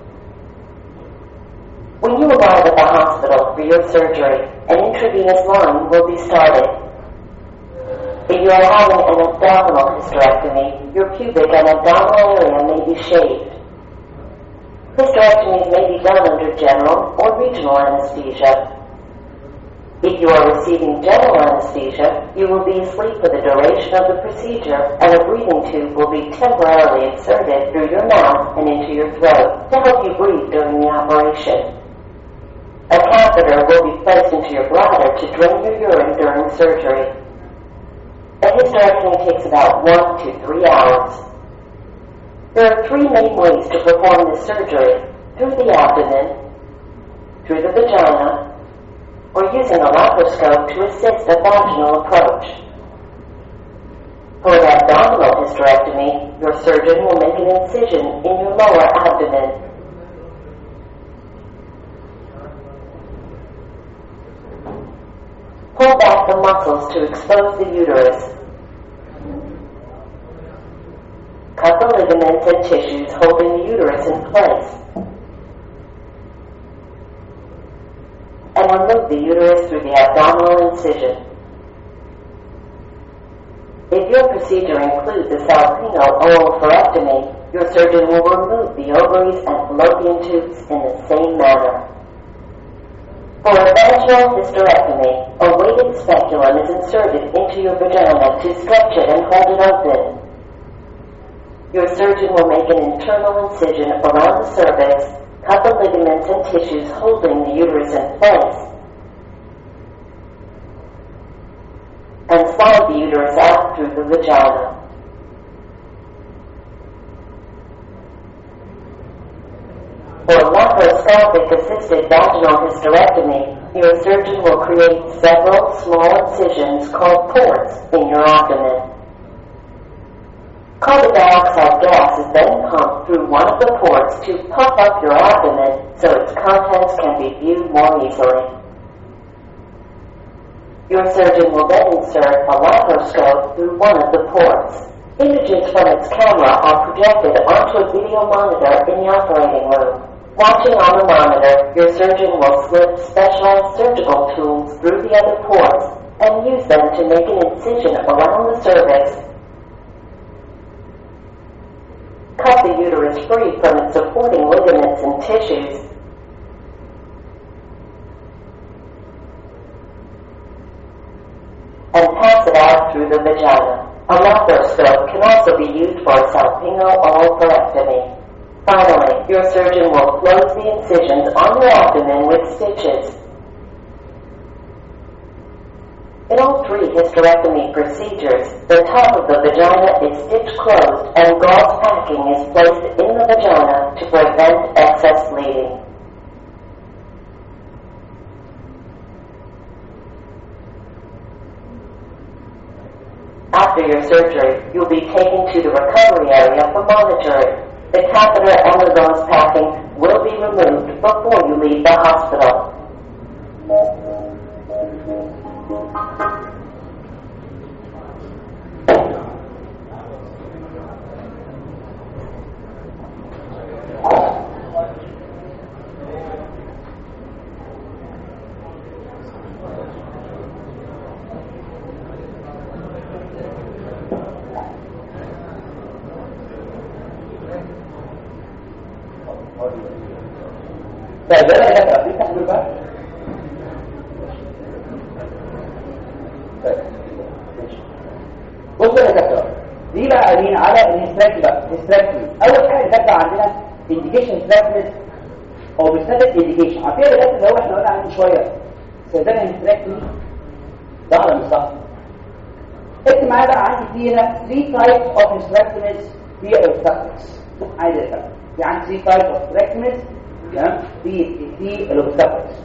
Speaker 4: When you arrive at the hospital for your surgery, an intravenous line will be started. If you are having an abdominal hysterectomy, your pubic and abdominal area may be shaved. Hysterectomies may be done under general or regional anesthesia. If you are receiving general anesthesia, you will be asleep for the duration of the procedure and a breathing tube will be temporarily inserted through your mouth and into your throat to help you breathe during the operation. A catheter will be placed into your bladder to drain your urine during surgery. A hysterectomy takes about one to three hours. There are three main ways to perform this surgery through the abdomen, through the vagina, or using a laparoscope to assist a vaginal approach. For an abdominal hysterectomy, your surgeon will make an incision in your lower abdomen. Pull back the muscles to expose the uterus. Cut the ligaments and tissues holding the uterus in place. And remove the uterus through the abdominal incision. If your procedure includes a salpingo oophorectomy, your surgeon will remove the ovaries and fallopian tubes in the same manner. For a vaginal hysterectomy, a weighted speculum is inserted into your vagina to stretch it and hold it open. Your surgeon will make an internal incision around the cervix, cut the ligaments and tissues holding the uterus in place, and slide the uterus out through the vagina. For laparoscopic assisted vaginal hysterectomy, your surgeon will create several small incisions called ports in your abdomen. Carbon dioxide gas is then pumped through one of the ports to puff up your abdomen so its contents can be viewed more easily. Your surgeon will then insert a laparoscope through one of the ports. Images from its camera are projected onto a video monitor in the operating room. Watching on the monitor, your surgeon will slip specialized surgical tools through the other ports and use them to make an incision around the cervix. Cut the uterus free from its supporting ligaments and tissues. And pass it out through the vagina. A laparoscope can also be used for a salpingo oophorectomy. Finally, your surgeon will close the incisions on your abdomen with stitches. In all three hysterectomy procedures, the top of the vagina is stitched closed and gauze packing is placed in the vagina to prevent excess bleeding. After your surgery, you'll be taken to the recovery area for monitoring. The catheter and the gauze packing will be removed before you leave the hospital.
Speaker 1: طيب ده انا كده في تحضير بقى طيب، ماشي. بص يا دكتور دي بقى قايلين على الاستراكت بقى الاستراكت اول حاجه كانت عندنا انديكيشن ستراكت او بيستخدم انديكيشن عارفين يا دكتور اللي هو احنا قلنا عنه شويه استخدام الاستراكت ده ولا مش صح اكتب معايا بقى عندي في هنا 3 types of hysterectomies في الاوبستاكلز عايز افهم في عندي 3 types of hysterectomies تمام في في الاوبستاكلز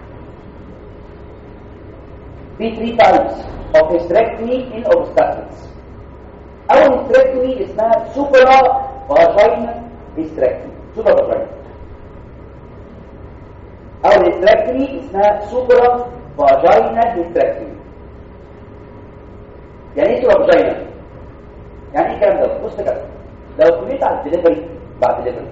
Speaker 1: في 3 types of hysterectomy in obstacles اول hysterectomy اسمها supra vagina hysterectomy supra vagina اول hysterectomy اسمها supra vagina hysterectomy يعني ايه supra vagina يعني ايه الكلام ده بص كده لو كملت على الدليفري بعد الدليفري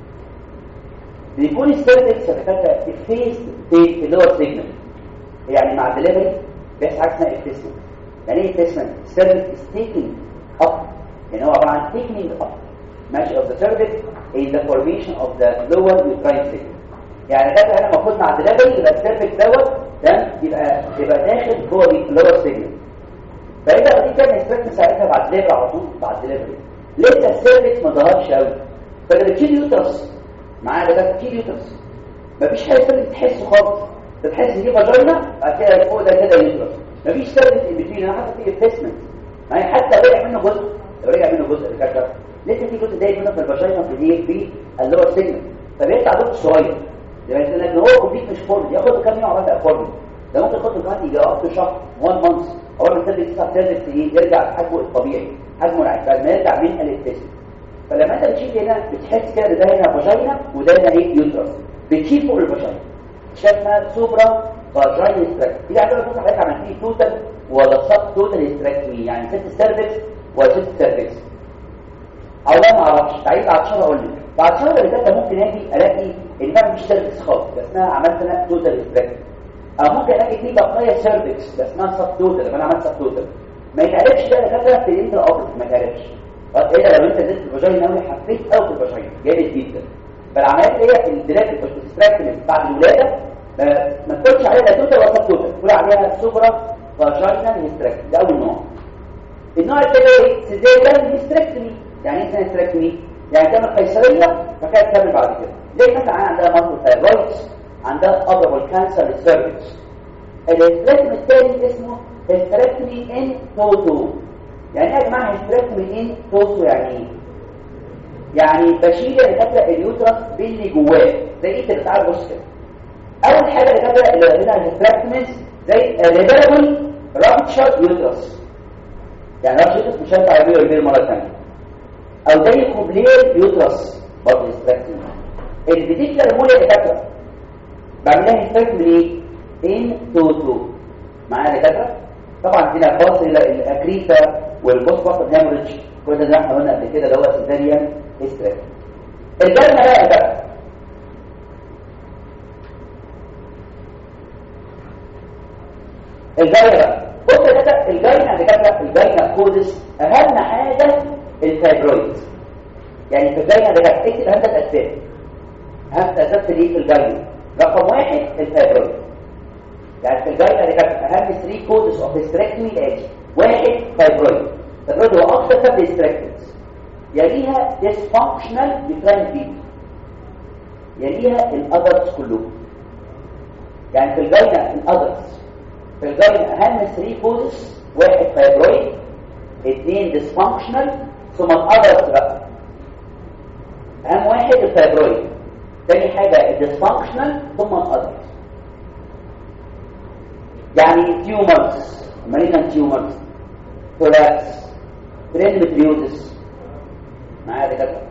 Speaker 1: بيكون السيرفكس يتكتل الفيس في اللي هو السيجنال يعني مع الدليفري بيحصل حاجه اسمها ابتسمنت يعني ايه ابتسمنت السيرفكس is taking up يعني هو عباره عن taking up ماشي of the cervix in the formation of the lower uterine segment يعني ده انا المفروض مع الدليفري يبقى السيرفكس دوت تمام يبقى يبقى داخل جوه اللور سيجنال فانت دي كان ستريس ساعتها بعد دليفري على طول بعد دليفري لسه السيرفكس ما ظهرش قوي فلما تشيل يوترس معايا ده تشيل يوترس مفيش حاجه سيرفكس تحس خالص بتحس ان دي فاجينا بعد كده فوق ده كده يوترس مفيش سيرفكس ان بتوين انا حاسس في ابتسمنت يعني حتى رجع منه جزء لو رجع منه جزء كده لسه في جزء دايما منه في الفاجينا في دي في اللي هو السيجنال فبيطلع جزء صغير يعني لان هو كومبليت مش فورم ياخد كام يوم عقبال فورم ده ممكن ياخد كمان يجي اب شهر 1 مانث اول ما السيرفكس يطلع سيرفكس ايه يرجع لحجمه الطبيعي حجمه العادي بعد ما يرجع من الابتسم فلما انت بتشيل هنا بتحس كده ده هنا فاجينا وده هنا ايه يوترس بتشيل فوق الفاجينا شافها سوبرا فاجينا ستراك دي عندنا بص حضرتك عملت لي توتال ولا سب توتال ستراكمي يعني ست سيرفكس ولا ست سيرفكس او لا ما اعرفش تعيد بعد شهر اقول لك بعد شهر اللي فات ممكن اجي الاقي ان انا مش سيرفكس خالص ده اسمها عملت انا توتال ستراكمي او ممكن الاقي في بقايا سيرفكس ده اسمها سب توتال لما انا عملت سب توتال ما يتعرفش ده دكاتره في الانتر اوبريت ما يتعرفش ايه ده لو انت نزلت الفاجينا قوي حسيت قوي في الفاجينا جامد جدا فالعمليات اللي هي في الدلات الكونستراكشن بعد الولاده ما- ما تقولش عليها لا توتال ولا سب توتال تقول عليها سوبرا فاجينا هيستراكتمي ده اول نوع النوع الثاني ايه سيزيريان هيستراكتمي يعني ايه هيستراكتمي يعني تعمل قيصريه فكانت تكمل بعد كده زي مثلا عندها مالتي ثايرويدز عندها ابربل كانسر للسيرفكس الهيستراكتمي الثاني اسمه هيستراكتمي ان توتو يعني ايه يا جماعه هيستراكتمي ان توتو يعني ايه يعني بشيل الكتله اليوترس باللي جواه زي ايه بتاع بص كده اول حاجه الكتله اللي هنا الهيستراكتميز زي ريفيربل رابتشر يوترس يعني رابتشر يوترس مش هينفع يعمله يعمله مره ثانيه او زي كوبلير يوترس برضه هيستراكتمي البيتيكلر مولي الكتله بعملها هيستراكتمي ايه ان توتو معايا الكتله طبعا هنا باص الى الاكريتا والبوست باص هامرج كل ده احنا قلنا قبل كده اللي هو سيزاريان هيستراكتمي الجنة بقى بقى الجاية بقى بص يا كده الجاينة اللي كده الجاينة كودس أهم حاجة الفايبرويد يعني في الجاينة اللي كده اكتب أهم الأسباب أهم الأسباب في في الجاينة رقم واحد الفايبرويد يعني في الجاينة اللي كده أهم 3 كودس أوف هيستريكتومي الآتي واحد فايبرويد الفايبرويد هو أكثر سبب هيستريكتوميز يليها dysfunctional uterine feed يليها الادلتس كلهم يعني في الجاينة الادلتس في الجاين اهم 3 كوزز واحد فايبرويد اثنين ديسفانكشنال ثم الاذرز بقى اهم واحد الفايبرويد تاني حاجه الديسفانكشنال ثم الاذرز يعني تيومرز مالينان تيومرز كولاكس برينمتريوزس معايا دكاتره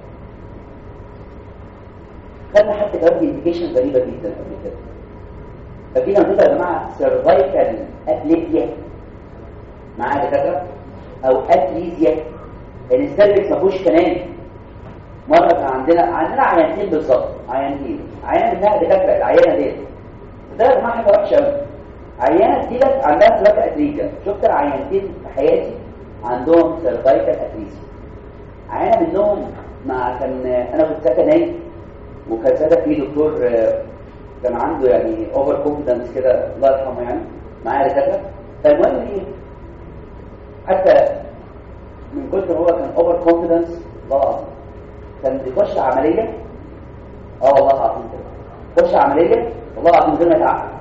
Speaker 1: خدنا حتى كمان انديكيشن غريبه جدا قبل كده ففينا نقول يا جماعه سيرفايكال اتليتيا معايا دكاتره او اتليزيا ان السيرفكس ما فيهوش كنان مره كان عندنا عندنا عيانتين بالظبط عيانتين عيانه منها دكاتره العيانه ديت ده يا جماعه حاجه وحشه قوي عيانه دي عندها سيرفايكال اتليزيا شفت العيانتين في حياتي عندهم سيرفايكال اتليزيا عيانه منهم مع كان انا كنت ساكن هناك وكان ساعتها في دكتور كان عنده يعني اوفر كونفيدنس كده الله يرحمه يعني معايا دكاتره فالمهم ايه حتى من كتر هو كان اوفر كونفيدنس الله العظيم كان بيخش عمليه اه والله العظيم كده يخش عمليه والله العظيم من غير ما يتعقد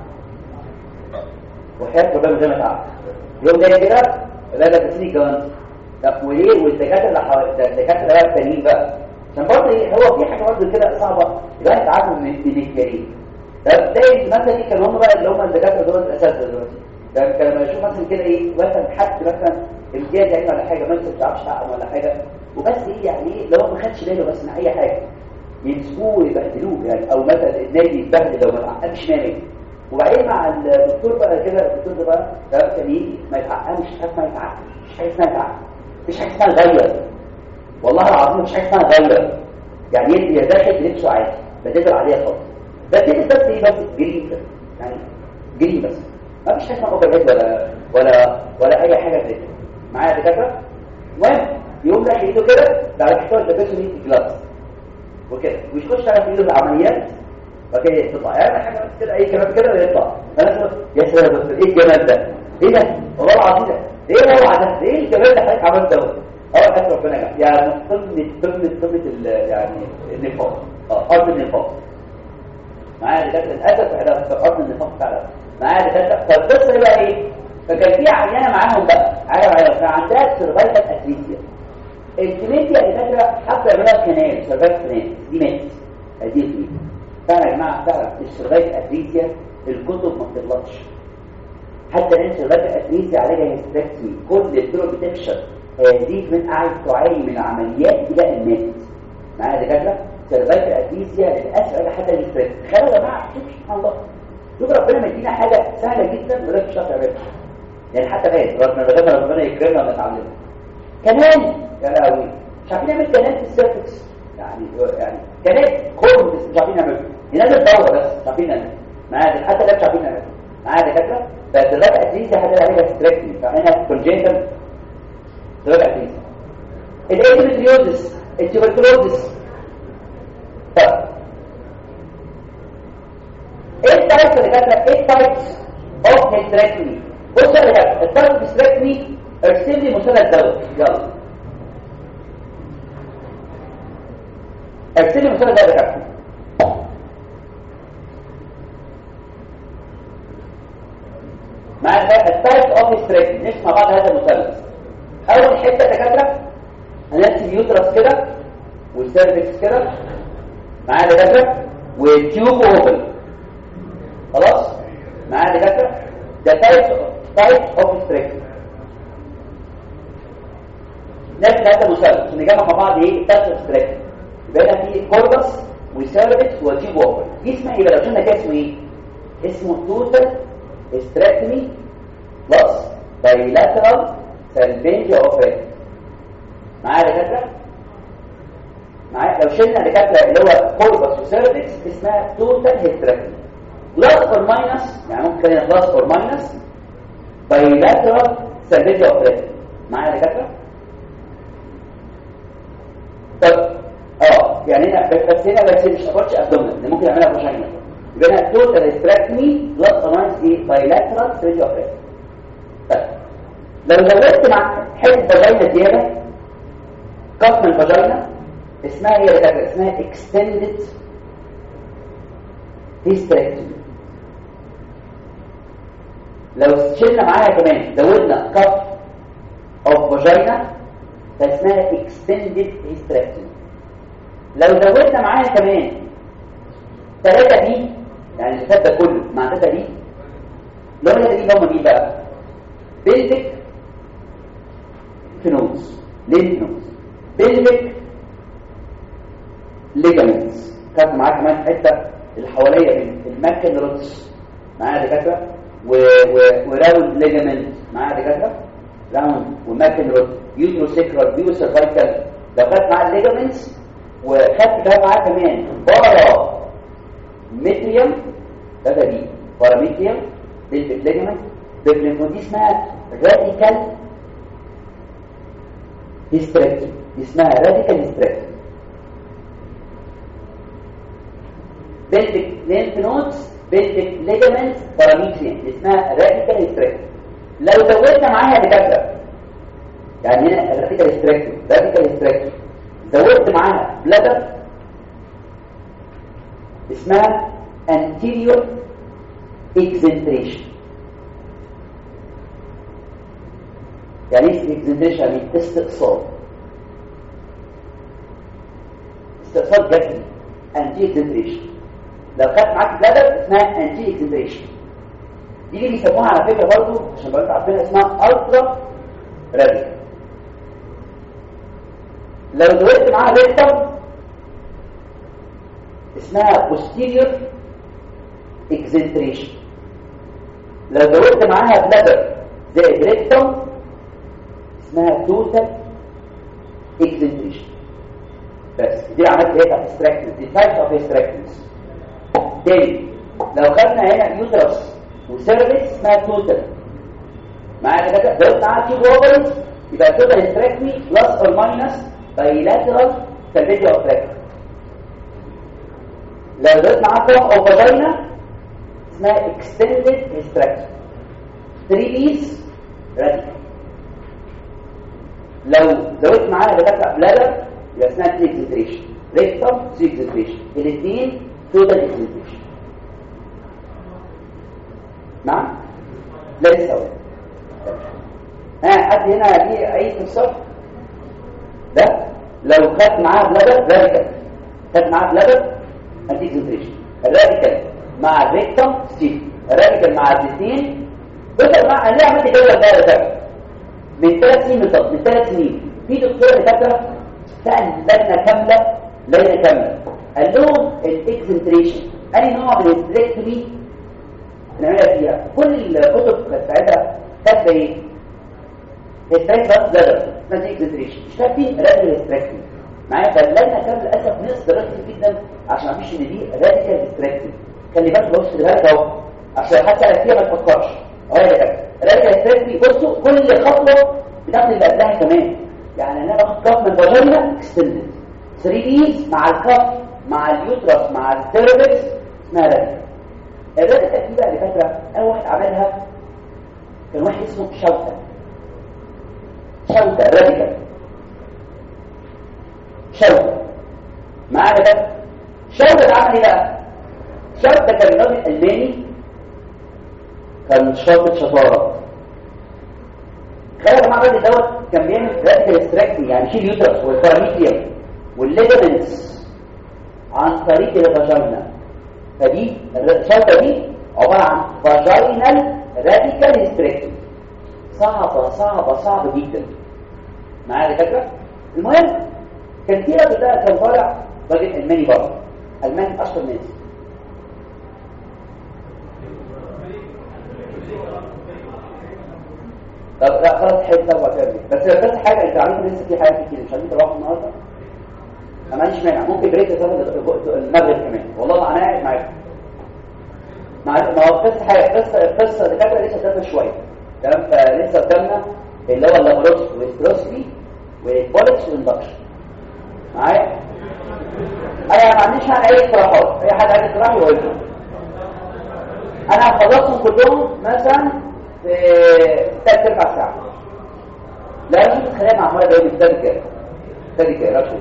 Speaker 1: وحياه ربنا من غير ما يتعقد يوم جاي كده لا ده تسيني الجواز طب وليه والدكاتره اللي حوالي الدكاتره بقى التانيين بقى عشان برضه ايه هو في حاجه برضه كده صعبه يبقى يتعامل بمكيالين ده زي مثلا ايه كانوا هم بقى اللي هم الدكاتره دول الاساتذه دلوقتي ده كان لما يشوف مثلا كده ايه مثلا حد مثلا امتياز يعني ولا حاجه مثلا ما بتعرفش تعقم ولا حاجه وبس ايه يعني ايه لو هو ما خدش باله بس من اي حاجه يمسكوه ويبهدلوه يعني او مثلا النادي يتبهدل لو ما تعقمش نامي وبعدين مع الدكتور بقى كده الدكتور ده بقى ده كان يجي ما يتعقمش حاجه ما يتعقمش مش حاجه اسمها يتعقم مفيش حاجه اسمها يغير والله العظيم مش حاجه اسمها غير يعني يدي داخل لبسه عادي بدل عليها خالص بس كده بس ايه بس جري بس يعني جري بس ما فيش حاجه اسمها اوفر هيد ولا ولا ولا اي حاجه زي كده معايا دكاتره المهم يقوم داخل ايده كده بعد كده لابسه 100 جلاس وكده ويخش على ايده العمليات وكده يطلع يعني حاجه بس كده اي كلام كده ويطلع فانا يا سلام يا دكتور ايه الجمال ده ايه ده والله العظيم ده ايه الروعه ده ايه الجمال ده حضرتك عملته ده اه حتى ربنا يجعل يعني قمه قمه قمه يعني النفاق اه ارض النفاق معايا دكاتره للاسف احنا في ارض النفاق فعلا معايا دكاتره فالقصه بقى ايه فكان في عيانه معاهم بقى عيانه معاهم كان عندها سيرفايكال اتليسيا الكليتيا يا دكاتره حتى يعملها كنال سيرفايكال كنال دي مات دي دي فعلا يا جماعه فعلا السيرفايكال اتليسيا الكتب ما بتغلطش حتى الان سيرفايكال اتليسيا عليها هيستكتمي كل الطرق بتفشل هذه من قاعد تعاني من عمليات الى المات معايا دكاتره سيرفايكال اتليسيا للاسف حتى الاستريس تخيلوا يا جماعه شوف سبحان الله شوف ربنا مدينا حاجه سهله جدا ولا مش هتعرف يعني حتى غير ربنا ربنا ربنا يكرمنا ونتعلم كمان يا لهوي مش عارفين نعمل كنال في السيرفكس يعني يعني كنال خرم بس مش عارفين نعمله ينزل دوره بس مش عارفين نعمله معايا حتى ده مش عارفين نعمله معايا دكاتره فالسيرفايكال اتليسيا حاجه عليها ستريكتني فاحنا كونجنتال سيرفايكال اتليسيا الاندوميتريوزس التوبركلوزس طب ايه التايبس اللي كاتبه ايه التايبس اوف هيستريكتومي بص يا دكاتره التايب اوف هيستريكتومي ارسم لي مثلث دوت يلا ارسم لي مثلث دوت يا دكاتره مع التايبس اوف هيستريكتومي نسمع بعض هذا المثلث اول حته يا دكاتره هنرسم اليوترس كده والسيرفكس كده معايا دكاتره والتيوب اوبن خلاص معايا دكاتره ده تايب تايب اوف ستريكت نفس هذا المثلث نجمع مع بعض ايه تايب اوف ستريكت يبقى هنا في كوربس وسيرفكس وتيوب اوبن دي اسمها ايه بقى لو شفنا كده اسمه ايه اسمه توتال استراكتمي بلس بايلاترال سالفينجيا اوبريت معايا دكاتره معايا لو شلنا دكاتره اللي هو كوربس وسيرفكس اسمها توتال هيستراكتمي بلس اور ماينس يعني ممكن خلينا بلس اور ماينس بايلاترال سالفينجيا اوبريت معايا دكاتره طب اه يعني هنا بس هنا بس مش ابروتش ابدومين ممكن اعملها فاجينا يبقى هنا توتال هيستراكتمي بلس اور ماينس ايه بايلاترال سالفينجيا اوبريت طيب لو زودت مع حته فاجينا زياده قسم الفاجينا اسمها ايه يا دكاتره اسمها extended hysterectomy لو شلنا معاها كمان زودنا كف او فاجينا فاسمها extended hysterectomy لو زودنا معاها كمان ثلاثة دي يعني اللي فات ده كله مع ثلاثة دي لو ثلاثة دي هم مين بقى بيلفيك فينوز لينف نوز بيلفيك ليجامنتس كانت معاك كمان حته اللي حواليا من الماكن روتس معايا دكاتره و... و... وراوند ليجامنت معايا دكاتره راوند وماكن روت يوترو سيكرال فيو سيرفايكال لو خدت معايا الليجامنتس وخدت كمان معايا كمان بارا ميتريوم ده ده دي بارا ميتريوم بيلفيك ليجامنت دي اسمها راديكال هيستريكتومي اسمها راديكال هيستريكتومي بلتك لينف نودز بلتك ليجامنت باراميتريم اسمها راديكال هيستريكتومي لو زودنا معاها دكاتره يعني هنا راديكال هيستريكتومي راديكال هيستريكتومي زودت معاها بلادر اسمها anterior exenteration يعني ايه اكزنتريشن يعني استئصال استئصال جسدي انتي اكزنتريشن لو خدت معاك بلادر اسمها انتي اكزنتريشن دي اللي بيسموها على فكره برضه عشان بقى عارفينها اسمها الترا راديكال لو زودت معاها ريكتم اسمها posterior exenteration لو زودت معاها بلادر زائد ريكتم اسمها توتال اكزنتريشن بس دي عملت ايه بتاعت استراكتنس دي تايبس اوف استراكتنس تاني لو خدنا هنا يوترس وسيرفيس اسمها توتال معايا كده زودت معاها تيوب اوفرز يبقى توتال استراكتني بلس اور ماينس بايلاترال سلفيديا اوف لو زودت معاها كوم او فاجينا اسمها اكستندد استراكتنس 3 بيس راديكال لو زودت معاها دكاتره بلادر يبقى اسمها تي اكزنتريشن ريكتم تي اكزنتريشن الاثنين توتال اكزنتريشن نعم لا لسه اقول ها حد هنا ليه اي استفسار ده لو خدت معاها بلادر راديكال خدت معاها بلادر انتي اكزنتريشن الراديكال مع الريكتم ستيل الراديكال مع الاثنين بص مع ليه عملت جدول ده ده من ثلاث سنين بالظبط من ثلاث سنين في دكتور دكاتره سال لجنه كامله لجنه كامله قال لهم الاكسنتريشن اي نوع من الاستريكتومي نعملها فيها كل الكتب بتاعتها كاتبه ايه؟ هيستريك بس لدر اسمها اكسنتريشن مش كاتبين راديكال استريكتومي معايا فاللجنه كامله للاسف نقص دراسه جدا عشان ما فيش ان دي راديكال استريكتومي خلي بالك بص خلي بالك اهو عشان حتى فيها ما تفكرش اهو يا دكاتره راجع الثلاثي بصوا كل خطوة بتاخد اللي قبلها كمان يعني انا باخد كف من فاجينا اكستندد 3 ديز مع الكف مع اليوترس مع السيرفكس اسمها راديكال الراديكال دي بقى اللي فاكره اول واحد عملها كان واحد اسمه شوكة شوكة راديكال شوكة معانا ده شوكة عمل ايه بقى شوكة كان راجل الماني كان شاطر شطارة خلي يا جماعه الراجل دوت كان بيعمل راديكال استراكتنج يعني يشيل يوترس والباراميتريوم والليجمنتس عن طريق الفاجينا فدي الشوكه دي عباره عن فاجينال راديكال استراكتنج صعبه صعبه صعبه جدا معايا دكاتره المهم كان في راجل ده كان طالع راجل الماني برضه الماني اشهر ناس طب لا خلاص حلو طبعا تعمل بس بس حاجه انت عارف لسه في حاجات كتير مش عايزين تروحوا النهارده ما ماليش مانع ممكن بريك تاخد المغرب كمان والله انا قاعد معاك مع ما هو قصه حاجه قصه القصه اللي فاكره لسه قدامنا شويه تمام فلسه قدامنا اللي هو اللابروس والاستروسكي والبولكس والاندكشن معايا انا ما عنديش انا اي اقتراحات اي حد عايز اقتراح يقول لي انا هخلصهم كلهم مثلا في ثلاث اربع ساعات لا مش متخيل مع مرة جاي من كده ثاني كده رشو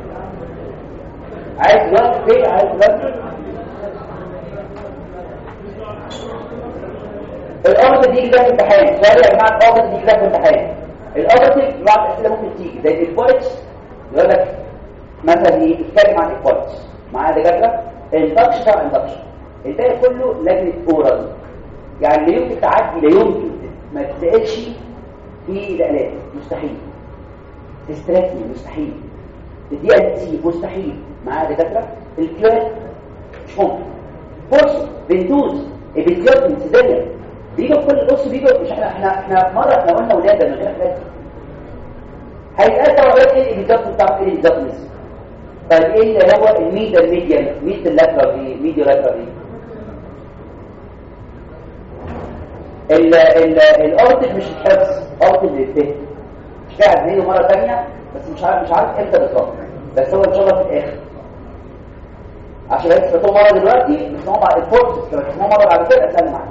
Speaker 1: عايز وقت فين عايز وقت الأرض دي كده في امتحان سؤال يا جماعة الأرض دي كده في امتحان الأرض بعض الأسئلة ممكن تيجي زي الكواليتس يقول لك مثلا ايه يتكلم عن الكواليتس معايا دكاترة اندكشن طبعا اندكشن الباقي كله لجنة اورال يعني لا يمكن تعدي لا يمكن ما تسألش في الآلات مستحيل استراتيجي مستحيل الدي ان سي مستحيل معايا دكاترة الكلات مش ممكن فرصة بنتوز البنتيات الانسدادية بيجوا في كل بص بيجوا مش احنا احنا احنا مرة احنا قلنا ولادة من غير خلاص هيتقال طبعا ايه البنتيات بتاعت ايه البنتيات طيب ايه اللي هو الميدا الميديا ميدا اللاترال دي ميديا لاترال دي ال ال الارتك مش الحفظ ارتك للفهم مش قاعد زيه مره ثانيه بس مش عارف مش عارف امتى بالظبط بس هو ان شاء الله في الاخر عشان بس تسمعوا مره دلوقتي تسمعوا بعد الفورس لما تسمعوا مره بعد كده اسال معايا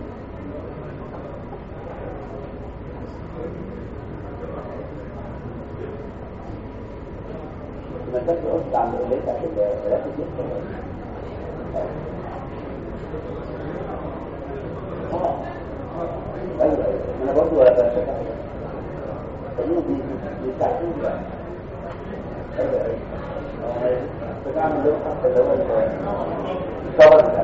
Speaker 1: ما تاكل قلت عن اللي بتاعت الثلاثه دي اه ايوه ايوه انا برضه بشجع خلينا بيساعدوني بقى ايوه ايوه بتعمل له حتى اللي هو الكفر بتاع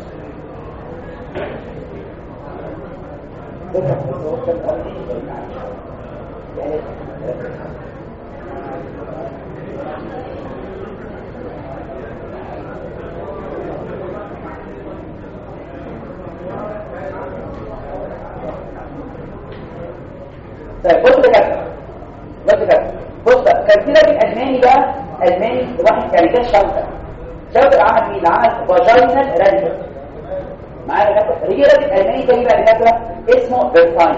Speaker 1: طيب بص كده بص كده بص بقى كان في راجل الماني بقى الماني واحد كان كده شاوتر شاوتر عمل ايه عمل فاجينال راديكال معايا كده رجع راجل الماني تاني بقى كده اسمه فيرتاين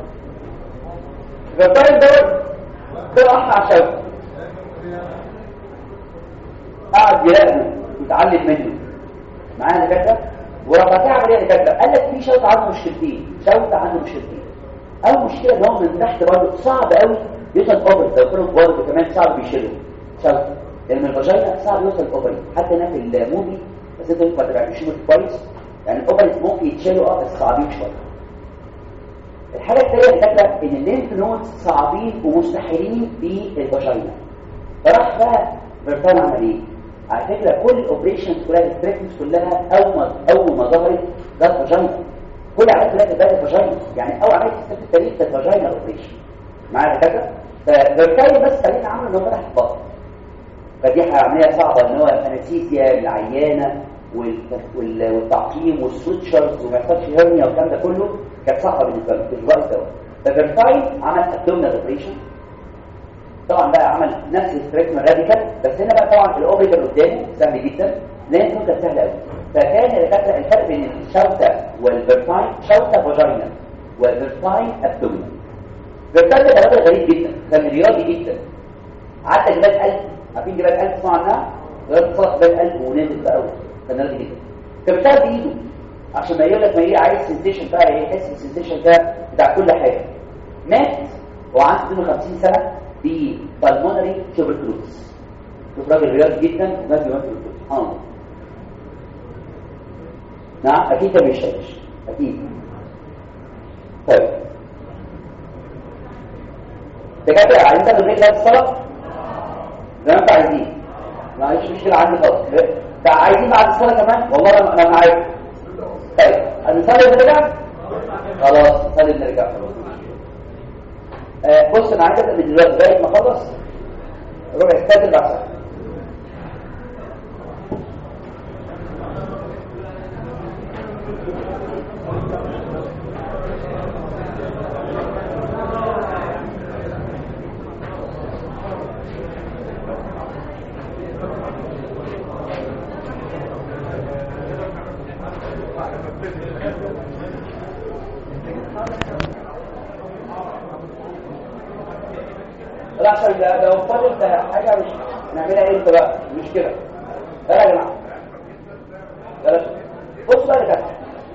Speaker 1: فيرتاين ده طلع مع شاوتر قعد يراقبه يتعلم منه معايا كده ورفع تعمل ايه كده قال لك في شوت عنده مشكلتين شوت عنده مشكلتين اول مشكله ان هو من تحت برضه صعب قوي يوصل اوبر لو كانوا برضه كمان صعب يشيله شوت لان الفاجينا صعب يوصل اوبر حتى هنا في الموفي بس انت ما تبعتوش موفي كويس يعني الاوبر ممكن يتشالوا اه بس صعبين شويه الحاجه الثانيه الفكره ان الليمف نودز صعبين ومستحيلين في الفاجينا فراح بقى برتان عمل ايه على فكره كل الاوبريشنز كلها التريتمنتس كلها اول ما اول ما ظهرت جت فاجينا كل عمليه كلها كانت فاجينا يعني اول عمليه في التاريخ كانت فاجينا اوبريشن معايا كده فبالتالي بس خلينا عامل ان هو فتح البطن فدي عمليه صعبه ان هو انستيزيا العيانه والتعقيم والسوتشرز وما يحصلش هرنيا والكلام ده كله كانت صعبه بالنسبه له في الوقت ده فبالتالي عمل ابدومينال اوبريشن طبعا بقى عمل نفس التريتمنت راديكال بس هنا بقى طبعا الاوبريتور قدامه سهل جدا لان كانت سهله قوي فكان الدكاتره الفرق بين الشوته والفيرتاين شوته فاجينا والفيرتاين ابدومينال فيرتاين ده راجل غريب جدا كان رياضي جدا عدى جبال قلب عارفين جبال قلب تسمعوا عنها رياضه صلاه جبال قلب ونزل بقى كان رياضي جدا كان بيشتغل بايده عشان ما يقول لك ما ايه عايز سنسيشن بقى يحس بالسنسيشن ده بتاع كل حاجه مات وعنده 52 سنه بالمونري تيوبركلوز شوف راجل رياضي جدا ومات بمونري سبحان الله نعم اكيد ده بيشتغلش اكيد طيب دكاتره عايزين تاخدوا بريك بعد الصلاه زي ما انتوا عايزين ما عنديش مشكله عندي خالص ده عايزين بعد الصلاه كمان والله انا انا معاك طيب هنصلي ونرجع خلاص نصلي ونرجع خلاص آه بص انا عايز ابدا من دلوقتي لغايه ما اخلص ربع الثالث بعد ساعه لا عشان ده لو فاضل حاجه مش نعملها امتى بقى مش كده لا يا جماعه بلاش بص بقى كده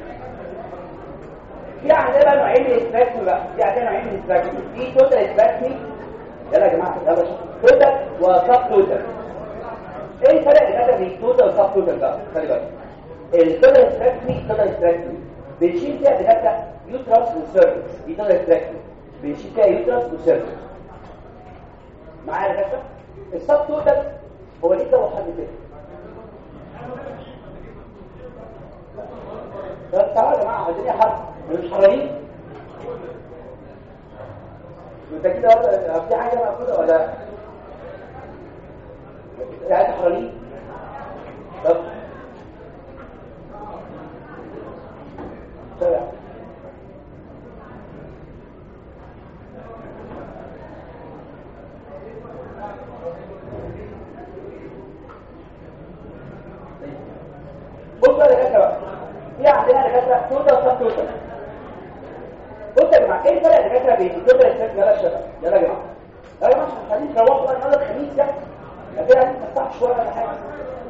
Speaker 1: في عندنا نوعين من الاسباكتي بقى في عندنا نوعين من الاسباكتي في توتال اسباكتي يلا يا جماعه يلا توتال وسب توتال ايه الفرق اللي كده بين توتال وسب توتال بقى خلي بالك التوتال اسباكتي توتال اسباكتي بنشيل فيها دكاتره يوترس وسيرفكس دي تقدر تركب بنشيل فيها يوترس وسيرفكس معايا يا دكاتره السب توتال هو ليه ده حد كده طب تعالوا يا جماعه الدنيا حر مش حرانين انت كده ولا في حاجه مقفوله ولا يعني حرانين طب طلع بصوا يا دكاتره بقى في عندنا دكاتره توتال وسب توتال بصوا يا جماعه ايه الفرق يا دكاتره بين التوتال والسب يلا يا شباب يلا يا جماعه يلا يا جماعه عشان خلينا نروح بقى النهارده الخميس ده يا كده هنتفسح شويه ولا حاجه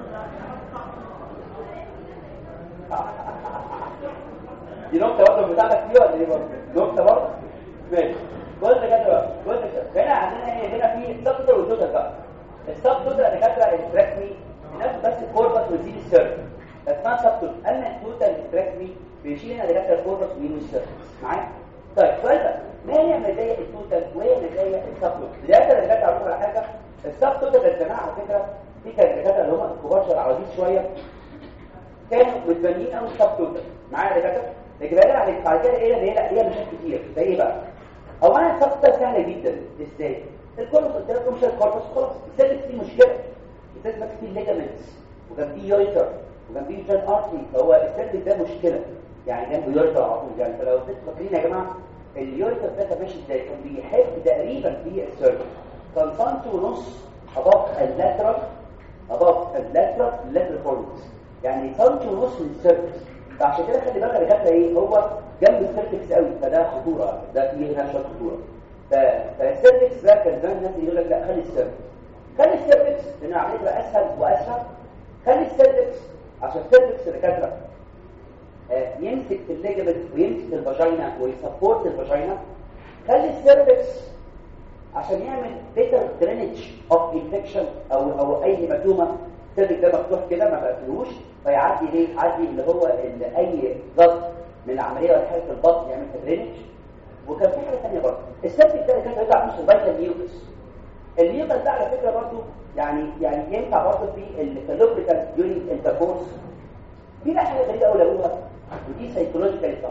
Speaker 1: دي نقطة برضه بتاعتك دي ولا ايه برضه؟ نقطة برضه؟ ماشي بص يا دكاترة بص يا شباب هنا عندنا ايه هنا في السب توتال والتوتال بقى السب توتال يا دكاترة التراكمي نفس بس الكوربس ويزيد السيرفر اسمها سب توتال اما التوتال التراكمي بيشيل هنا دكاترة الكوربس ويزيد السيرفر معايا؟ طيب سؤال بقى ما هي مزايا التوتال وهي مزايا السب توتال؟ بداية يا دكاترة اقول على حاجة السب توتال يا جماعة على فكرة في كان دكاترة اللي هم الكبار شوية العواجيز شوية كانوا متبنيين قوي السب توتال معايا يا دكاترة لكن بقى عليك بعد كده ايه هي لا هي مشاكل كتير زي ايه بقى اولا السبتة سهله جدا ازاي الكوربس قلت لكم مش الكوربس خلاص السيرفكس فيه مشكله السيرفكس فيه ليجامنتس وجنبيه يويتر وجنبيه جان ارتري فهو السيرفكس ده مشكله يعني جنبه يويتر على طول يعني فلو انتوا فاكرين يا جماعه اليويتر ده كان ماشي ازاي كان بيحب تقريبا في السيرفكس كان سنتي ونص above اللاترال above اللاترال lateral folds يعني سنتي ونص من السيرفكس فعشان كده خلي بالك الدكاتره ايه هو جنب السيرفكس قوي فده خطوره ده فيه هنا شويه خطوره فالسيرفكس ده كان زمان الناس يقول لك لا خلي السيرفكس خلي السيرفكس لان العمليه تبقى اسهل واسهل خلي السيرفكس عشان السيرفكس الدكاتره آه يمسك في الليجمنت ويمسك الفاجينا ويسبورت الفاجينا خلي السيرفكس عشان يعمل بيتر درينج اوف انفكشن او او اي هيماتوما السيرفكس ده مفتوح كده ما بقفلوش فيعدي ليه يعدي اللي هو اللي اي ضغط من العمليه ولا حاجه في البطن يعمل درينج وكان في حاجه ثانيه برضه السيرفكس ده كان بيطلع من الفيتال نيوكس النيوكس ده على فكره برضه يعني يعني ينفع برضه في الكالوبريكال ديورينج انتركورس في بقى حاجه غريبه قوي اقولها ودي سايكولوجيكال صح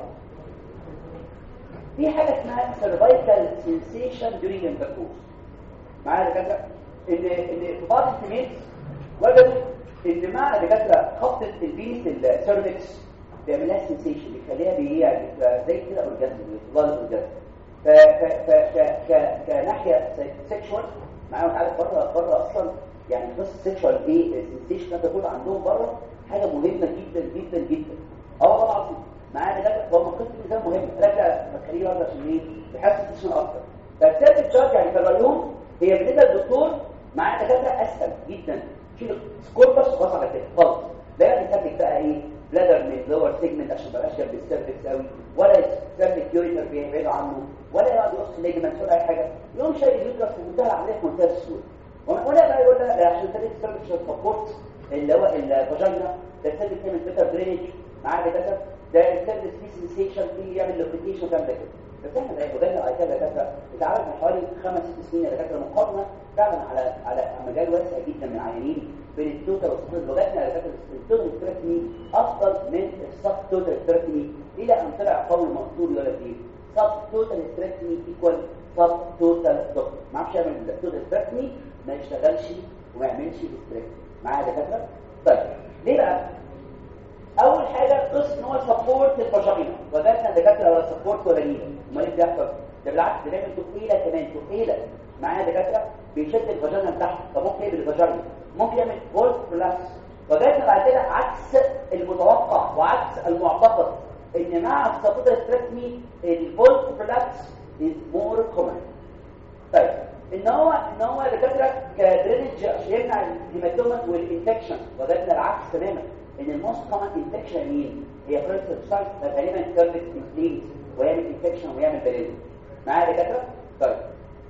Speaker 1: في حاجه اسمها سيرفايكال سensation during intercourse معايا دكاتره ان ان في بعض السميت وجدوا ان مع دكاتره خبطه البيس السيرفكس بيعمل لها سنسيشن بيخليها بي يعني زي كده اورجازم بيطلع اورجازم ف ف ف ك كناحيه سيكشوال معاهم عارف بره بره اصلا يعني بس سيكشوال ايه السنسيشن ده كله عندهم بره حاجه مهمه جدا جدا جدا اه والله العظيم معايا دكاتره هو منطقه ده مهم راجع فكريه برضه عشان ايه تحس السيشن اكتر فالسيرفكس شارت يعني في العيون هي بالنسبه للدكتور معايا دكاتره اسهل جدا شيل سكوربس وخلاص على كده خالص لا يسلك بقى ايه بلادر من لور سيجمنت عشان ما بقاش جنب السيرفكس قوي ولا يسلك يوريتر بيبعدوا عنه ولا يقعد يقص ليجمنت ولا اي حاجه يقوم شايل اليوترس في منتهى العمليه في منتهى السهوله ولا بقى يقول لا عشان تلك السيرفكس سبورت اللي هو الفاجينا ده السيرفكس يعمل بيتر درينج معاه دكاتره ده السيرفكس فيه سنسيشن فيه يعمل لوبريكيشن كام ده كده بس احنا ده وجدنا على كده دكاتره اتعرف من حوالي خمس ست سنين دكاتره مقارنه فعلا على على مجال واسع جدا من العيانين بين التوتال والسبتوتال لغتنا على فكره التوتال ستريتني افضل من السب توتال ستريتني الى ان طلع قول مقصود يقول لك ايه سب توتال ستريتني ايكوال سب توتال دوت ما اعرفش يعمل التوتال ستريتني ما يشتغلش وما يعملش ستريتني معايا دكاتره طيب ليه بقى اول حاجه قسم ان هو سبورت الفاجينا وجدنا دكاتره ولا سبورت ولا نيله امال ايه بيحصل ده بالعكس ده بيعمل تقيله كمان تقيله معايا دكاتره بيشد الفاجينا لتحت فممكن يقلب الفاجينا ممكن يعمل فولت بلاس وجدنا بعد كده عكس المتوقع وعكس المعتقد ان مع السبورت الستريتمي الفولت بلاس is more common طيب ان هو ان هو دكاتره كدرينج عشان يمنع الهيماتوما والانفكشن وجدنا العكس تماما ان الموست كومن انفكشن مين هي بيرسل سايت غالبا سيرفكس انفليمز ويعمل انفكشن ويعمل بليل معايا دكاتره طيب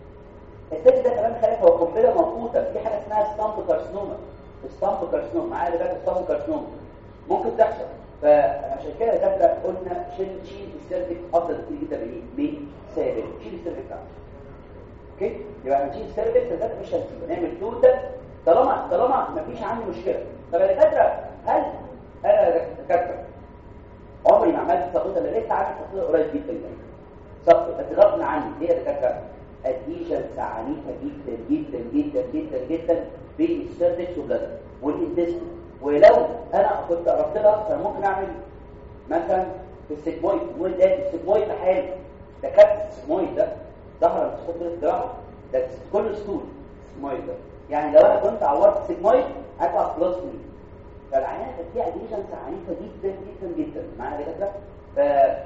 Speaker 1: الست ده كمان خلف هو قنبله مربوطه في حاجه اسمها ستامب كارسنوما ستامب كارسنوما معايا دكاتره ستامب كارسنوما ممكن تحصل فعشان كده دكاتره قلنا شيل شيل السيرفكس افضل كتير جدا من ايه؟ من سيرفكس شيل السيرفكس بتاعته اوكي يبقى هنشيل السيرفكس ده مش هنسيبه نعمل توتال طالما طالما مفيش عندي مشكله طب يا دكاتره هل انا دكاتره عمري ما عملت سقوط انا لسه عندي سقوط قريب جدا يعني سقوط بس غصب عني ليه يا دكاتره اديشنز عنيفه جدا جدا جدا جدا جدا بين السيرفكس والبلد والانتستين ولو انا كنت قربت لها فممكن اعمل مثلا في السيجمويد السيجمويد ده السيجمويد ده حالي ده كانت السيجمويد ده ظهر السقوط الجراحه ده كل ستول السيجمويد ده يعني لو انا كنت عورت السيجمويد هطلع فلوسمي فالعينات كانت فيها اديشنز عنيفه جدا جدا جدا معانا كده ف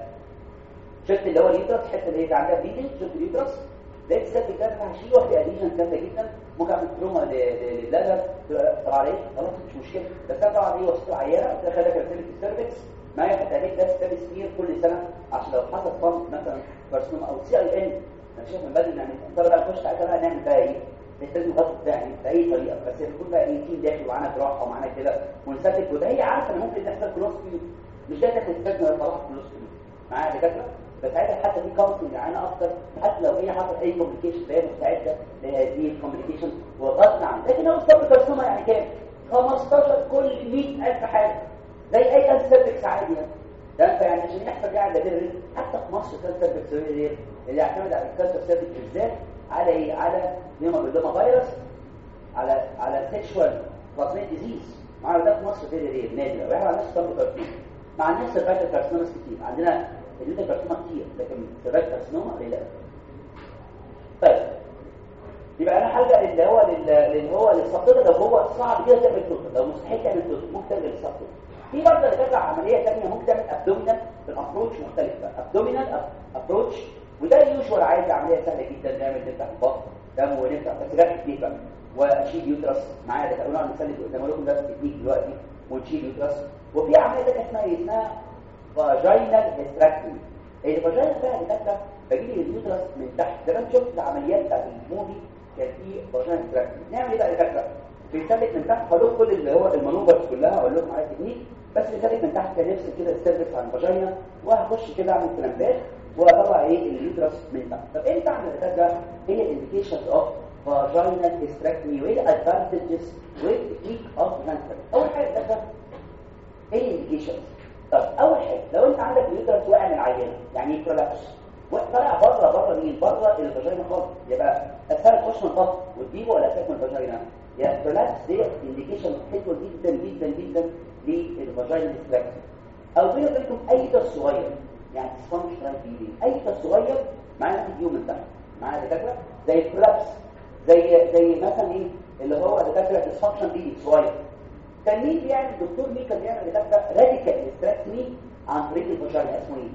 Speaker 1: شفت اللي هو اليوترس الحته اللي هي عندها بيجن شفت اليوترس لقيت السد ده هشيله في اديشن جامده جدا ممكن اعمل تروما للبلادر طبعا ايه خلاص مش مشكله بس انا طبعا ايه وسيله عيانه قلت لها خليها كارسيلك السيرفكس معايا في التعليق ده ستاب سمير كل سنه عشان لو حصل فم مثلا كارسينوما او سي اي ان انا شايف من بدري نعمل طب بقى نخش تعالى بقى نعمل بقى ايه نستخدم الخط بتاعي باي طريقه بس يكون بقى ايه تيم داخل ومعانا جراحه ومعانا كده ونسلك وده هي عارفه ان ممكن تحصل كلوسكي مش ده تاخد استخدام ولا طلع كلوسكي معايا دكاتره فساعتها حتى في كونسلنج معانا اكتر حتى لو هي حصل اي كومبليكيشن فهي مساعده لهذه الكومبليكيشن وغصب عنها لكن هو الصبر كارسوما يعني كام 15 كل 100000 حاله زي اي كانسر سيرفكس عادي يعني ده انت يعني عشان يحصل قاعده غير حتى في مصر كانسر سيرفكس غير اللي يعتمد على الكانسر سيرفكس بالذات على ايه على هيموجلوبين فيروس على على سيكشوال ترانسميت ديزيز مع ده في مصر غير غير نادر واحنا عندنا صبر كارسوما مع الناس سيرفكس كارسوما كتير عندنا اللي كارسوما كتير لكن سيرفكس كارسوما قليله طيب يبقى انا حاجه اللي هو اللي هو للسقطه لو هو صعب جدا تعمل توتال لو مستحيل تعمل توتال ممكن تعمل السقطه في برضه دكاتره عمليه ثانيه ممكن تعمل ابدومينال بالابروتش مختلف بقى ابدومينال ابروتش وده يوجوال عادي عمليه سهله جدا نعمل نفتح البطن دم ونفتح بس ده تكنيك بقى واشيل يوترس معايا ده قلنا نسلك قدام لكم ده تكنيك دلوقتي ونشيل يوترس وفي عمليه ثانيه اسمها ايه اسمها فاجينال هيستراكتومي الفاجينال بقى دكاتره بجيب اليوترس من تحت زي ما انت شفت العمليات بتاعت الموفي كان في فاجينال هيستراكتومي نعمل ايه بقى يا دكاتره بنسلك من تحت هقول لكم كل اللي هو المانوفرز كلها اقول لكم على تكنيك بس بنسلك من تحت كنفس كده السيرفكس على الفاجينا وهخش كده اعمل كلامبات واطلع ايه اليوترس من تحت طب امتى اعمل ده هي الانديكيشنز اوف فاجينال هيستراكتومي وايه الادفانتجز والتكنيك اوف فاجينال اول حاجه ده ايه الانديكيشنز طب اول حاجه لو انت عندك اليوترس واقع من العينه يعني ايه كولابس طلع بره بره مين بره الفاجينا خالص يبقى اسهل تخش من الطف وتجيبه ولا اسهل من الفاجينا يعني كولابس دي انديكيشن حلو جدا جدا جدا للفاجينا هيستراكتومي او بينه وبينكم اي تس صغير يعني ديسفانكشنال بيبي اي تس صغير معانا في اليوم ده معانا دكاتره زي الكولابس زي زي مثلا ايه اللي هو دكاتره ديسفانكشن بيبي صغير كان مين بيعمل الدكتور مين كان بيعمل دكاتره راديكال هيستراكتومي عن طريق الفاجينا اسمه ايه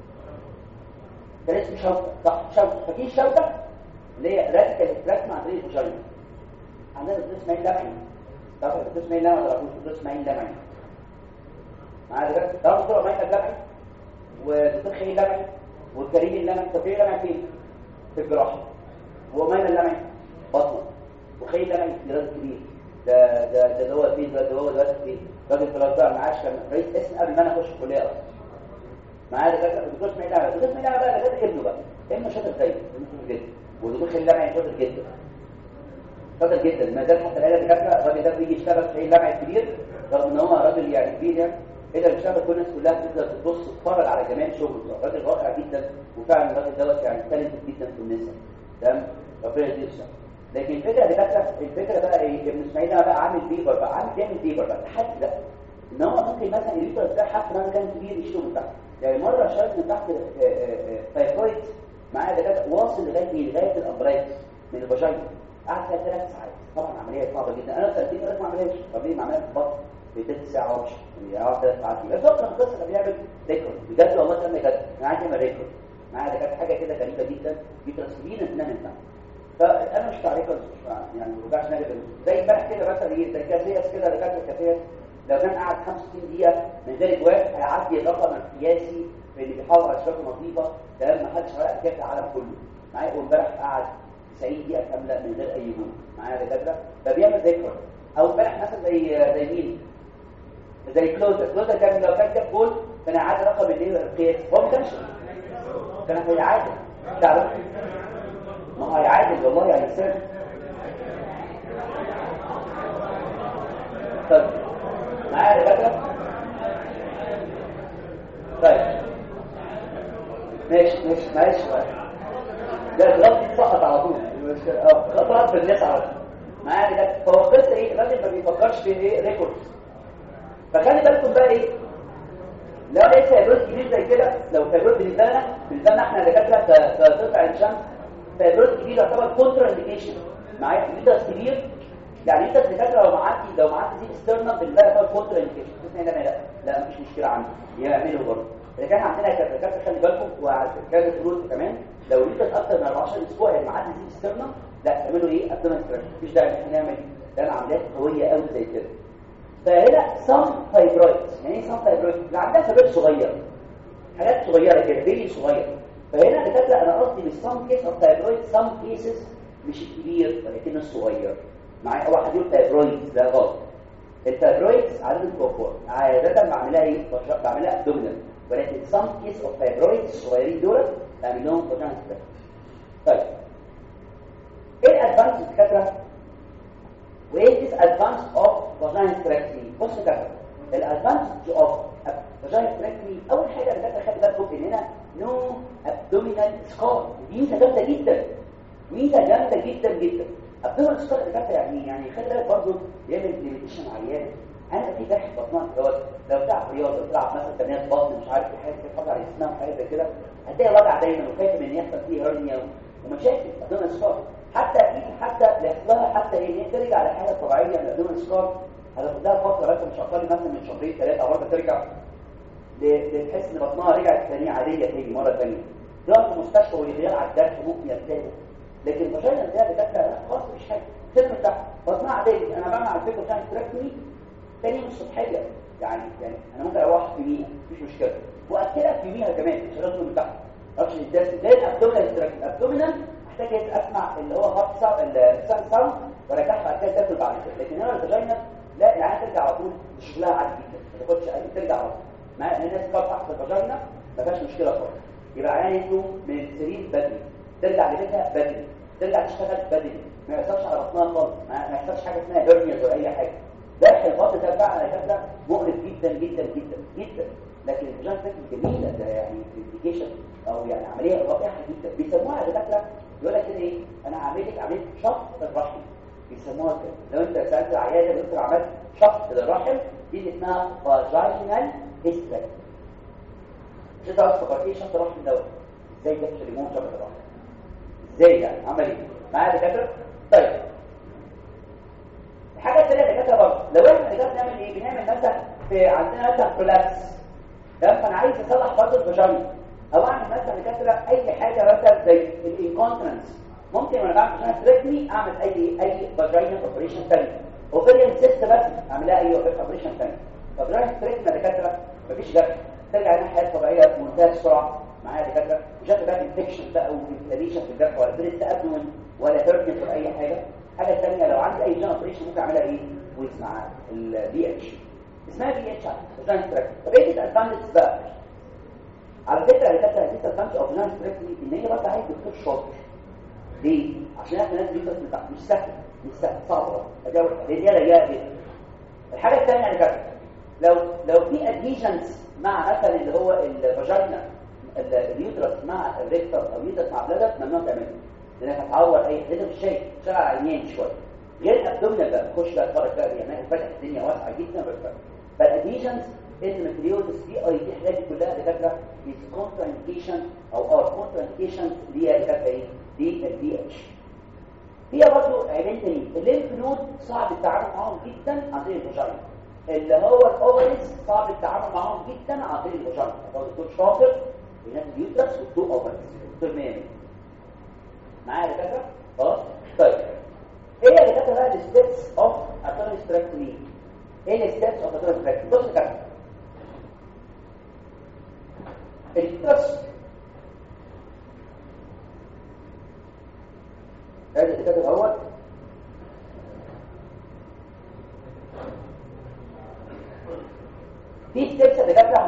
Speaker 1: ده اسمه شوكه صح شوكه ففي شوكه اللي هي راديكال هيستراكتومي عن طريق الفاجينا عندنا دكتور اسماعيل لمعي طبعا دكتور اسماعيل لمعي ما تعرفوش دكتور اسماعيل لمعي معايا دكاتره ده دكتور مايكل لمعي ودكتور خليل لمعي والكريم اللمعي طب ايه لمعي فين في الجراحه ومين اللمعي بطنه وخليل لمعي راجل كبير ده ده ده اللي هو فين ده هو دلوقتي فين راجل خلاص بقى معاش كان رئيس اسم قبل ما انا اخش الكليه اصلا معايا دكاتره الدكتور اسماعيل لمعي الدكتور اسماعيل لمعي بقى دكاتره ابنه بقى ابنه شاطر زيه ابنه جدا والدكتور خليل لمعي شاطر جدا شاطر جدا ما زال حتى العيله دكاتره الراجل ده بيجي يشتغل خليل لمعي الكبير رغم ان هو راجل يعني كبير يعني اذا الشباب كل الناس كلها تقدر تبص تتفرج على جمال شغله راجل رائع جدا وفعلا الراجل دوت يعني تالنت جدا في النساء تمام ربنا يديه الصحه لكن الفكره اللي بقى الفكره بقى ايه ابن اسماعيل بقى عامل بيبر بقى عامل بيعمل بيبر بقى تحدي بقى ان هو ممكن مثلا اليوتر ده حتى لو كان كبير يشيله من تحت يعني مره شايف من تحت فايبرويد معايا ده واصل لغايه ايه لغايه الامبرايتس من الفاجينا قعد فيها ثلاث ساعات طبعا عمليه صعبه جدا انا سالتني قلت ما عملهاش طب ليه ما عملهاش بطن في ست ساعة ومش يعني ثلاث ساعات بس هو كان قصة كان بيعمل ريكورد بجد والله كان بجد انا عايز اعمل ريكورد معايا ده كانت حاجة كده غريبة جدا بترسلين ان انا نفهم فانا مش بتاع ريكورد مش يعني ما بوجعش نجد زي امبارح كده مثلا ايه زي كاسياس كده دكاتره كاسياس لو كان قاعد 65 دقيقة من غير اجواب هيعدي الرقم القياسي في اللي بيحاول على اشرافه نظيفة تمام ما حدش هيلاقي كده في العالم كله معايا وامبارح قعد 90 دقيقة كاملة من غير اي جهد معايا دكاتره فبيعمل ريكورد او امبارح مثلا زي زي مين زي كلوزر كلوزر كان لو كان جاب جول كان عاد رقم الايه القياس هو ما كانش كان هيعادل تعرف ما هو هيعادل والله يا انسان طيب معايا يا باشا طيب ماشي ماشي معلش بقى ده الغلط سقط على طول مش- اه خطأت في الناس على طول معايا ده فهو قصه ايه الراجل ما بيفكرش في ايه ريكوردز فخلي بالكم بقى ايه لو ايه فيبروز كبير زي كده لو فيبروز بالنسبه لنا بالنسبه لنا احنا دكاتره كقطع الشمس فيبروز كبير يعتبر كونترا انديكيشن معايا ليدرز كبير يعني انت الدكاتره لو معاك لو معاك دي استرنال بالنسبه لك يعتبر كونترا انديكيشن تسمع لا لا لا مفيش مشكله عندي يعملوا برضه اذا كان عندنا كدكاتره خلي بالكم وكان الفلوس كمان لو ليدرز اكتر من 14 اسبوع يعني معاك دي استرنال لا تعملوا ايه ابدومين ستريتش مفيش داعي ان احنا نعمل ده عمليات قويه قوي زي كده فهنا سم فايبرويد يعني ايه سم فايبرويد اللي عندها فايبرويد صغير حاجات صغيره كده بيلي صغير فهنا دكاتره انا قصدي مش سم كيس اوف فايبرويد سم كيسز مش الكبير ولكن الصغير معايا واحد يقول فايبرويد ده غلط الفايبرويد عدد الكفور عاده بعملها ايه بشرب- بعملها ابدومينال ولكن سم كيس اوف فايبرويد الصغيرين دول بعمل لهم فاجينال طيب ايه الادفانس دكاتره وايه ديس ادفانس اوف فاجينال ستراكمي بص كده الادفانس اوف فاجينال ستراكمي اول حاجه اللي كانت خلي بالكم ان هنا نو ابدومينال سكار دي ميزه جامده جدا ميزه جامده جدا جدا ابدومينال سكار اللي كانت يعني يعني خلي بالك برضه بيعمل ليميتيشن عيان انا في جرح بطنها دوت لو بتلعب رياضه بتلعب مثلا تمرينات بطن مش عارف في حاجه حاجه على جسمها وحاجه زي كده هتلاقي وجع دايما وخايف من ان يحصل فيه هرنيا ومشاكل ابدومينال سكار حتى اكيد حتى لها حتى ان هي ترجع لحاله طبيعيه من الابدومينال سكار هتاخد لها فتره بس مش اقل مثلا من شهرين ثلاثه او برضه ترجع ل- تحس ان بطنها رجعت ثانيه عاديه تاني مره ثانيه تقعد في المستشفى والغيار على الجرح ممكن يرتاح لكن فشاينا ده دكاتره خلاص مش حاجه كده بتاع بطنها عاديه انا بعمل على فكره عشان تراكمي تاني يوم الصبحيه يعني يعني انا ممكن اروح في يوميها مفيش مشكله واكلها في يوميها كمان مش لازم بتاعها معرفش ازاي زي الابدومينال تراكمي الابدومينال محتاج اسمع اللي هو هارت ساوند السان ساوند وارجعها بعد كده تاكل بعد كده لكن هنا الفاجينا لا العيال ترجع على طول شغلها عادي جدا ما تاخدش اي ترجع على طول مع ان الناس كانت تحت الفاجينا ما فيهاش مشكله خالص يبقى عيان يقوم من السرير بدري ترجع لبيتها بدري ترجع تشتغل بدري ما يحصلش على بطنها خالص ما ما يحصلش حاجه اسمها هرنيا ولا اي حاجه ده البطن ده بقى على فكره مؤلم جدا جدا جدا جدا لكن الفاجينا بتاكل جميله ده يعني انديكيشن او يعني عمليه رائعه جدا بيسموها دكاتره يقول لك كده ايه انا عامل لك عمليه شفط الرحم بيسموها كده لو انت سالت العياده قلت له عملت شفط للرحم دي اللي اسمها فاجينال هيستريك مش تعرف فقط ايه شفط الرحم دوت ازاي جبت ليمون شفط الرحم ازاي يعني عمل ايه معايا دكاتره طيب الحاجه الثانيه دكاتره برضه لو احنا دكاتره نعمل ايه بنعمل مثلا في عندنا مثلا كولابس تمام فانا عايز اصلح برضه الفاجينا او اعمل مثلا دكاتره اي حاجه مثلا زي الانكونتنس ممكن وانا بعمل فاجينا ستريكمي اعمل اي اي فاجينا اوبريشن ثاني اوبريشن سيست بس اعملها اي اوبريشن ثاني فاجينا ستريكمي دكاتره مفيش جرح ترجع لنا حياه طبيعيه بمنتهى السرعه معايا دكاتره مش هتبقى بقى انفكشن بقى وانفلاميشن في الجرح ولا بريست ابدومن ولا هيرنيا ولا اي حاجه حاجه ثانيه لو عندي اي جين اوبريشن ممكن اعملها ايه ويز مع البي اتش اسمها بي اتش فاجينا ستريكمي طب ايه الادفانتج بقى على فكره اللي كانت هتبقى الفانكشن اوف نان ستريكتلي ان هي بس عايز دكتور شاطر ليه؟ عشان احنا ناس بيبقى مش سهل مش سهل صعبه لان هي ضيقه جدا الحاجه الثانيه اللي كانت لو لو في ادهيجنز مع مثلا اللي هو الفاجينا اليوترس مع الريكتر او اليوترس مع بلادر ممنوع تعمله لانك هتعور اي حته مش شايف شغل عينين شويه غير الابدومينال بقى تخش بقى تفرج بقى يعني فتح الدنيا واسعه جدا بس فالادهيجنز اندوميتريوزس في اي دي حاجات دي كلها دكاتره از كونترا انديكيشن او ار كونترا انديكيشن اللي هي دكاتره ايه دي الدي اتش فيها برضه عيبين تانيين الليمف نود صعب التعامل معاهم جدا عن طريق الفاجينا اللي هو الاوفريز صعب التعامل معاهم جدا عن طريق الفاجينا هو دكتور شاطر بينام اليوترس والدو اوفريز دكتور ميامي معايا يا دكاتره خلاص طيب ايه يا دكاتره بقى الستبس اوف اتونستراكتومي ايه الستبس اوف اتونستراكتومي بص كده الكترس هذا الكتاب الاول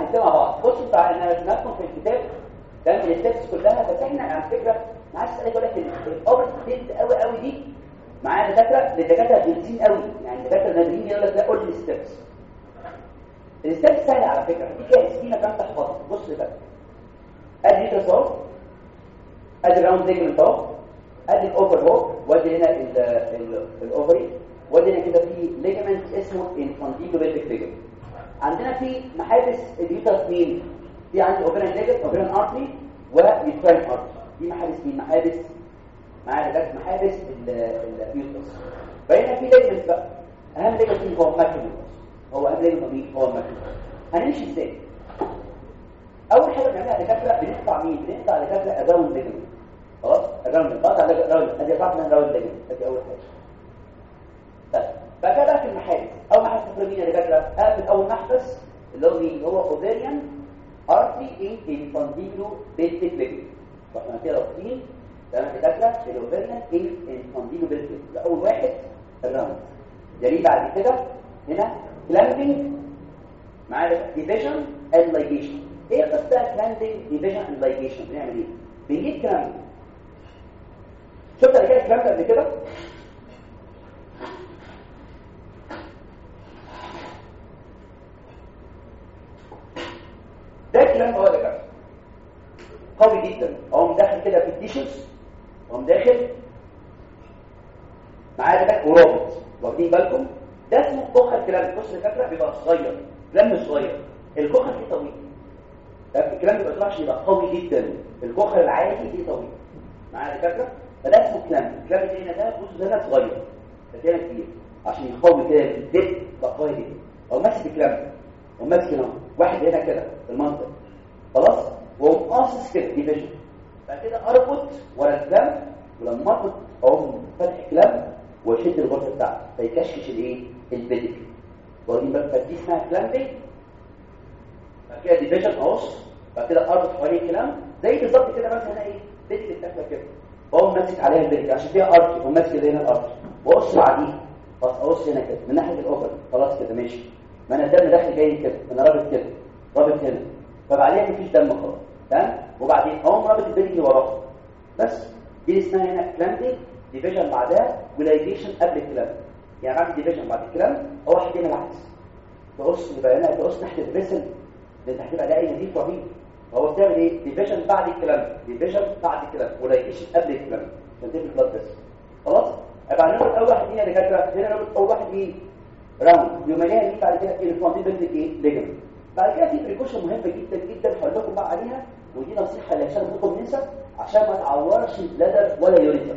Speaker 1: هنكتبها مع بعض بصوا بتاع انا رسمتكم في الكتاب ده من الستبس كلها بس احنا على فكره انا عايز اسالك اقول لك الاوبر ديت قوي قوي دي معايا دكاتره للدكاتره جنسين قوي يعني الدكاتره نادرين يقول لك لا قول لي الستبس الستبس سهله على فكره دي كده سكينه كام تحفظها بص بقى ادي يوترس اهو ادي الراوند ليجمنت اهو ادي الاوفر اهو وادي هنا الاوفري وادي هنا كده في ليجمنت اسمه انفانتيجو بيلفيك ليجمنت عندنا في محابس اليوترس مين في عندي اوبران ليجمنت اوبران ارتري ويوتراين ارتري دي محابس مين محابس معايا ده محابس اليوترس فهنا في ليجمنت بقى اهم ليجمنت هو الماكينوس هو اهم ليجمنت مين هو الماكينوس هنمشي ازاي اول حاجه بنعملها دكاتره بنقطع مين بنقطع دكاتره اراوند ليجمنت خلاص اراوند بقطع اراوند ادي قطعنا اراوند ليجمنت ادي اول حاجه طيب بعد كده بقى في المحابس اول محبس تفرق مين يا دكاتره اقفل اول محبس اللي هو مين هو اوفيريان ارتري ان انفانديبلو بيلتيك ليجمنت واحنا كده رابطين تمام يا دكاتره الاوفيريان ان انفانديبلو بيلتيك ده اول واحد الراوند جري بعد كده هنا كلامبنج معايا ديفيجن اند لايجيشن ايه قصه كلامبنج ديفيجن اند لايجيشن بنعمل ايه بنجيب كلامبنج شفت انا كده الكلام ده قبل كده ده الكلام هو ده كده قوي جدا اهو داخل كده في التيشوز اهو داخل معاه ده ورابط واخدين بالكم ده اسمه كوخر كلام بص الفكره بيبقى صغير كلام صغير الكوخر فيه طويل ده الكلام بيبقى طلعش يبقى قوي جدا الكوخر العادي فيه طويل معايا الفكره فده اسمه كلام الكلام اللي هنا ده بص ده صغير ده كده كبير عشان يقوي كده الدب بقى قوي جدا او ماسك الكلام او ماسك هنا واحد هنا كده في المنطق خلاص وهو قاصص كده ديفيجن بعد كده اربط ورا الكلام ولما اربط اقوم فاتح كلام واشد الغرفه بتاعته فيكشكش الايه البيدك واخدين بالك فدي اسمها كلامبنج بعد كده ديفيجن قاص بعد كده اربط حوالين الكلام زي بالظبط كده مثلا هنا ايه بيدك بتاكله كده واقوم ماسك عليها البيدك عشان فيها ارك واقوم ماسك هنا الارك واقص بعديه خلاص اقص هنا كده من ناحيه الاوفر خلاص كده ماشي ما انا الدم داخل جاي كده انا رابط كده رابط هنا فبعدين مفيش دم خلاص تمام وبعدين اقوم رابط البيدك اللي وراه بس دي اسمها هنا كلامبنج ديفيجن بعدها ولايجيشن قبل الكلام يعني بعد ديفيجن بعد الكلام هو واحد يعمل العكس تقص يبقى هنا تقص تحت الفيسل لان هتبقى ده اي نزيف رهيب فهو بتعمل ايه ديفيجن بعد الكلام ديفيجن بعد الكلام ولايجيشن قبل الكلام عشان تبقى بلاد بس خلاص يبقى هناخد اول واحد مين يا دكاتره هنا ناخد اول واحد مين راوند يومانيها مين بعد كده الفاندي بيلدك ايه ليجمنت بعد كده في بريكوشن مهمه جدا جدا هقول لكم بقى عليها ودي نصيحه اللي عشان نطلب ننسى عشان ما تعورش البلادر ولا يوريتر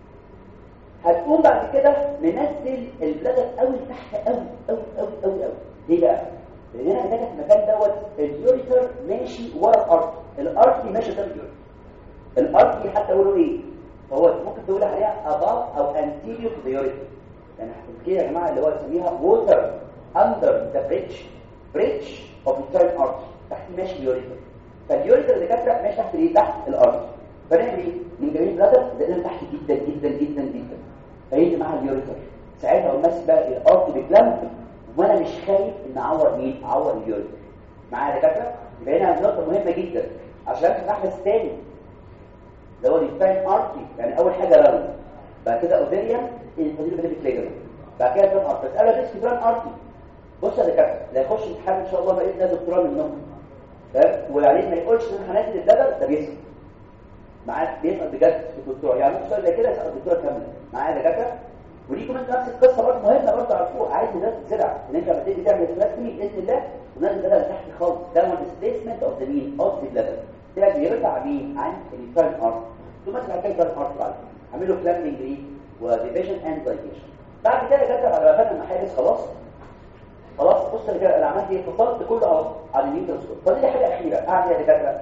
Speaker 1: هتقوم بعد كده منزل البلادر قوي تحت قوي قوي قوي قوي قوي ليه بقى لان انا محتاج في المكان دوت اليوريتر ماشي ورا الارض الارض ماشي قدام اليوريتر الارض دي حتى يقولوا ايه هو ممكن تقول عليها above او anterior to the urethra يعني كده يا جماعه اللي هو يسميها water under the bridge bridge of the third artery تحت ماشي اليوريتر فاليوريتر اللي كاتره ماشي تحت ايه تحت الارض فنعمل ايه من جميع البلادر لان تحت جدا جدا جدا جدا فيجي معاها اليوريتر ساعتها اقوم ماسك بقى الارض بكلام وانا مش خايف ان اعور مين اعور اليوريتر معايا يا دكاتره يبقى هنا نقطه مهمه جدا عشان اكتب احدث تاني اللي هو الفاين ارتي يعني اول حاجه راوند بعد كده اوفيريان الفضيل بدل ليجمنت بعد كده فاين ارتي بس انا بس فاين ارتي بص يا دكاتره لا يخش امتحان ان شاء الله بقيت لازم دكتوراه منهم تمام وبعدين ما يقولش ان انا هنزل الدبل ده بيسال معاك بيسال بجد في الدكتور يعني مش زي كده يسال الدكتوره كامله معايا دكاتره ودي كمان نفس القصه برضه مهمه برضه عارفوها عايز الناس تزرع ان انت لما تيجي تعمل فلاسمي باذن الله ونازل بدل تحت خالص ده هو الديسبيسمنت اوف ذا مين اوف ذا ليفل ده بيرجع مين عن الفاين ارت ثم مثلا كده الفاين ارت بعد اعمل له كلامنج ايه وديفيجن اند دايجيشن بعد كده كده على فن المحابس خلاص خلاص بص انا انا عملت ايه فصلت كله اهو على الميكروسكوب فدي حاجه اخيره اعمل ايه يا دكاتره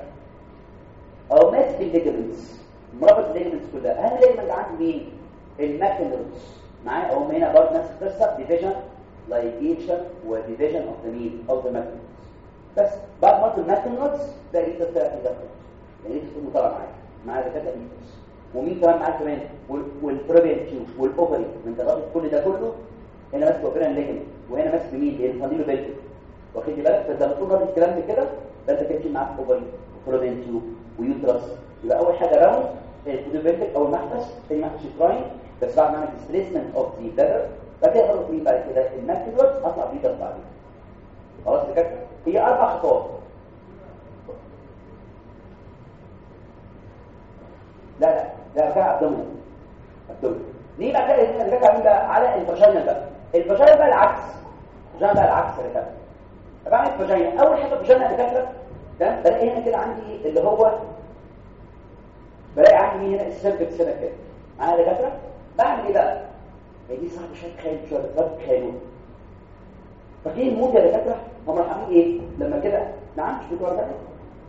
Speaker 1: او ماسك الليجمنتس مربط الليجمنتس كلها اهم ليجمنت عندي مين الماكينرز معايا اهو هنا برضه نفس القصه ديفيجن لايجيشن وديفيجن اوف ذا مين اوف ذا ماكينرز بس بعد ما الماكينرز ده ايه ده ده يعني تكون طالع معايا معايا دكاتره ايدس ومين كمان معاك كمان والبروبين تيوب والاوفري من رابط كل ده كله هنا ماسك اوبران ليجمنت وهنا ماسك مين الفانديلو بيلت واخد بالك فلما تقول راجل الكلام ده كده ده انت كده معاك اوفري وفلومين تيوب ويوترس يبقى اول حاجه راوند الكودوفيتك او المحبس ثاني محبس يوتراين بس بعد ما اعمل ديسبيسمنت اوف ذا بلادر بعد كده اخلص مين بعد كده الماكيولوس اطلع بيه ده بعدين خلاص كده هي اربع خطوات لا لا ده كده ابدومين ابدومين ليه بقى كده اللي كده بقى على الفاجينا بقى الفاجينا بقى العكس الفاجينا بقى العكس اللي كده بعمل الفاجينا اول حاجه الفاجينا اللي كده ده بلاقي هنا كده عندي اللي هو بلاقي عندي هنا السيرفكس هنا كده معايا دكاتره بعمل ايه بقى هي دي صعب شويه تخيل شويه بتفرق تخيلوا فاكرين الموت يا دكاتره هم عاملين ايه لما كده نعم مش بتوع ده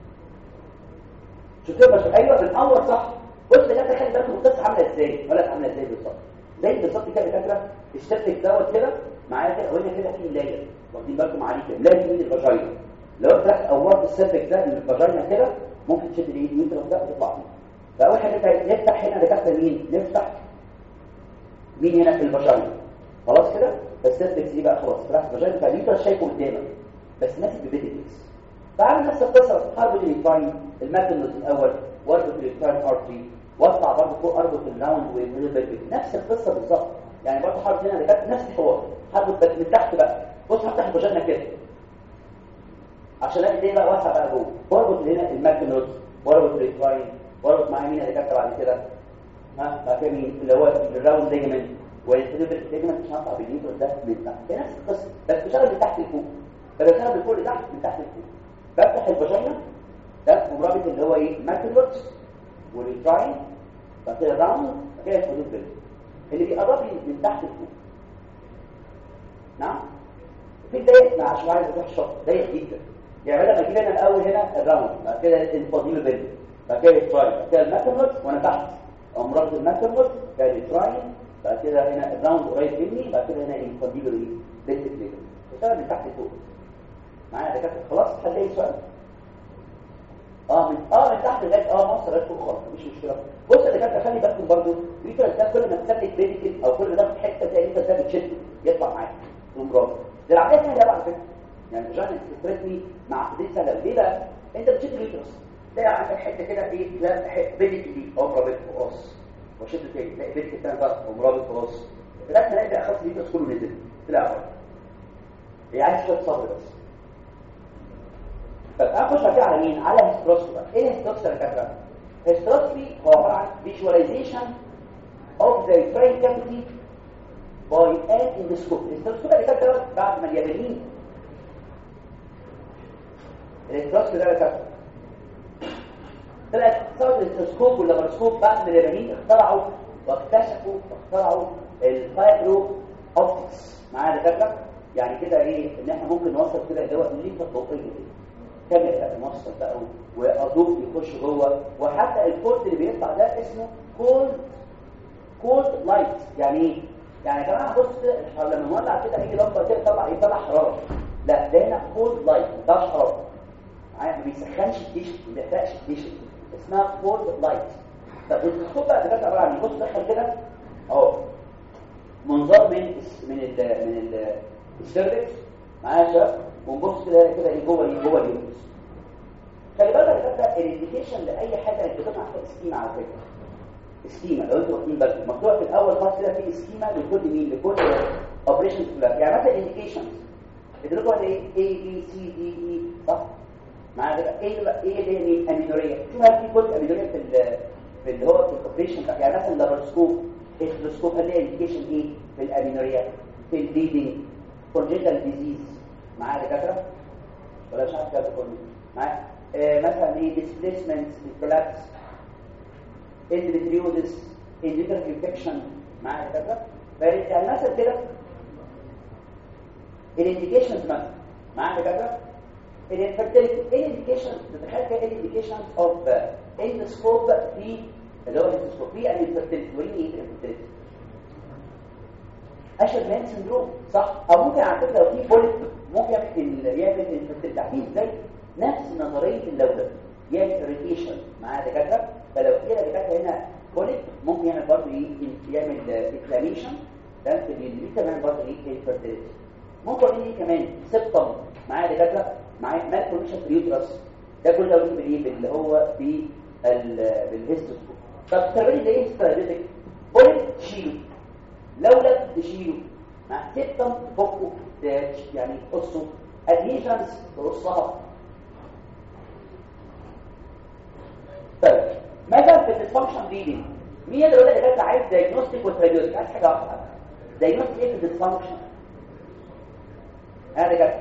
Speaker 1: شفتوا بس ايوه بنقور صح بص ده تخيل بالك القصه عامله ازاي ولا عامله ازاي بالظبط زي بالظبط كده يا دكاتره السيرفكس دوت كده معايا كده وهنا كده في لاير واخدين بالكم عليه كده لاير من الفاجينا لو انت قورت السيرفكس ده من الفاجينا كده ممكن تشد الايد اليوترس ده وتطلع فيه فاول حاجه نفتح هنا دكاتره مين نفتح مين هنا في الفاجينا خلاص كده السيرفكس دي بقى خلاص راح الفاجينا بتاع اليوترس شايفه قدامك بس ماسك ببيديكس بعمل نفس القصه اربط اليوتراين الماكنوس الاول واربط اليوتراين ارتري واطلع برضه فوق اربط الراوند والبيديكس نفس القصه بالظبط يعني برضه حرب هنا دكاتره نفس الحوار هربط بس من تحت بقى بص هفتح الفاجينا كده عشان الاقي الدنيا بقى واسعه بقى جوه واربط هنا الماكنوس واربط اليوتراين واربط معاه مين اللي كاتب بعد كده ها بعد كده مين اللي هو الراوند ليجمنت والسليبر ليجمنت مش هطلع بالليفر ده من تحت هي نفس القصه بس بشتغل من تحت لفوق فبشتغل من فوق لتحت من تحت لفوق بفتح الفاجينا ده مرابط اللي هو ايه ماكنوس واليوتراين بعد كده الراوند بعد كده السليبر اللي بيقرب لي من تحت لفوق نعم في ضيق مع عشان عايز اروح الشط ضيق جدا يعني بدل ما اجيب انا الاول هنا الراوند بعد كده الفاضيل بيلد بعد كده التراين بعد كده الماكرموت وانا تحت او مربط الماكرموت بعد التراين بعد كده هنا الراوند قريب مني بعد كده هنا الفاضيل ايه بيلد بيلد بشتغل من تحت لفوق معايا يا دكاتره خلاص حد اي سؤال اه من اه من تحت لغايه اه مصر لغايه فوق خالص مفيش مشكله بص يا دكاتره خلي بالكم برضه الفكره ده كل ما تسلك بيديكل او كل ما تاخد حته تاني انت ده بتشده يطلع معاك تقوم برافو ده العمليه سهله على فكره يعني جان ستريتني مع دي سهله ليه بقى انت بتشد اليوترس تلاقي عندك حته كده ايه لا بيديكل دي او رابط في قص وشد تاني تلاقي بيديكل تاني بقى او مرابط في قص لغايه ما تلاقي بقى خلاص اليوترس كله نزل طلع بره هي عايز شويه صبر بس طب اخش بقى على مين على هيستروسكوبي بقى ايه الهيستروسكوبي يا كابتن هيستروسكوبي هو عباره عن فيجواليزيشن اوف ذا brain cavity by an endoscope الهيستروسكوبي اللي كانت بعد ما اليابانيين الهيستروسكوبي ده يا كابتن طلعت صارت الهيستروسكوب واللابروسكوب بعد ما اليابانيين اخترعوا واكتشفوا واخترعوا الفايبرو اوبتكس معايا يا كابتن يعني كده ايه ان احنا ممكن نوصل كده اللي هو الليفه الضوئيه كاميرا موصل بقى واضوء يخش جوه وحتى الكورت اللي بيطلع ده اسمه كولد كولد لايت يعني ايه يعني يا جماعه بص لما نولع كده اي لمبه كده طلع يطلع حراره لا ده هنا كولد لايت ما بتاعش حراره معايا ما بيسخنش التيشرت ما بيحرقش التيشرت اسمها كولد لايت طب الخطوط بقى ده عباره عن ايه بص دخل كده اهو منظار من من ال من ال السيرفكس معايا يا شباب ونبص كده كده ايه جوه ايه جوه اليوتس خلي بالك يا كابتن الانديكيشن لاي حاجه انت بتطلع فيها سكيما على فكره سكيما لو انتوا واخدين بالكم مكتوب في الاول خالص كده في سكيما لكل مين لكل اوبريشن كلها يعني مثلا الانديكيشنز بتقولوا على ايه اي بي سي دي اي صح معايا كده ايه ايه اللي هي امينوريه شو هل في كود امينوريه في في اللي هو في الاوبريشن يعني مثلا اللابروسكوب التلسكوب هل انديكيشن ايه في الامينوريه في البليدنج كونجنتال ديزيز معايا دكاتره ولا مش عارف كده كله معايا آه مثلا ايه ديسبيسمنت كولابس اندوميتريوزس اندوميتريال انفكشن معايا دكاتره يعني مثلا كده الانديكيشنز مثلا معايا دكاتره الانفكتيليتي ايه الانديكيشن تتخيل كده ايه الانديكيشنز اوف اندسكوب في اللي هو الاندسكوب في الانفكتيليتي وريني ايه الانفكتيليتي اشر مان سندروم صح او ممكن على فكره لو في بوليت ممكن يعمل يعمل التحديد زي نفس نظريه اللوده يعمل اريتيشن مع دكاتره فلو في دكاتره هنا بوليت ممكن يعمل برضه يعمل انفلاميشن ده اللي كمان برضه ايه انفيرتيليتي ممكن ايه كمان سيبتم معايا دكاتره معايا مال كونديشن في اليوترس ده كله لو بالايه اللي هو بالهيستوسكوب طب تربيه زي ايه ستراتيجيك بولت تشيله لو لم تشيله مع سيبتم تفكه يعني قصه ادهيشنز تقصها طيب مثلا في الديسفانكشن ريدنج مين اللي يقول لك انت عايز دايجنوستيك وتراديوستيك عايز حاجه واحده دايجنوستيك ايه في الديسفانكشن هذا كده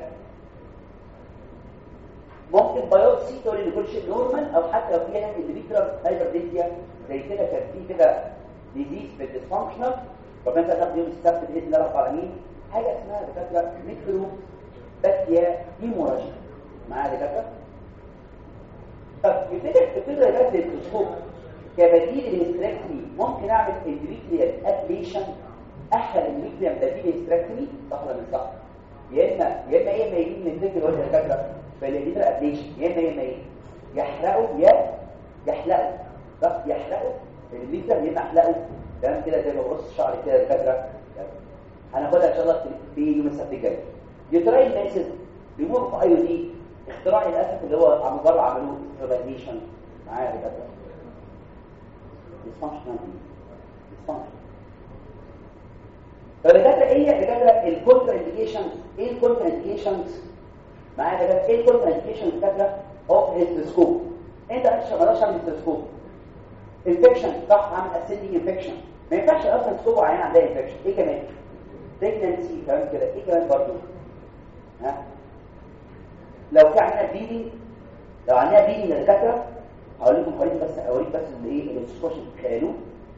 Speaker 1: ممكن بايوبسي تقول ان كل شيء نورمال او حتى لو فيها انديفيدوال هايبرديزيا زي كده كان في كده ديزيز في الديسفانكشنال ربنا تاخد يوم السبت باذن الله رب العالمين حاجه اسمها دكاتره ميكرو باتيا هيموراجي معايا دكاتره طب يبتدي يبتدي يبقى التلسكوب كبديل للهستريكتومي ممكن اعمل اندوميتريال ابليشن احسن اندوميتريال بديل للهستريكتومي صح ولا مش صح يا اما يا اما ايه ما يجي من الفكر ولا الدكاتره فالاندوميتريال ابليشن يا اما يا اما ايه يحرقوا يا يحلقوا بس يحلقوا الاندوميتريال يا اما يحلقوا تمام كده زي ما ببص شعري كده الدكاتره هناخدها ان شاء الله في يوم السبت الجاي يوتراين ماسز ريموف اي دي اختراع للاسف اللي هو عم بره عملوه استرابيزيشن معايا كده ديسفانكشنال ديسفانكشن فالدكاتره ايه الدكاتره الكونتر انديكيشنز ايه الكونتر انديكيشنز معايا كده ايه الكونتر انديكيشنز الدكاتره اوف هيستوسكوب انت مش ما تقدرش تعمل هيستوسكوب انفكشن صح عامل اسيدنج انفكشن ما ينفعش اصلا تسكوب عيان عندها انفكشن ايه كمان بريجنانسي كمان كده ايه كمان برضه ها لو في عندنا بيدنج لو عندنا بيدنج يا دكاتره هقول لكم خليني بس اوريك بس اللي ايه اللي تخش تتخيلوه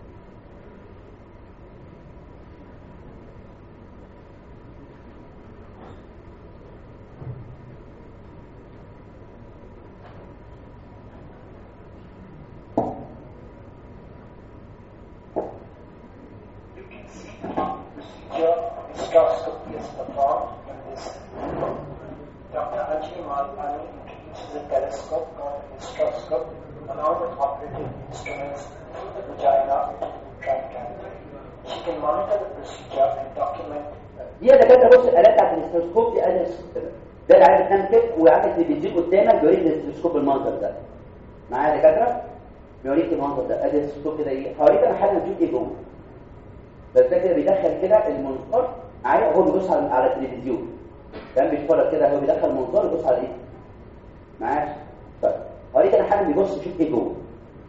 Speaker 5: You can see the procedure hysteroscopy is performed in this. Dr. Ajay Malpani introduces a telescope called a hysteroscope along with operating instruments through the vagina into the uterine cavity. She can monitor the procedure and document
Speaker 1: دي يا دكاتره بص الالات بتاعت الاستروسكوب دي اداه كده ده اللي عايز تنام كده وعندك اللي بيجيب قدامك بيوريك الاستروسكوب المنظر ده معايا يا دكاتره بيوريك المنظر ده ادي الاستروسكوب كده ايه هوريك انا حاجه نشوف ايه جوه بس ده كده بيدخل كده المنظار معايا وهو بيبص على على التلفزيون كان بيتفرج كده هو بيدخل المنظار ويبص على ايه معايا طيب هوريك انا حاجه بيبص يشوف ايه جوه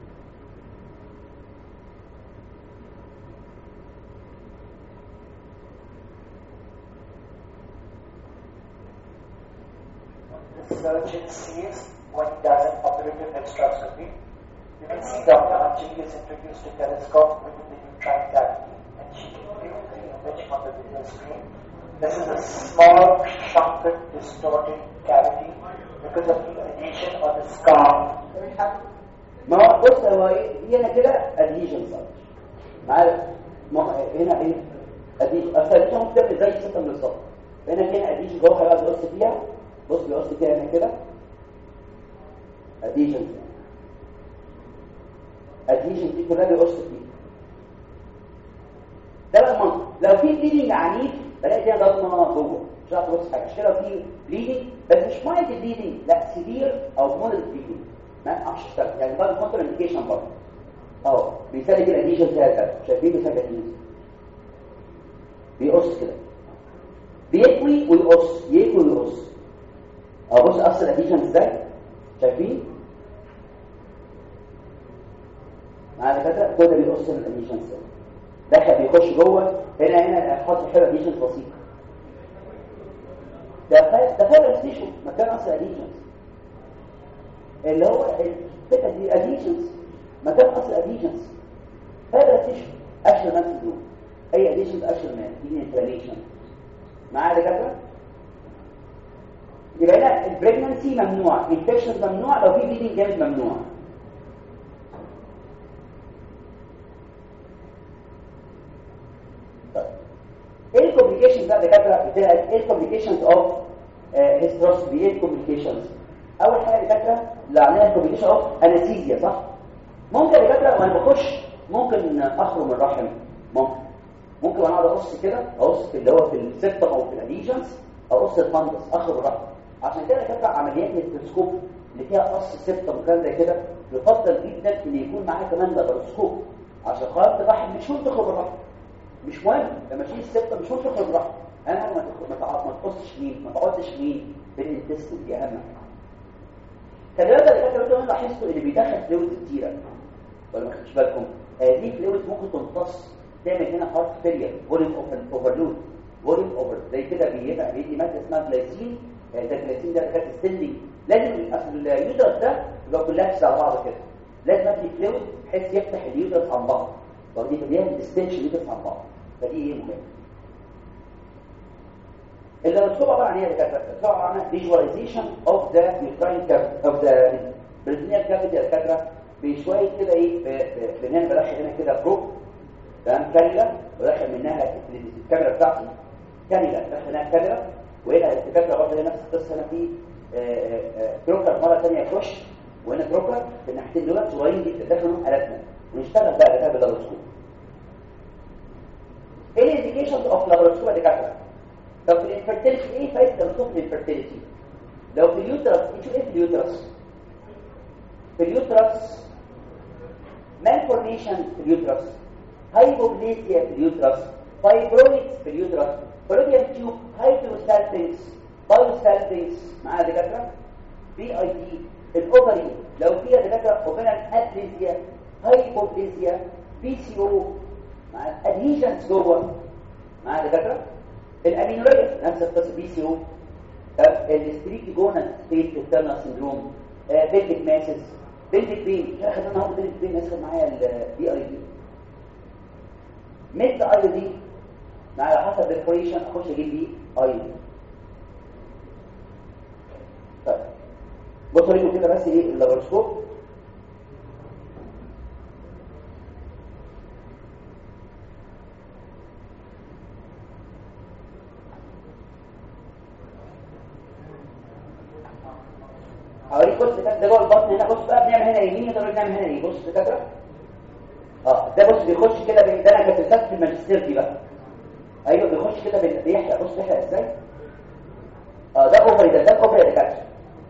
Speaker 5: the surgeon sees when he does an operative hysteroscopy. You can see Dr. Anjali has introduced a telescope within the uterine cavity and she can view the image on the video screen. This is a small, shrunken, distorted cavity because of the adhesion or the scar
Speaker 1: ما هو بص هو ايه دي هنا كده ادهيجن صار معايا ما هو هنا ايه ادهيجن اصل الادهيجن بتعمل زي السيستم بالظبط هنا كده ادهيجن جوه هيقعد يقص فيها بص بيقص فيها هنا كده ادهيجن ادهيجن دي كلها بيقص فيها ده بقى المنطق لو في بليدنج عنيف بلاقي فيها ضغمه جوه مش هتعرف تبص حاجه مش كده في بليدنج بس مش مايلد بليدنج لا سيفير او مودريت بليدنج ما اعرفش اشتغل يعني برضه كونتر انديكيشن برضه اه بيسالك الاديشن بتاع كده شايفين بيسالك الاديشن بيقص كده بيكوي ويقص يكوي ويقص اه بص قص الاديشن ازاي شايفين معانا كده كده بيقص الاديشن ازاي دخل بيخش جوه هنا هنا حط حلو اديشن بسيطه ده فا- ده فايبر ستيشن مكان اصل اديشنز اللي هو الفكره دي اديشنز مكان اصل اديشنز هذا ستيشن اشهر نفس الدول اي اديشنز اشهر ناس دي انفلاميشن معايا يا دكاتره يبقى هنا البريجنسي ممنوع انفكشن ممنوع لو في بيدنج جامد ممنوع طيب ايه الكومبليكيشنز بقى يا دكاتره بتاعت ايه الكومبليكيشنز اوف هيستروسكوبي ايه الكومبليكيشنز اول حاجه يا دكاتره اللي عندنا الكومبليكيشن اوف انستيزيا صح ممكن يا دكاتره وانا بخش ممكن اخرج من الرحم ممكن ممكن وانا اقعد اقص كده اقص في اللي هو في السيبتم او في الاديشنز اقص الفندس اخرج الرحم عشان كده كانت عمليات التلسكوب اللي فيها قص سته وكلام زي كده يفضل جدا ان يكون معاه كمان لابروسكوب عشان خاطر الواحد مش مهم تخرج الرحم مش مهم لما تشيل السته مش مهم تخرج الرحم انا ما تخ- ما تع- ما تقصش مين ما تقعدش مين بالانتستين دي اهم حاجه خلي بالك اللي كانت بتقول لاحظتوا اللي بيدخل فلويد كتيره ولا ما خدتش بالكم هذه فلويد ممكن تمتص تعمل هنا هارت فيلير فوليوم اوفرلود فوليوم اوفر زي كده بيبقى بيدي ماده اسمها جلايسين آه، ده الجلايسين ده كانت السندنج لازم اصل اليوترس ده يبقى كلها على بعض كده لازم ادي فلويد بحيث يفتح اليوترس عن بعض ودي بيعمل ديستنشن اليوترس عن بعض فدي ايه مهم اللي مكتوب عباره عن ايه يا دكاتره؟ مكتوب عباره عن فيجواليزيشن اوف ذا يوتراين كافيتي اوف ذا بريتنيال كافيتي يا دكاتره بشويه كده ايه ب- ب- بنعمل بدخل هنا كده بروب تمام كانيلا ودخل منها الكاميرا بتاعتي كانيلا دخل منها كاميرا وهنا الدكاتره برضه هنا نفس القصه هنا في آه، آه، آه، بروكر مره ثانيه يخش وهنا بروكر في الناحيتين دول صغيرين جدا داخل منهم الاتنا ونشتغل بقى ده باللابروسكوب ايه الانديكيشنز اوف لابروسكوب يا دكاتره؟ طب في الانفرتيلتي ايه فايده الرسوم في الانفرتيلتي لو في اليوترس انتوا ايه في اليوترس في اليوترس malformation في اليوترس هايبوبليسيا في اليوترس فايبرويدز في اليوترس فلوبيان تيوب هايدروسالفينكس بايوسالفينكس معايا دكاتره بي اي تي الاوفري لو فيها دكاتره اوفرال اتليزيا هايبوبليسيا بي سي او مع الادهيجنز جوه معايا دكاتره الامينوريا نفس القصه بي سي او الستريكي جونال ستيت انترنال سندروم بيلفيك ماسز بيلفيك بين يا اخي انا هاخد بيلفيك بين اسال معايا البي اي دي مثل اي دي مع على حسب البريشن اخش اجيب بيه اي دي طيب بصوا ليكم كده بس ايه اللابروسكوب هوريك بص كده ده جوه البطن هنا بص بقى بنعمل هنا يمين ده بنعمل هنا ايه بص كده اه ده بص بيخش كده بي- ده انا كنت لسه في الماجستير دي بقى ايوه بيخش كده بي- بيحرق بص بيحرق ازاي اه ده اوفري ده ده اوفري ده كاتش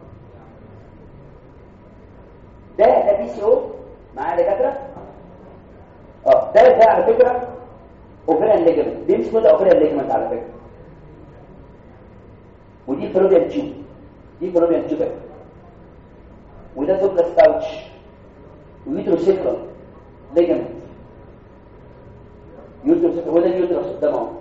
Speaker 1: ده ده بي سي او معاه دكاتره اه ده ده على فكره اوفريان ليجمنت دي مش كل اوفريان ليجمنت على فكره ودي فلوبيان تيوب دي فلوبيان تيوب وده دوبلس باوتش ويوتروسيكلر ليجمنت يوتروسيكلر وده اليوترس قدام اهو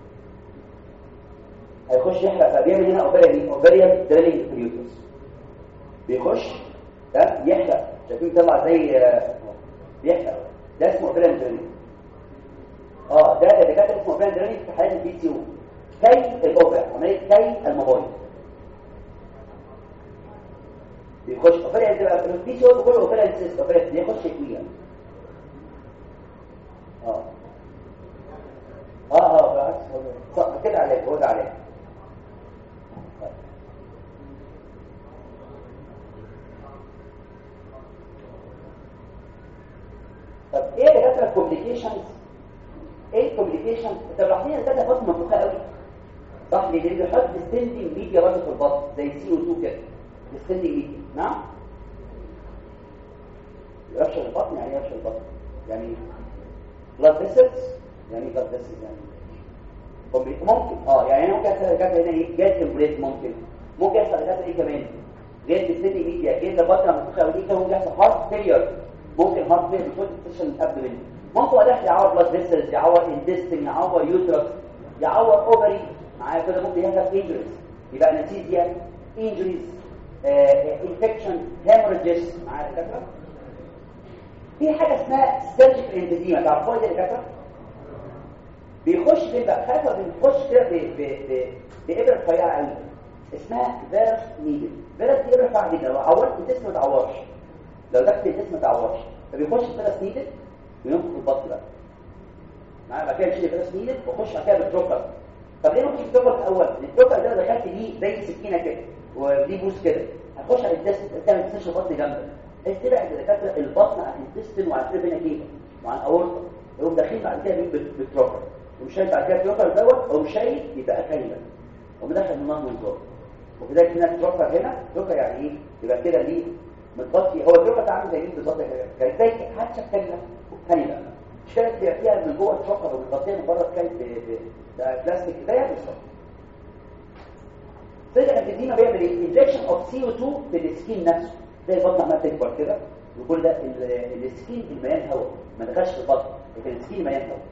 Speaker 1: هيخش يحرق فبيعمل هنا اوفريان اوفريان درينج في اليوترس بيخش ده يحرق شايفين بيطلع زي آه، بيحرق ده اسمه اوفريان درينج اه ده ده دكاتره اسمه اوفريان درينج في حالات البي سي او كي الاوفر عمليه كي الموبايل بيخش اوفريان تبقى البي سي او كله اوفريان سيست اوفريان بيخش يكويها اه اه اه بالعكس هو ده. صح كده عليك هو ده عليك طب ايه اللي جات الكومبليكيشنز ايه الكومبليكيشنز انت لاحظين ان ده خط منطقه قوي صح ليه لان بيحط ستيندنج ميديا برضه في البطن زي سي او 2 كده ستيندنج ميديا نعم يرشح البطن يعني يرشح البطن يعني بلاد فيسلز يعني بلاد فيسلز يعني كومبليك- ممكن اه يعني ممكن يحصل كده هنا ايه جاز امبريت ممكن ممكن يحصل كده ايه كمان جاز ستيندنج ميديا جاز البطن منطقه ودي كده ممكن يحصل هارت فيلير ممكن هارت فيلير بيكون ستيشن قبل منه ممكن واحد يعور بلاد فيسلز يعور انتستين يعور يوترس يعور اوفري معايا كده ممكن يحصل انجريز يبقى انستيزيا انجريز انفكشن هيموريجز معايا كده في حاجه اسمها سيرجيكال انفيزيما تعرفوها دي يا دكاتره بيخش فين بقى خايفه بيخش كده ب- ب- ب- بابره رفيعه قوي اسمها فيروس نيدل فيروس دي ابره رفيعه جدا لو عورت الجسم ما تعورش لو دخلت الجسم ما تعورش فبيخش فيروس نيدل وينفخ في البطن بقى معايا بعد كده يشيل فيروس نيدل ويخش بعد كده بالدروبر طب ليه ما تجيش الدروبر الاول الدروبر ده لو دخلت بيه زي سكينه كده ودي بوس كده هتخش على الجسم تعمل تستشفى البطن جنبك تبعد الدكاتره البطن عن الانتستين وعن الفينا كيفا وعن الاورطه يقوم داخلين بعد كده بال- بالتروكر ومش شايف بعد كده التروكر دوت او مش شايف يبقى كلمه ومدخل النار من جوه وكذلك هنا تروكر هنا تروكر يعني ايه يبقى كده ليه متغطي هو التروكر ده عامل زي مين بالظبط كده زي حتى كلمه كلمه مش كده بتبقى فيها من جوه التروكر ومتغطيه من بره كده ده بلاستيك زي بالظبط فكرة الانفيزيما بيعمل ايه؟ انجكشن اوف سي او 2 في السكين نفسه زي البطن عمال تكبر كده وكل ده ال- السكين المليان هواء ما دخلش في البطن لكن السكين مليان هواء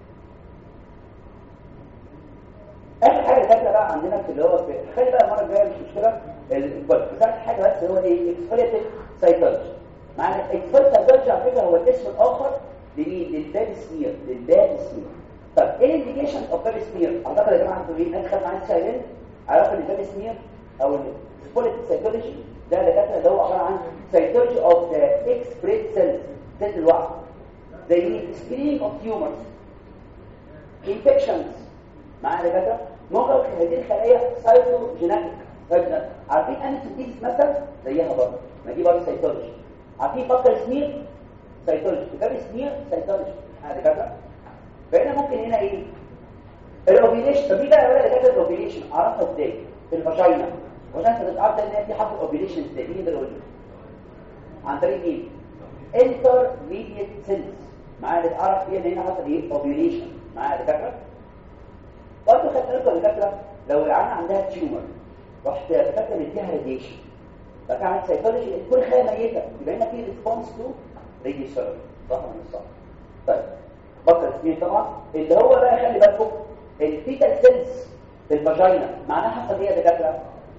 Speaker 1: اخر حاجه فاكره بقى عندنا في اللي هو في خلي بقى المره الجايه مش مشكله الكواليتي بس اخر حاجه بس هو ايه اكسبيريتيف سايكولوجي معنى الاكسبيريتيف سايكولوجي على فكره هو الاسم الاخر لمين للباد سمير للباد سمير طب ايه الانديكيشن اوف باد سمير اعتقد يا جماعه انتوا ايه انا خدت معايا سايلين عرفت ان الباد سمير او الكواليتي سايكولوجي ده دكاتره اللي هو عباره عن سايكولوجي اوف ذا اكسبريت سيلز سيل الوعي زي سكرينينج اوف تيومرز انفكشنز معايا دكاتره مخرج هذه الخلايا سايتوجينيتك عارفين انتيتيز مثلا زيها برضه ما دي برضه سيتولوجي عارفين فكر سمير سيتولوجي كتاب سمير سيتولوجي معايا دكاتره فهنا ممكن هنا ايه الاوبيليشن طب ايه بقى ولا دكاتره الاوبيليشن اعرفها ازاي في الفاجينا وعشان انت تعرف ان دي حرف الاوبيليشن ازاي مين اللي يقول لي عن طريق مين انترميديت سيلز معايا تعرف ايه ان هنا حصل ايه اوبيليشن معايا دكاتره برضه خدت بالكم يا دكاتره لو العيان عندها تيومر رحت فاكر مديها راديشن بقى عملت سيكولوجي كل خلايا ميته يبقى هنا في ريسبونس تو راديشن صح ولا مش صح؟ طيب بطل اسمين طبعا اللي هو بقى خلي بالكم الفيتال سيلز في الفاجينا معناها حصل ايه يا دكاتره؟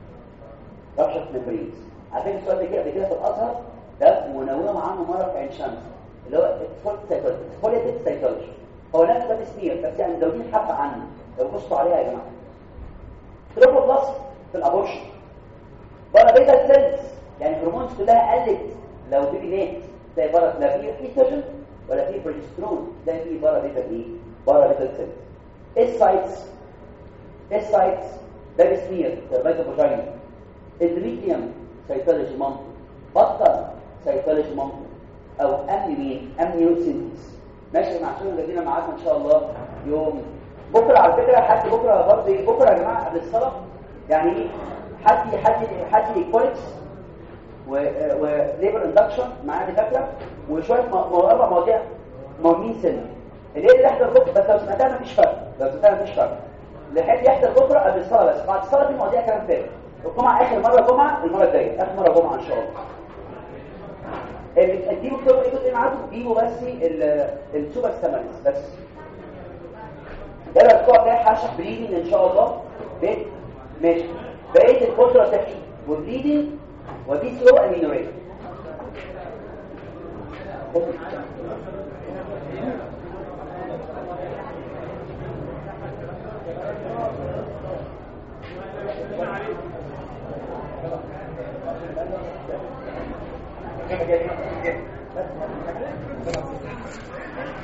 Speaker 1: رشة ميمبرينز عارفين السؤال ده كده قبل كده في الازهر ده منوم عنه مره في عين شمس اللي هو اكسفوليتيف سايكولوجي هو نفس ده سمير بس يعني مزودين حبه عنه لو بصوا عليها يا جماعه تروبوبلاست في الابورشن بره بيتا سيلز يعني الهرمونز كلها قلت لو بيبي مات تلاقي بره لا في ايستروجين ولا في بروجسترون تلاقي في بره بيتا ايه بره بيتا سيلز السايتس السايتس ده سمير تربيت فاجينا ادريتيوم سيتولوجي مامتو بطل سيتولوجي مامتو او امن مين امنيوسينتيز ماشي مع شغل الذين معانا ان شاء الله يوم بكره على فكره حد بكره برضه إيه؟ بكره يا جماعه قبل الصلاه يعني ايه حد حد حد كويس وليبر اندكشن معايا دكاتره وشويه اربع مواضيع مهمين سنه اللي اللي يحضر بكره بس لو سمعتها مفيش فرق لو سمعتها مفيش فرق اللي يحب يحضر بكره قبل الصلاه بس بعد الصلاه في مواضيع كلام تاني الجمعه اخر مره جمعه المره الجايه اخر مره جمعه ان شاء الله اللي تجيبوا كتاب ايه جزء معاكم جيبوا بس السوبر سامريز بس ده الاسبوع ده هشرح بريدنج ان شاء الله بيت ماشي بقيه الكونترا سكشن وبريدنج ودي سلو امينوريت Thank you.